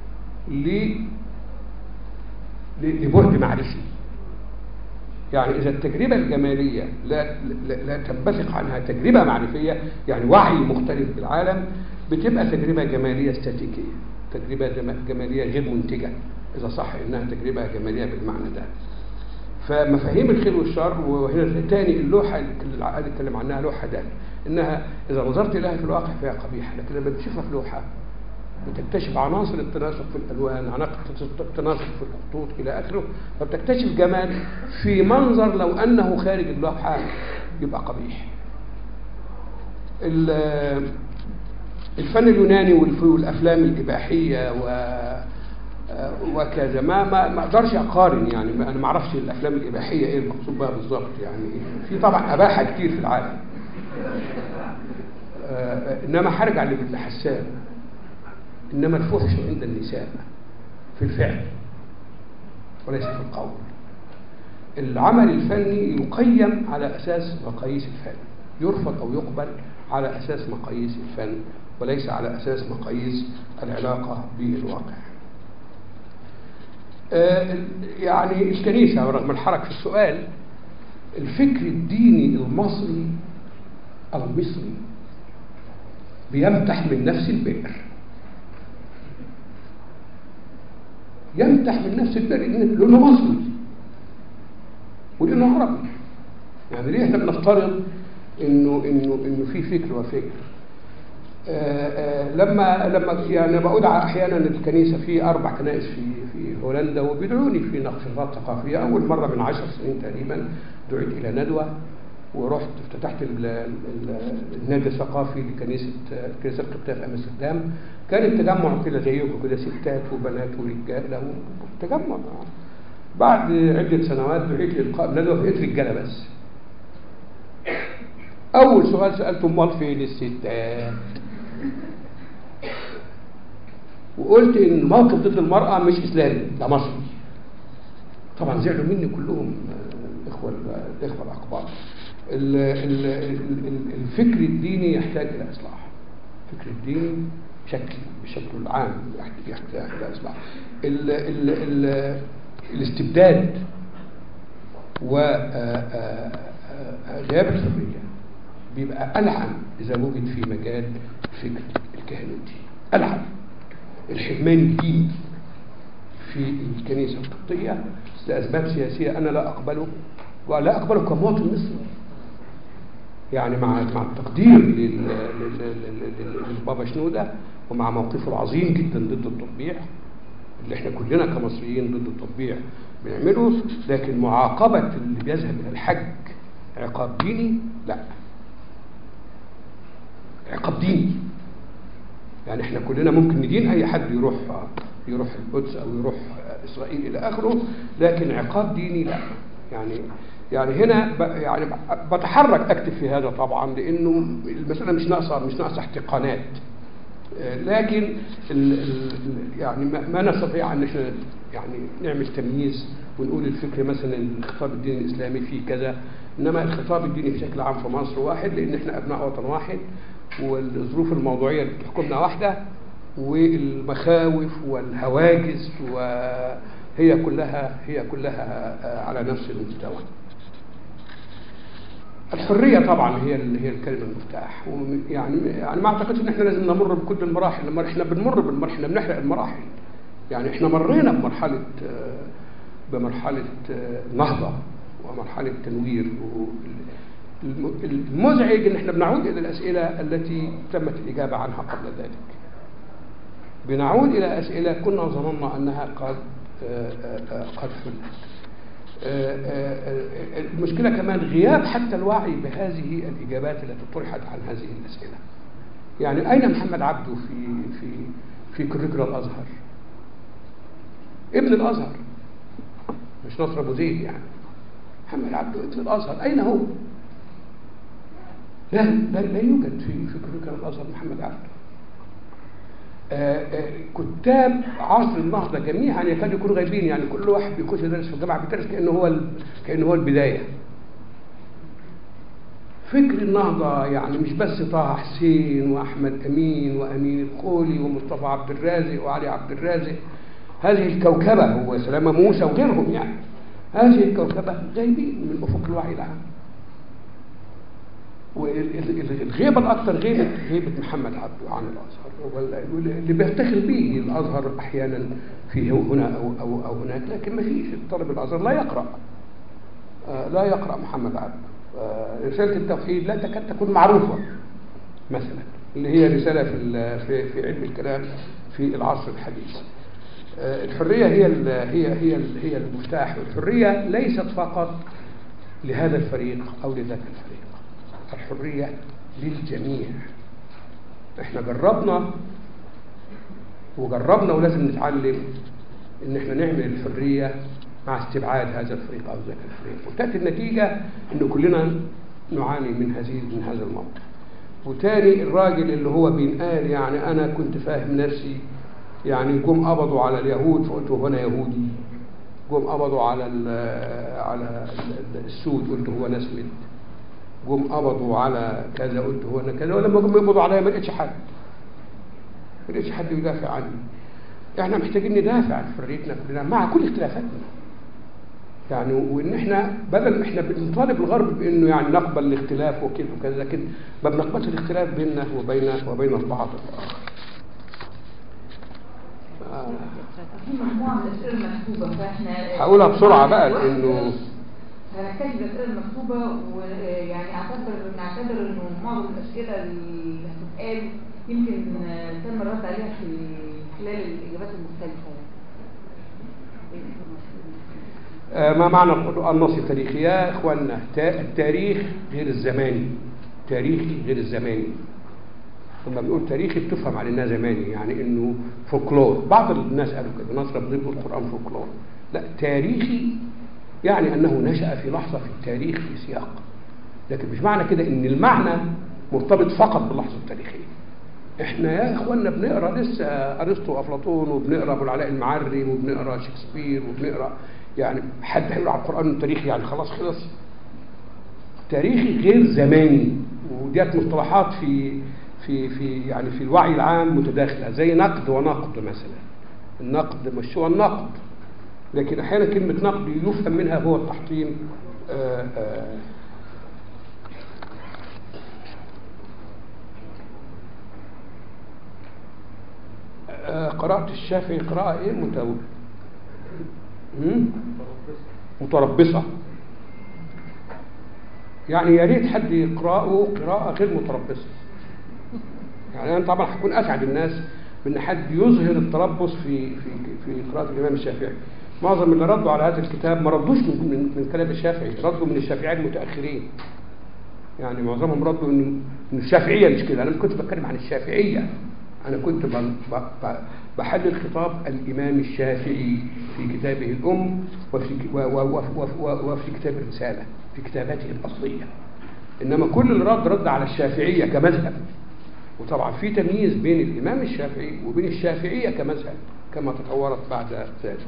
لبعد معرفي يعني إذا التجربة الجمالية لا, لا, لا تنبثق عنها تجربة معرفية يعني وعي مختلف بالعالم بتبقى تجربة جمالية استاتيكية تجربة جمالية غير منتجة إذا صح إنها تجربة جمالية بالمعنى ده فمفاهيم الخير والشر وهنا تاني اللوحه اللي العقاد اتكلم عنها لوحه ده انها اذا نظرت اليها في الواقع فهي قبيحه لكن لما بتشوفها في لوحه بتكتشف عناصر التناسق في الالوان عناصر التناسق في الخطوط الى اخره فبتكتشف جمال في منظر لو انه خارج اللوحه يبقى قبيح ال- الفن اليوناني والف- والافلام الاباحيه و وكذا ما ما ما اقدرش اقارن يعني ما- انا ما اعرفش الافلام الاباحيه ايه المقصود بها بالظبط يعني في طبعا اباحه كتير في العالم آه، انما هرجع لحسان انما الفحش عند النساء في الفعل وليس في القول العمل الفني يقيم على اساس مقاييس الفن يرفض او يقبل على اساس مقاييس الفن وليس على اساس مقاييس العلاقه بالواقع آه، يعني الكنيسه رغم الحرج في السؤال الفكر الديني المصري المصري بيمتح من نفس البئر يمتح من نفس البئر لأنه- لانه مصري ولانه عربي يعني ليه احنا بنفترض انه انه انه في فكر وفكر آه، آه، لما لما يعني بأدعى احيانا الكنيسه في اربع كنائس في في هولندا وبيدعوني في نشاطات ثقافيه اول مره من عشر سنين تقريبا دعيت الى ندوه ورحت افتتحت ال- ال- النادي الثقافي لكنيسه الكنيسه القبطيه في امستردام كان التجمع كده زيكم كده ستات وبنات ورجاله تجمع بعد عده سنوات دعيت للقاء ندوه لقيت رجاله بس اول سؤال سالته امال فين الستات وقلت ان الموقف ضد المراه مش اسلامي ده مصري طبعا زعلوا مني كلهم آه، الاخوه الاخوه الاقباط ال- ال- ال- ال- الفكر الديني يحتاج الى اصلاح الفكر الديني بشكل بشكله العام يحت- يحتاج الى اصلاح ال ال ال الاستبداد وغياب الحريه بيبقى ألعن إذا وجد في مجال الفكر الكهنوتي ألعن الحرمان الديني في الكنيسة القبطية لأسباب سياسية أنا لا أقبله ولا أقبله كمواطن مصري يعني مع مع التقدير لل- لل- لل- لل- للبابا شنودة ومع موقفه العظيم جدا ضد التطبيع اللي احنا كلنا كمصريين ضد التطبيع بنعمله لكن معاقبة اللي بيذهب إلى الحج عقاب ديني لا عقاب ديني يعني احنا كلنا ممكن ندين اي حد يروح يروح القدس او يروح اسرائيل الى اخره لكن عقاب ديني لا يعني يعني هنا ب- يعني ب- بتحرك اكتب في هذا طبعا لانه المساله مش ناقصه مش ناقصه احتقانات آه، لكن ال ال يعني ما ما نستطيع ان احنا يعني نعمل تمييز ونقول الفكر مثلا الخطاب الديني الاسلامي فيه كذا انما الخطاب الديني بشكل عام في مصر واحد لان احنا ابناء وطن واحد والظروف الموضوعيه اللي بتحكمنا واحده والمخاوف والهواجس وهي كلها هي كلها آه، على نفس المستوى. الحريه طبعا هي ال- هي الكلمه المفتاح ويعني يعني ما اعتقدش ان احنا لازم نمر بكل المراحل لما احنا بنمر بالمراحل احنا بنحرق المراحل يعني احنا مرينا بمرحله آه، بمرحله آه، نهضه ومرحله تنوير الم- المزعج ان احنا بنعود الى الاسئله التي تمت الاجابه عنها قبل ذلك بنعود الى اسئله كنا ظننا انها قد آه، آه، آه، قد حلت آه، آه، آه، المشكله كمان غياب حتى الوعي بهذه الاجابات التي طرحت عن هذه الاسئله يعني اين محمد عبده في في في كريكولا الازهر ابن الازهر مش نصر ابو زيد يعني محمد عبده ابن الازهر اين هو لا لا, لا يوجد في في كريكولا الازهر محمد عبده آه، آه، كتاب عصر النهضة جميعا يكاد يكونوا غايبين يعني كل واحد بيخش يدرس في الجامعة بيدرس كأنه هو ال- كأنه هو البداية فكر النهضة يعني مش بس طه حسين وأحمد أمين وأمين الخولي ومصطفى عبد الرازق وعلي عبد الرازق هذه الكوكبة هو سلامة موسى وغيرهم يعني هذه الكوكبة غايبين من أفق الوعي العام والغيبة الأكثر غيبة غيبة محمد عبده عن الأزهر وال- اللي بيفتخر به الأزهر أحيانا في هنا أو, أو, أو هناك لكن ما فيش طالب الأزهر لا يقرأ آه، لا يقرأ محمد عبده آه، رسالة التوحيد لا تكاد تكون معروفة مثلا اللي هي رسالة في ال- في في علم الكلام في العصر الحديث آه، الحرية هي ال- هي هي ال- هي المفتاح والحرية ليست فقط لهذا الفريق أو لذاك الفريق الحرية للجميع احنا جربنا وجربنا ولازم نتعلم ان احنا نعمل الحرية مع استبعاد هذا الفريق او ذاك الفريق وتأتي النتيجة ان كلنا نعاني من هذه من هذا الموقف وتاني الراجل اللي هو بينقال يعني انا كنت فاهم نفسي يعني جم قبضوا على اليهود فقلت هو انا يهودي جم قبضوا على ال على ال- السود قلت هو انا اسود جم قبضوا على كذا قلت هو انا كذا ولما جم يقبضوا عليا ما لقيتش حد ما لقيتش حد يدافع عني احنا محتاجين ندافع عن حريتنا كلنا مع كل اختلافاتنا يعني وان احنا بدل احنا بنطالب الغرب بانه يعني نقبل الاختلاف وكده وكذا لكن ما بنقبلش الاختلاف بيننا وبين وبين البعض الاخر في مجموعة من الأسئلة المكتوبة فاحنا هقولها بسرعة بقى لأنه هنتكلم الأسئلة المكتوبة ويعني أعتبر نعتبر إنه معظم الأسئلة اللي هتتقال يمكن آه، تم الرد عليها في خلال الإجابات المختلفة آه، ما معنى النص التاريخي يا اخوانا تا- التاريخ غير الزماني تاريخي غير الزماني لما بنقول تاريخي بتفهم على انها زماني يعني انه فولكلور بعض الناس قالوا كده نصر بن القران فولكلور لا تاريخي يعني انه نشا في لحظه في التاريخ في سياق لكن مش معنى كده ان المعنى مرتبط فقط باللحظه التاريخيه احنا يا اخوانا بنقرا لسه ارسطو وافلاطون وبنقرا ابو العلاء المعري وبنقرا شكسبير وبنقرا يعني حد هيقول على القران انه تاريخي يعني خلاص خلص تاريخي غير زماني وديت مصطلحات في في في يعني في الوعي العام متداخله زي نقد ونقد مثلا النقد مش هو النقد لكن احيانا كلمه نقد يفهم منها هو التحطيم آآ آآ آه، قرأت الشافعي قراءة ايه متو... مم؟ متربصة يعني يا ريت حد يقرأه قراءة غير متربصة يعني أنا طبعا هكون أسعد الناس بأن حد يظهر التربص في في في قراءة الإمام الشافعي معظم اللي ردوا على هذا الكتاب ما ردوش من, من, من كلام الشافعي ردوا من الشافعية المتأخرين يعني معظمهم ردوا ان إن الشافعية مش كده أنا ما كنتش بتكلم عن الشافعية أنا كنت ب- ب- ب- بحلل خطاب الإمام الشافعي في كتابه الأم وفي ك- و- و- و- و- وفي كتاب الرسالة في كتاباته الأصلية إنما كل اللي رد رد على الشافعية كمذهب وطبعا في تمييز بين الإمام الشافعي وبين الشافعية كمذهب كما تطورت بعد ذلك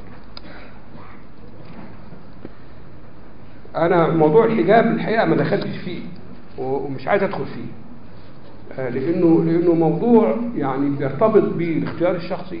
أنا موضوع الحجاب الحقيقة ما دخلتش فيه ومش عايز أدخل فيه آه، لأنه لأنه موضوع يعني بيرتبط بالاختيار الشخصي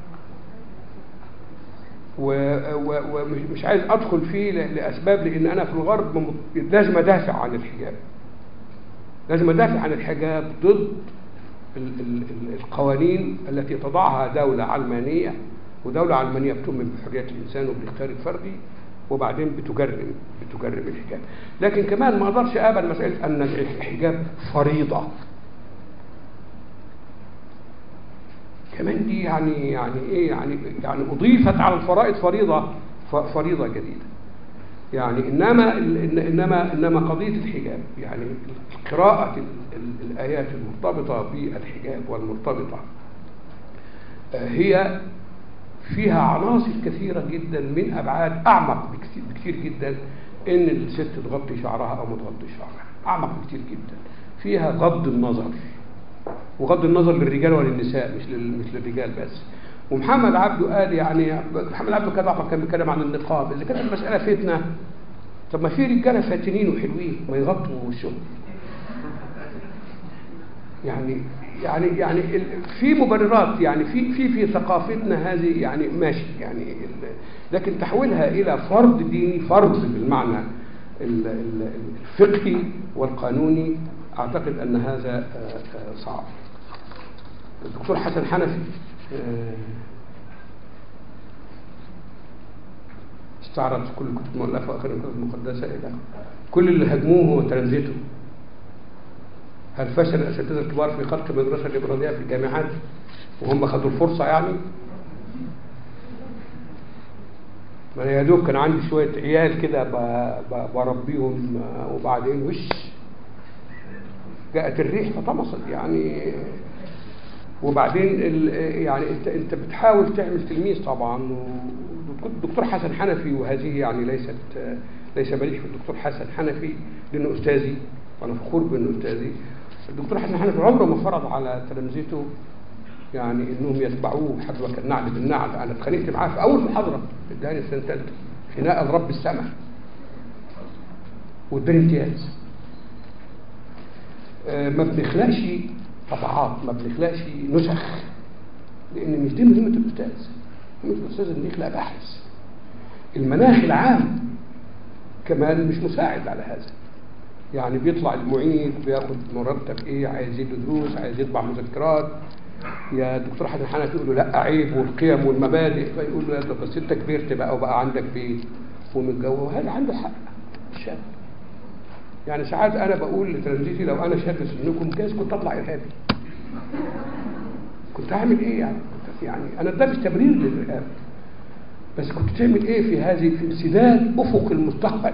و- و- ومش مش عايز أدخل فيه ل- لأسباب لأن أنا في الغرب مم- لازم أدافع عن الحجاب لازم أدافع عن الحجاب ضد ال- ال- ال- القوانين التي تضعها دولة علمانية ودولة علمانية بتؤمن بحرية الإنسان وبالاختيار الفردي وبعدين بتجرم بتجرم الحجاب لكن كمان ما اقدرش اقبل مساله ان الحجاب فريضه كمان دي يعني يعني ايه يعني يعني اضيفت على الفرائض فريضه ف- فريضه جديده يعني انما إن- انما انما قضيه الحجاب يعني قراءه ال- ال- الايات المرتبطه بالحجاب والمرتبطه آه، هي فيها عناصر كثيرة جدا من أبعاد أعمق بكثير, بكثير جدا إن الست تغطي شعرها أو ما تغطي شعرها أعمق بكثير جدا فيها غض النظر وغض النظر للرجال وللنساء مش لل- مش للرجال بس ومحمد عبده قال يعني محمد عبده كان طبعا كان بيتكلم عن النقاب إذا كانت المسألة فتنة طب ما في رجالة فاتنين وحلوين ما يغطوا وشهم يعني يعني يعني ال- في مبررات يعني في في في ثقافتنا هذه يعني ماشي يعني ال- لكن تحويلها الى فرض ديني فرض بالمعنى ال- ال- الفقهي والقانوني اعتقد ان هذا آه، آه، صعب. الدكتور حسن حنفي آه، استعرض كل الكتب المؤلفة وآخر الكتب المقدسة إلى كل اللي هاجموه هو تلامذته هل فشل الأساتذة الكبار في خلق المدرسة الليبرالية في الجامعات وهم خدوا الفرصة يعني؟ ما أنا يا دوب كان عندي شوية عيال كده ب- ب- بربيهم آه، وبعدين وش جاءت الريح فطمست يعني وبعدين ال- يعني انت انت بتحاول تعمل تلميذ طبعا والدكتور حسن حنفي وهذه يعني ليست ليس ماليش في الدكتور حسن حنفي لانه استاذي وانا فخور بانه استاذي الدكتور حسن حنفي عمره ما فرض على تلامذته يعني انهم يتبعوه حذو كالنعل بالنعل انا اتخانقت معاه في اول محاضره اداني السنه الثالثه خناقه لرب السماء واداني امتياز آه، ما بنخلقش طبعات ما بنخلقش نسخ لان مش دي مهمه الاستاذ مهمه الاستاذ انه يخلق باحث المناخ العام كمان مش مساعد على هذا يعني بيطلع المعيد بياخد مرتب ايه عايز يدي دروس عايز يطبع مذكرات يا دكتور حسن حنفي يقول له لا عيب والقيم والمبادئ فيقول له يا دكتور بس انت كبرت بقى وبقى عندك بيت ومتجوز وهذا عنده حق الشاب يعني ساعات انا بقول لتلامذتي لو انا شاب سنكم جايز كنت اطلع ارهابي كنت هعمل ايه يعني كنت يعني انا ده مش تبرير للارهاب بس كنت تعمل ايه في هذه في انسداد افق المستقبل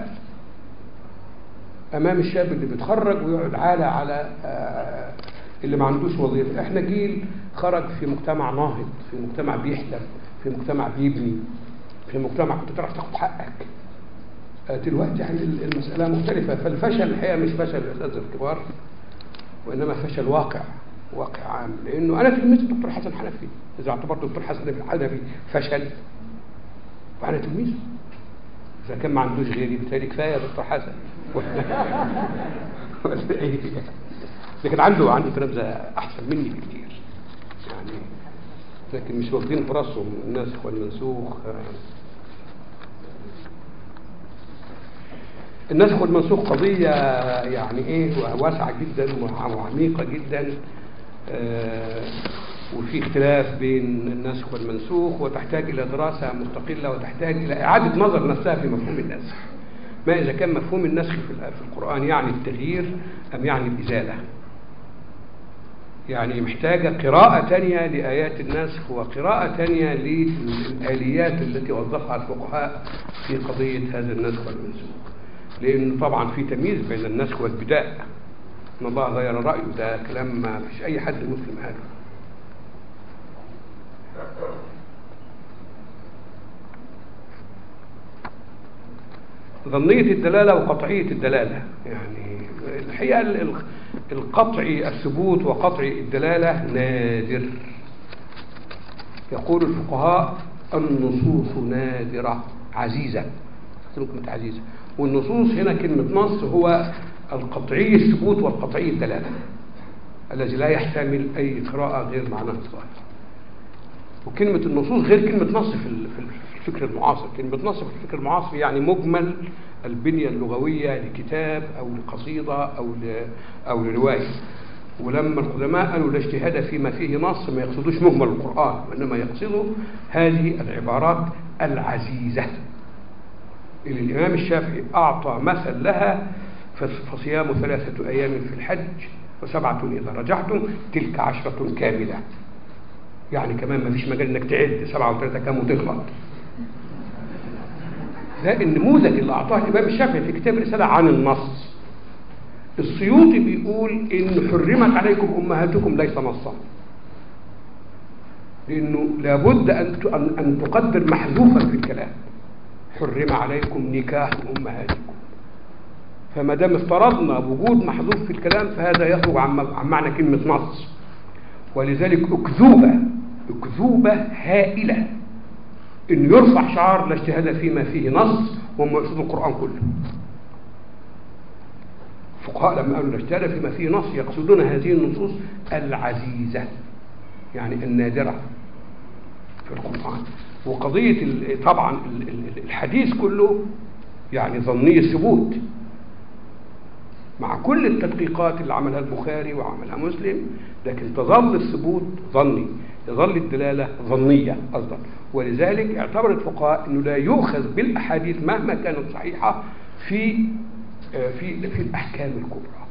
امام الشاب اللي بيتخرج ويقعد عالة على آه، اللي ما عندوش وظيفه احنا جيل خرج في مجتمع ناهض في مجتمع بيحلم في مجتمع بيبني في مجتمع كنت تعرف تاخد حقك آه، دلوقتي يعني المسألة مختلفة فالفشل الحقيقة مش فشل الأساتذة الكبار وإنما فشل واقع واقع عام لأنه أنا تلميذ الدكتور حسن حنفي إذا اعتبرت الدكتور حسن حنفي فشل فأنا تلميذه إذا كان ما عندوش غيري بالتالي كفاية يا دكتور حسن ولا إيه لكن عنده عنده تلامذة أحسن مني بكتير يعني لكن مش واخدين فرصهم الناسخ والمنسوخ آه، النسخ والمنسوخ قضية يعني ايه واسعة جدا وعميقة جدا آه، وفي اختلاف بين النسخ والمنسوخ وتحتاج إلى دراسة مستقلة وتحتاج إلى إعادة نظر نفسها في مفهوم النسخ ما إذا كان مفهوم النسخ في ال- في القرآن يعني التغيير أم يعني الإزالة يعني محتاجة قراءة تانية لآيات النسخ وقراءة تانية للآليات التي وظفها الفقهاء في قضية هذا النسخ والمنسوخ لأن طبعا في تمييز بين النسخ والبداء إن الله غير رأيه ده كلام ما فيش أي حد مسلم هذا ظنية الدلالة وقطعية الدلالة يعني الحقيقة ال- ال- القطعي الثبوت وقطعي الدلالة نادر يقول الفقهاء النصوص نادرة عزيزة كلمة عزيزة والنصوص هنا كلمة نص هو القطعي الثبوت والقطعي الدلالة الذي لا يحتمل أي قراءة غير معناه الظاهر وكلمة النصوص غير كلمة نص في ال- في الفكر المعاصر كلمة نص في الفكر المعاصر يعني مجمل البنية اللغوية لكتاب أو لقصيدة أو ل- أو لرواية ولما القدماء قالوا لا اجتهاد فيما فيه نص ما يقصدوش مجمل القرآن وإنما يقصدوا هذه العبارات العزيزة اللي الإمام الشافعي أعطى مثل لها فص- فصيام ثلاثة أيام في الحج وسبعة إذا رجعتم تلك عشرة كاملة يعني كمان ما فيش مجال انك تعد سبعة وثلاثة كام وتغلط ده النموذج اللي اعطاه الامام الشافعي في كتاب رسالة عن النص السيوطي بيقول ان حرمت عليكم امهاتكم ليس نصا لانه لابد ان ت- ان أن تقدر محذوفا في الكلام حرم عليكم نكاح امهاتكم فما دام افترضنا وجود محذوف في الكلام فهذا يخرج عن عن معنى كلمه نص ولذلك أكذوبة أكذوبة هائلة إن يرفع شعار لا اجتهاد فيما فيه نص وهم يقصدوا القرآن كله الفقهاء لما قالوا لا اجتهاد فيما فيه نص يقصدون هذه النصوص العزيزة يعني النادرة في القرآن وقضية ال- طبعا ال- ال- الحديث كله يعني ظني الثبوت مع كل التدقيقات اللي عملها البخاري وعملها مسلم لكن تظل الثبوت ظني يظل الدلالة ظنية أصلا ولذلك اعتبر الفقهاء أنه لا يؤخذ بالأحاديث مهما كانت صحيحة في آه، في في الأحكام الكبرى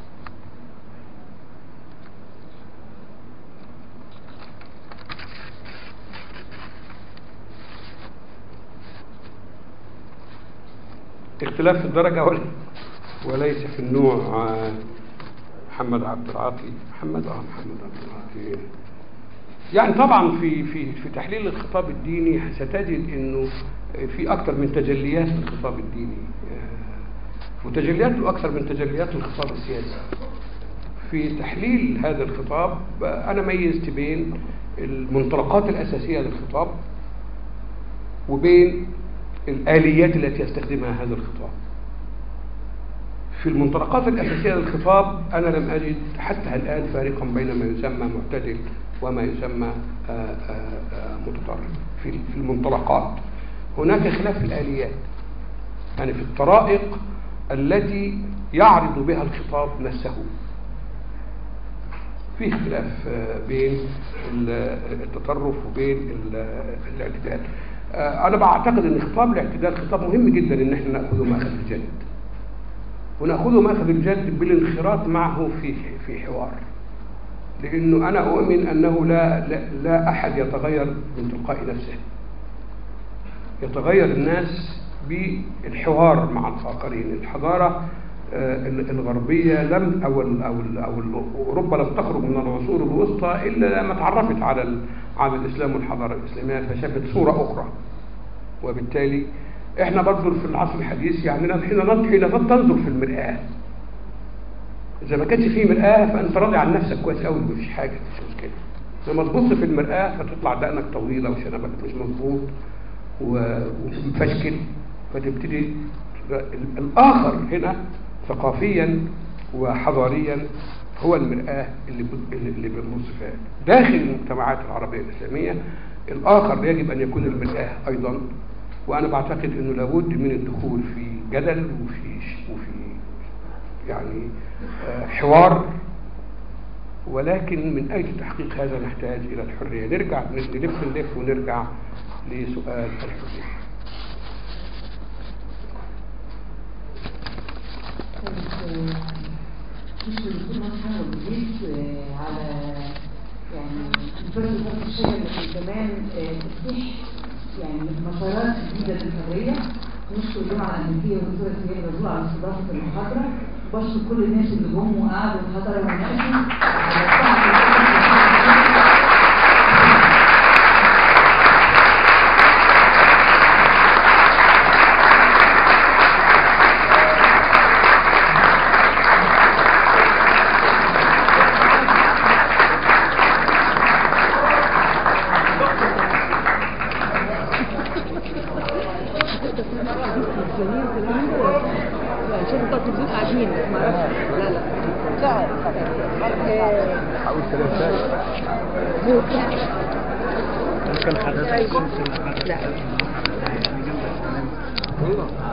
اختلاف في الدرجة ولا وليس في النوع آه، محمد عبد العاطي محمد اه محمد عبد العاطي يعني طبعا في في في تحليل الخطاب الديني ستجد انه في اكثر من تجليات للخطاب الديني آه، وتجلياته اكثر من تجليات الخطاب السياسي في تحليل هذا الخطاب آه، انا ميزت بين المنطلقات الاساسيه للخطاب وبين الآليات التي يستخدمها هذا الخطاب في المنطلقات الأساسية للخطاب أنا لم أجد حتى الآن فارقا بين ما يسمى معتدل وما يسمى آه، آه، آه، متطرف في في المنطلقات هناك خلاف في الآليات يعني في الطرائق التي يعرض بها الخطاب نفسه في اختلاف آه، بين ال- التطرف وبين ال- الاعتدال آه، انا بعتقد ان خطاب الاعتدال خطاب مهم جدا ان احنا ناخذه ماخذ الجد وناخذه ماخذ الجد بالانخراط معه في في حوار لانه انا اؤمن انه لا لا, لا احد يتغير من تلقاء نفسه يتغير الناس بالحوار مع الاخرين الحضاره آه، الغربيه لم او ال او ال او ال اوروبا لم تخرج من العصور الوسطى الا لما تعرفت على ال على الاسلام والحضاره الاسلاميه فشافت صوره اخرى وبالتالي احنا برضه في العصر الحديث يعني حين نض- حين تنظر في المرآة اذا ما كانش فيه مرآة فانت راضي عن نفسك كويس قوي مفيش حاجه مفيش مشكله لما تبص في المرآة فتطلع دقنك طويله وشنبك مش مظبوط و- ومفشكل فتبتدي ال- الاخر هنا ثقافيا وحضاريا هو المرآة اللي ب- اللي اللي بنبص فيها داخل المجتمعات العربية الإسلامية الآخر يجب أن يكون المرآة أيضا وأنا بعتقد أنه لابد من الدخول في جدل وفي ش- وفي يعني آه، حوار ولكن من أجل تحقيق هذا نحتاج إلى الحرية نرجع نلف نلف ونرجع لسؤال الحرية مش الدكتور مثلا وجديد على يعني الفرق الشيء اللي كمان آه، تفتيح يعني مسارات جديدة للحرية نشكر الجامعة الأمريكية والدكتورة سيدة رزوع على استضافة المحاضرة بشكر كل الناس اللي جم وقعدوا وحضروا وناقشوا على الساعة عشان انتوا كلكم قاعدين ما اعرفش لا لا حاول ثلاثة ممكن حضرتك لا